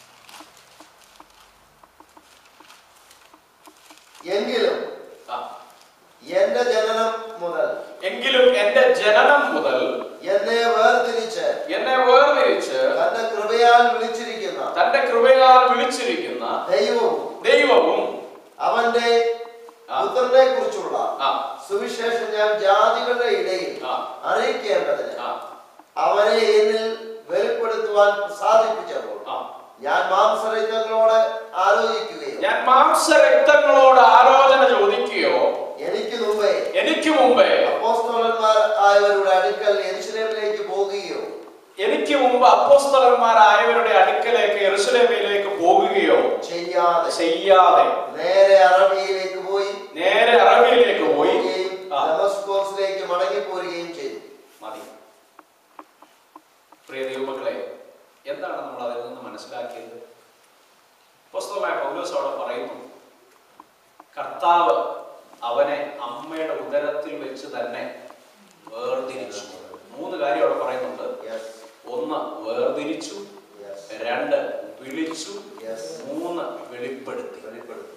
എങ്കിലും ആ. എന്റെ ജനനം മുതൽ എങ്കിലും എന്റെ ജനനം മുതൽ എന്നെ വേർതിരിച്ച് എന്നെ വേർതിരിച്ച് തന്റെ കൃപയാൽ വിളിച്ചിരിക്കുന്ന തന്റെ കൃപയാൽ വിളിച്ചിരിക്കുന്ന ദൈവവും ദൈവവും അവന്റെ ആ. പുത്രനെ കുറിച്ചുള്ള ആ സുവിശേഷം ഞാൻ ജാതികളുടെ ഇടയിൽ ആ. അറിയിക്കേണ്ടതിന് ആ അവനെ എന്നിൽ വെളിപ്പെടുത്തുവാൻ സാധിപ്പിച്ചപ്പോൾ ആ ഞാൻ മാംസരഹിതങ്ങളോട് ആലോചിക്കുകയും ഞാൻ മാംസരക്തങ്ങളോട് ആലോചന ചോദിക്കുകയോ എനിക്ക് മുമ്പേ എനിക്ക് മുമ്പേ അപ്പോസ്തലന്മാർ ആയവരുടെ അടുക്കൽ എരിശിലേമിലേക്ക് പോകുകയോ എനിക്ക് മുമ്പ് അപ്പോസ്തലന്മാരായവരുടെ അടുക്കലേക്ക് എറുസലേമിലേക്ക് പോകുകയോ ചെയ്യാതെ ചെയ്യാതെ നേരെ അറബിയിലേക്ക് പോയി നേരെ അറബിയിലേക്ക് പോയി പോവുകയും ആ. ഡെമസ്കോസിലേക്ക് മടങ്ങിപ്പോരുകയും ചെയ്തു മതി പ്രിയ ദൈവമക്കളെ എന്താണ് നമ്മൾ അതിൽ നിന്ന് മനസ്സിലാക്കിയത് പുസ്തകമായ പൗലോസ് അവിടെ പറയുന്നു കർത്താവ് അവനെ അമ്മയുടെ ഉദരത്തിൽ വെച്ച് തന്നെ വേർതിരിച്ചു മൂന്ന് കാര്യം അവിടെ പറയുന്നുണ്ട് Yes, ഒന്ന് വേർതിരിച്ചു yes, രണ്ട് വിളിച്ചു yes. മൂന്ന് വെളിപ്പെടുത്തി വെളിപ്പെടുത്തി.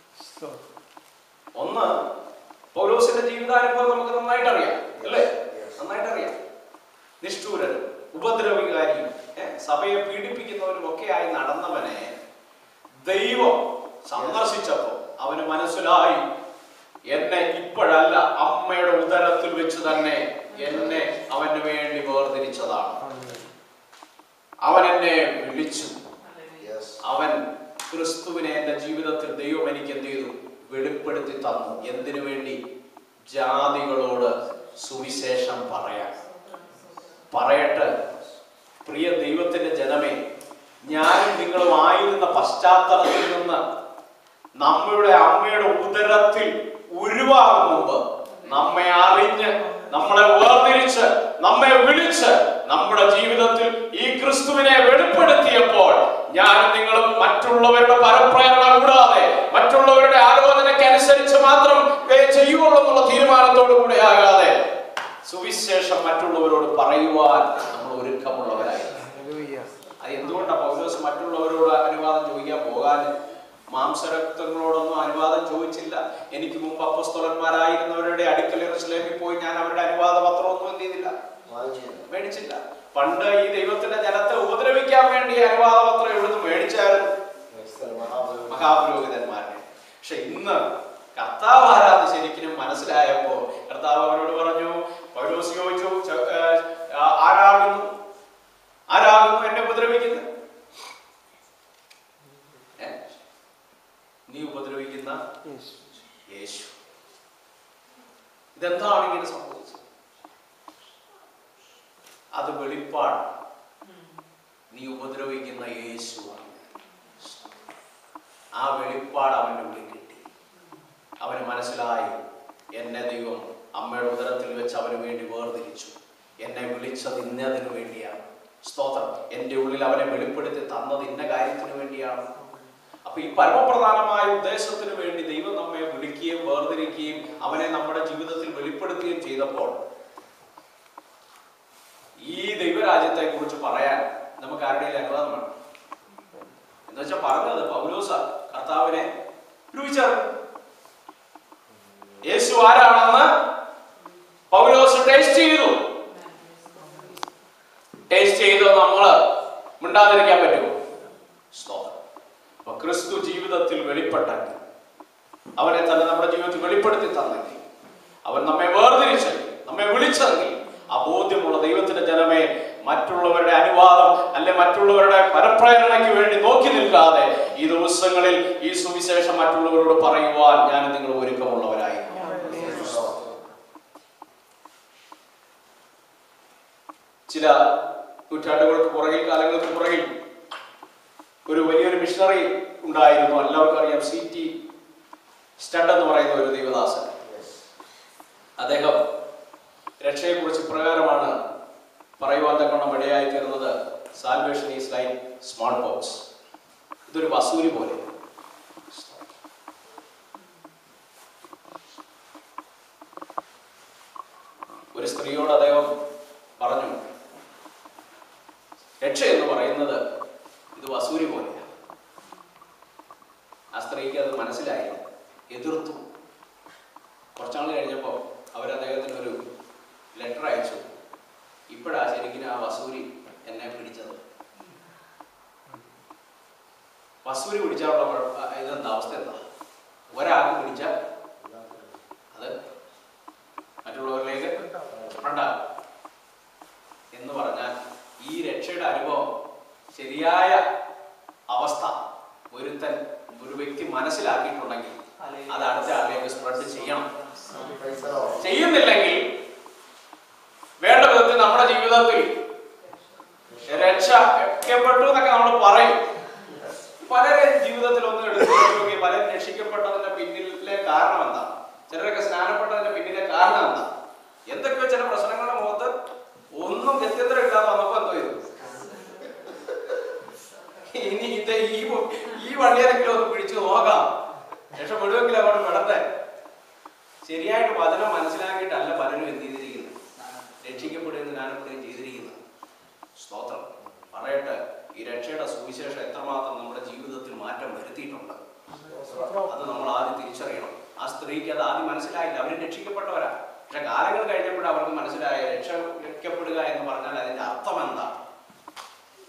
ഒന്ന് പൗലോസിന്റെ ജീവിതാനുഭവം നമുക്ക് നന്നായിട്ട് അറിയാം അല്ലേ Yes. നന്നായിട്ട് അറിയാം നിഷ്ഠൂരനും ഉപദ്രവികാരിയും ഏ, സഭയെ പീഡിപ്പിക്കുന്നവരും ഒക്കെ ആയി നടന്നവനെ ദൈവം സന്ദർശിച്ചപ്പോ അവൻ അവന് മനസ്സിലായി എന്നെ ഇപ്പോഴല്ല അമ്മയുടെ ഉദരത്തിൽ വെച്ച് തന്നെ എന്നെ അവന് വേണ്ടി വേർതിരിച്ചതാണ് അവൻ എന്നെ വിളിച്ചു യെസ് അവൻ ക്രിസ്തുവിനെ എൻ്റെ ജീവിതത്തിൽ ദൈവം എനിക്ക് എന്ത് ചെയ്തു വെളിപ്പെടുത്തി തന്നു എന്തിനു വേണ്ടി ജാതികളോട് സുവിശേഷം പറയാൻ പറയട്ടെ പ്രിയ ദൈവത്തിന്റെ ജനമേ ഞാനും നിങ്ങളും ആയിരുന്ന പശ്ചാത്തലത്തിൽ നിന്ന് നമ്മുടെ അമ്മയുടെ ഉദരത്തിൽ ഉരുവാകും മുമ്പ് നമ്മെ അറിഞ്ഞ് നമ്മളെ വേർതിരിച്ച് നമ്മെ വിളിച്ച് നമ്മുടെ ജീവിതത്തിൽ ഈ ക്രിസ്തുവിനെ വെളിപ്പെടുത്തിയപ്പോൾ ഞാനും നിങ്ങളും മറ്റുള്ളവരുടെ പരപ്രേരണ കൂടാതെ മറ്റുള്ളവരുടെ ആലോചനയ്ക്ക് അനുസരിച്ച് മാത്രം ഏ, ചെയ്യുള്ളൂ എന്നുള്ള തീരുമാനത്തോടു കൂടെ ആകാതെ സുവിശേഷം മറ്റുള്ളവരോട് പറയുവാൻ നമ്മൾ ഒരുക്കമുള്ളവരായി അത് എന്തുകൊണ്ടാണ് പൗലോസ് മറ്റുള്ളവരോട് അനുവാദം ചോദിക്കാൻ പോകാൻ മാംസരക്തങ്ങളോടൊന്നും അനുവാദം ചോദിച്ചില്ല എനിക്ക് മുമ്പ് അപ്പസ്തോലന്മാരായിരുന്നവരുടെ അടുക്കൽ ഇറച്ചിലേക്ക് പോയി ഞാൻ അവരുടെ അനുവാദ പത്രമൊന്നും എന്ത് ചെയ്തില്ല വാങ്ങിച്ചില്ല മേടിച്ചില്ല പണ്ട് ഈ ദൈവത്തിന്റെ ജനത്തെ ഉപദ്രവിക്കാൻ വേണ്ടി അനുവാദ പത്രം ഇവിടുന്ന് മേടിച്ചായിരുന്നു മഹാബലി മഹാപുരോഹിതന്മാരുടെ പക്ഷെ ഇന്ന് കർത്താവ് ആരാന്ന് ശരിക്കും മനസ്സിലായപ്പോ കർത്താവ് അവരോട് പറഞ്ഞു പൗലോസ് ചോദിച്ചു "ച- ഏ, ആ- ആരാകുന്നു ആരാകുന്നു എന്നെ ഉപദ്രവിക്കുന്നത് ഏ? നീ ഉപദ്രവിക്കുന്ന യേശു ഇതെന്താണ് ഇങ്ങനെ സംഭവിച്ചത് അത് വെളിപ്പാട് നീ ഉപദ്രവിക്കുന്ന യേശുവാണ് ആ വെളിപ്പാട് അവന്റെ ഉള്ളിൽ കിട്ടി അവന് മനസ്സിലായി എന്നെ ദൈവം അമ്മയുടെ ഉദരത്തിൽ വെച്ച് അവന് വേണ്ടി വേർതിരിച്ചു എന്നെ വിളിച്ചത് ഇന്നതിന് വേണ്ടിയാണ് സ്തോത്രം എൻ്റെ ഉള്ളിൽ അവനെ വെളിപ്പെടുത്തി തന്നത് ഇന്ന കാര്യത്തിന് വേണ്ടിയാണ് അപ്പൊ ഈ പരമപ്രധാനമായ ഉദ്ദേശത്തിന് വേണ്ടി ദൈവം നമ്മെ വിളിക്കുകയും വേർതിരിക്കുകയും അവനെ നമ്മുടെ ജീവിതത്തിൽ വെളിപ്പെടുത്തുകയും ചെയ്തപ്പോൾ ഈ ദൈവരാജ്യത്തെ കുറിച്ച് പറയാൻ നമുക്ക് ആരുടെയും അനുവാദം വേണം എന്ന് വെച്ചാൽ പറഞ്ഞത് പൗലോസ കർത്താവിനെ രുചിച്ചറിഞ്ഞു യേശു ആരാണെന്ന് പൗലോസ് ടേസ്റ്റ് ചെയ്തു ടേസ്റ്റ് ചെയ്ത് നമ്മള് മിണ്ടാതിരിക്കാൻ പറ്റുമോ സ്തോത്രം അപ്പൊ ക്രിസ്തു ജീവിതത്തിൽ വെളിപ്പെട്ടെങ്കിൽ അവനെ തന്നെ നമ്മുടെ ജീവിതത്തിൽ വെളിപ്പെടുത്തി തന്നെങ്കിൽ അവൻ നമ്മെ വേർതിരിച്ചെങ്കിൽ നമ്മെ വിളിച്ചെങ്കിൽ ആ ബോധ്യമുള്ള ദൈവത്തിന്റെ ജനമേ മറ്റുള്ളവരുടെ അനുവാദം അല്ലെ മറ്റുള്ളവരുടെ പരപ്രേരണയ്ക്ക് വേണ്ടി നോക്കി നിൽക്കാതെ ഈ ദിവസങ്ങളിൽ ഈ സുവിശേഷം മറ്റുള്ളവരോട് പറയുവാൻ ഞാൻ നിങ്ങൾ ഒരുക്കമുള്ളവരായി ചില നൂറ്റാണ്ടുകൾക്ക് പുറകിൽ കാലങ്ങൾക്ക് പുറകിൽ ഒരു വലിയൊരു മിഷണറി ഉണ്ടായിരുന്നു എല്ലാവർക്കും അറിയാം സി ടി സ്റ്റഡ് എന്ന് പറയുന്ന ഒരു ദൈവദാസൻ അദ്ദേഹം രക്ഷയെക്കുറിച്ച് ഇപ്രകാരമാണ് പറയുവാൻ തക്കണം ഇടയായി തീർന്നത് salvation is like smallpox ഇതൊരു വസൂരി പോലെ ഒരു സ്ത്രീയോട് അദ്ദേഹം പറഞ്ഞു രക്ഷ എന്ന് പറയുന്നത് ഇത് വസൂരി പോലെയാണ് ആ സ്ത്രീക്ക് അത് മനസ്സിലായി എതിർത്തു കുറച്ചാൾ കഴിഞ്ഞപ്പോൾ അവർ അദ്ദേഹത്തിന് ഒരു ലെറ്റർ അയച്ചു ഇപ്പോഴാ ശരിക്കും ആ വസൂരി എന്നെ പിടിച്ചത് വസൂരി പിടിച്ചാലുള്ള കുഴപ്പ- ഇതെന്താ അവസ്ഥ എന്താ ഒരാൾക്ക് പിടിച്ചാൽ അത് മറ്റുള്ളവരിലേക്ക് ഉണ്ടാകും എന്ന് പറഞ്ഞാൽ ഈ രക്ഷയുടെ അനുഭവം ശരിയായ അവസ്ഥ ഒരുത്തൻ ഒരു വ്യക്തി മനസ്സിലാക്കിയിട്ടുണ്ടെങ്കിൽ അത് അടുത്ത ആളിലേക്ക് സ്പ്രെഡ് ചെയ്യണം ചെയ്യുന്നില്ലെങ്കിൽ വേണ്ട വിധത്തിൽ നമ്മുടെ ജീവിതത്തിൽ രക്ഷപ്പെട്ടു എന്നൊക്കെ നമ്മൾ പറയും പലരെ ജീവിതത്തിൽ ഒന്നും എടുത്തു നോക്കി പലരും രക്ഷിക്കപ്പെട്ടതിന്റെ പിന്നിലെ കാരണം എന്താ ചിലരൊക്കെ സ്നാനപ്പെട്ടതിന്റെ പിന്നിലെ കാരണം എന്താ എന്തൊക്കെയോ ചില പ്രശ്നങ്ങളുടെ മുഖത്ത് ഒന്നും ഗത്യന്തരം ഇല്ലാതെ വന്നപ്പോ എന്തോ ചെയ്തു ഇനി ഇത് ഈ ഈ വള്ളിയാരെങ്കിലും ഒന്ന് പിടിച്ചു നോക്കാം രക്ഷപ്പെടുമെങ്കിലും അങ്ങോട്ട് പെടട്ടെ ശരിയായിട്ട് വചനം മനസ്സിലാക്കിയിട്ടല്ല പലരും എന്ത് ചെയ്തിരിക്കുന്നത് രക്ഷിക്കപ്പെടുകയും ജ്ഞാനപ്പെടുകയും ചെയ്തിരിക്കുന്നത് സ്തോത്രം പറയട്ടെ ഈ രക്ഷയുടെ സുവിശേഷം എത്രമാത്രം നമ്മുടെ ജീവിതത്തിൽ മാറ്റം വരുത്തിയിട്ടുണ്ട് അത് നമ്മൾ ആദ്യം തിരിച്ചറിയണം ആ സ്ത്രീക്ക് അത് ആദ്യം മനസ്സിലായില്ല അവർ രക്ഷിക്കപ്പെട്ടവരാ പക്ഷെ കാലങ്ങൾ കഴിഞ്ഞപ്പോൾ അവർക്ക് മനസ്സിലായ രക്ഷപ്പെടുക എന്ന് പറഞ്ഞാൽ അതിന്റെ അർത്ഥം എന്താ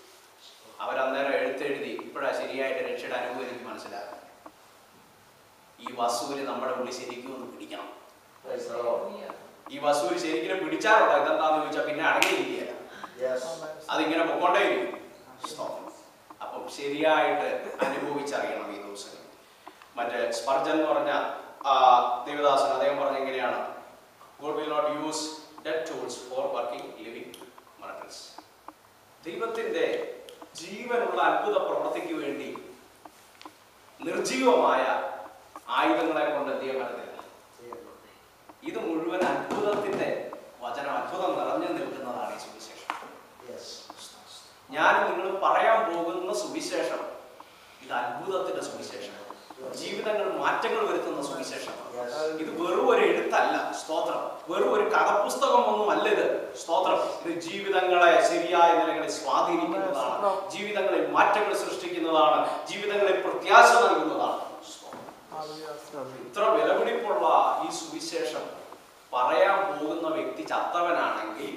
അവരന്നേരം എഴുത്തെഴുതി ഇപ്പോഴാ ശരിയായിട്ട് രക്ഷയുടെ അനുഭവം എനിക്ക് മനസ്സിലാകും ഈ വസൂര് നമ്മുടെ ഉള്ളിൽ ശരിക്കും ഒന്ന് പിടിക്കണം Praise the Lord. ഈ വസൂര് ശരിക്കും പിടിച്ചാലുള്ള ഇതെന്താന്ന് ചോദിച്ചാൽ പിന്നെ അടങ്ങിയിരിക്കുകയല്ല Yes. അതിങ്ങനെ പൊക്കോണ്ടേയിരിക്കും സ്തോത്രം. അപ്പം ശരിയായിട്ട് അനുഭവിച്ചറിയണം ഈ ദിവസങ്ങൾ മറ്റേ സ്പർജൻ എന്ന് പറഞ്ഞ ആ, ദേവദാസൻ അദ്ദേഹം പറഞ്ഞ എങ്ങനെയാണ് God will not use dead tools for working living miracles ദൈവത്തിന്റെ ജീവനുള്ള അത്ഭുത പ്രവൃത്തിക്ക് വേണ്ടി നിർജീവമായ ആയുധങ്ങളെ കൊണ്ട് എന്ത് ചെയ്യാൻ പറ്റത്തില്ല ഇത് മുഴുവൻ അത്ഭുതത്തിന്റെ വചനം അത്ഭുതം നിറഞ്ഞു നിൽക്കുന്നതാണ് ഈ സുവിശേഷം Yes. ഞാൻ നിങ്ങൾ പറയാൻ പോകുന്ന സുവിശേഷം ഇത് അത്ഭുതത്തിന്റെ സുവിശേഷം ജീവിതങ്ങൾ മാറ്റങ്ങൾ വരുത്തുന്ന സുവിശേഷം Yes. ഇത് വെറും ഒരു എഴുത്തല്ല സ്തോത്രം വെറും ഒരു കഥപുസ്തകം ഒന്നും അല്ല ഇത് സ്തോത്രം ഇത് ജീവിതങ്ങളെ ശരിയായ നിലകളിൽ സ്വാധീനിക്കുന്നതാണ് ജീവിതങ്ങളിൽ മാറ്റങ്ങൾ സൃഷ്ടിക്കുന്നതാണ് ജീവിതങ്ങളിൽ പ്രത്യാശ നൽകുന്നതാണ് സ്തോത്രം. ഇത്ര വിലപിടിപ്പുള്ള ഈ സുവിശേഷം പറയാൻ പോകുന്ന വ്യക്തി ചത്തവനാണെങ്കിൽ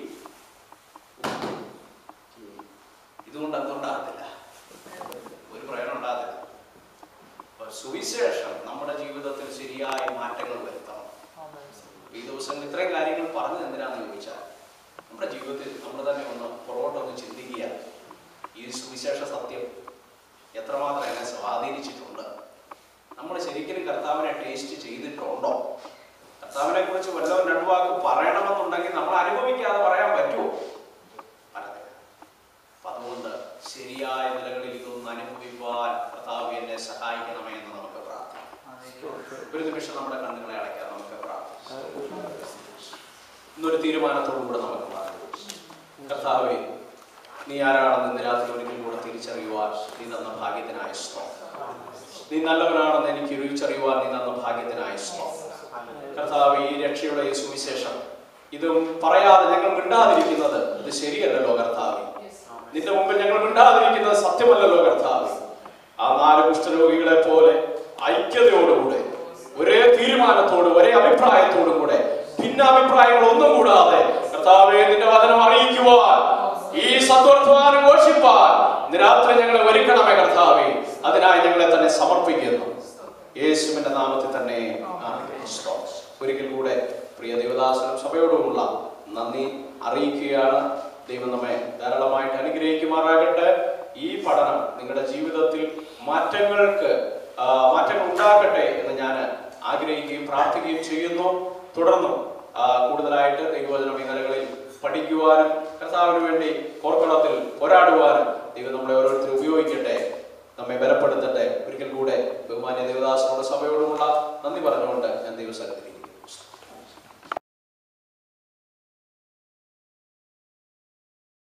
ഇതുകൊണ്ട് എന്തുണ്ടാകത്തില്ല ഒരു പ്രയോജനം ഉണ്ടാകത്തില്ല അപ്പൊ സുവിശേഷം നമ്മുടെ ജീവിതത്തിൽ ശരിയായ മാറ്റങ്ങൾ വരുത്തണം ഈ ദിവസം ഇത്രയും കാര്യങ്ങൾ പറഞ്ഞത് എന്തിനാന്ന് ചോദിച്ചാൽ നമ്മുടെ ജീവിതത്തിൽ നമ്മൾ തന്നെ ഒന്ന് പുറകോട്ടൊന്ന് ചിന്തിക്കുക ഈ സുവിശേഷ സത്യം എത്രമാത്രം എന്നെ സ്വാധീനിച്ചിട്ടുണ്ട് നമ്മൾ ശരിക്കും കർത്താവിനെ ടേസ്റ്റ് ചെയ്തിട്ടുണ്ടോ കർത്താവിനെ കുറിച്ച് വല്ലതും രണ്ടു വാക്ക് പറയണമെന്നുണ്ടെങ്കിൽ നമ്മൾ അനുഭവിക്കാതെ പറയാൻ പറ്റുമോ പറ്റത്തില്ല അപ്പൊ അതുകൊണ്ട് ശരിയായ നിലകളിൽ ഇതൊന്ന് അനുഭവിക്കുവാൻ കർത്താവ് എന്നെ സഹായിക്കണമേ എന്ന് നമുക്ക് പ്രാർത്ഥിക്കാം ഒരു നിമിഷം നമ്മുടെ കണ്ണുകളെ അടയ്ക്കാം നമുക്ക് പ്രാർത്ഥിക്കാം ഇന്നൊരു തീരുമാനത്തോടും കൂടെ നമുക്ക് മാറാം കർത്താവേ നീ ആരാണെന്ന് ഇന്ന് രാത്രി ഒരിക്കൽ കൂടെ തിരിച്ചറിയുവാൻ നീ തന്ന ഭാഗ്യത്തിനായ സ്തോത്രം നീ നല്ലവനാണെന്ന് എനിക്ക് രുചിച്ചറിയുവാൻ നീ തന്ന ഭാഗ്യത്തിനായ സ്തോത്രം കർത്താവ് ഈ രക്ഷയുടെ ഈ സുവിശേഷം ഇതും പറയാതെ ഞങ്ങൾ മിണ്ടാതിരിക്കുന്നത് ഇത് ശരിയല്ലല്ലോ കർത്താവ് നിന്റെ മുമ്പിൽ ഞങ്ങൾ മിണ്ടാതിരിക്കുന്നത് സത്യമല്ലല്ലോ കർത്താവ് ആ നാല് കുഷ്ഠരോഗികളെ പോലെ ഐക്യതയോടുകൂടെ ഒരേ തീരുമാനത്തോട് ഒരേ അഭിപ്രായത്തോടും കൂടെ ഭിന്നാഭിപ്രായങ്ങൾ ഒന്നും കൂടാതെ കർത്താവെ നിന്റെ വചനം അറിയിക്കുവാൻ ഈ സത്വർത്തമാനം ഘോഷിപ്പാൻ ഇന്ന് രാത്രി ഞങ്ങളെ ഒരുക്കണമേ കർത്താവെ അതിനായി ഞങ്ങളെ തന്നെ സമർപ്പിക്കുന്നു യേശുവിന്റെ നാമത്തിൽ തന്നെ ആമേൻ. സ്തോത്രം. ഒരിക്കൽ കൂടെ പ്രിയ ദേവദാസനും സഭയോടുമുള്ള നന്ദി അറിയിക്കുകയാണ് ദൈവം നമ്മെ ധാരാളമായിട്ട് അനുഗ്രഹിക്കുമാറാകട്ടെ ഈ പഠനം നിങ്ങളുടെ ജീവിതത്തിൽ മാറ്റങ്ങൾക്ക് ആ, മാറ്റങ്ങൾ ഉണ്ടാക്കട്ടെ എന്ന് ഞാൻ ആഗ്രഹിക്കുകയും പ്രാർത്ഥിക്കുകയും ചെയ്യുന്നു തുടർന്നും ആ, കൂടുതലായിട്ട് ദൈവവചന മേഖലകളിൽ പഠിക്കുവാനും കർത്താവിന് വേണ്ടി കോർക്കളത്തിൽ പോരാടുവാനും ദൈവം നമ്മളെ ഓരോരുത്തരും ഉപയോഗിക്കട്ടെ നമ്മെ ബലപ്പെടുത്തട്ടെ ഒരിക്കൽ കൂടെ ബഹുമാന്യ ദേവദാസനോട് സഭയോടുമുള്ള നന്ദി പറഞ്ഞുകൊണ്ട് ഞാൻ ദൈവസന്നിധി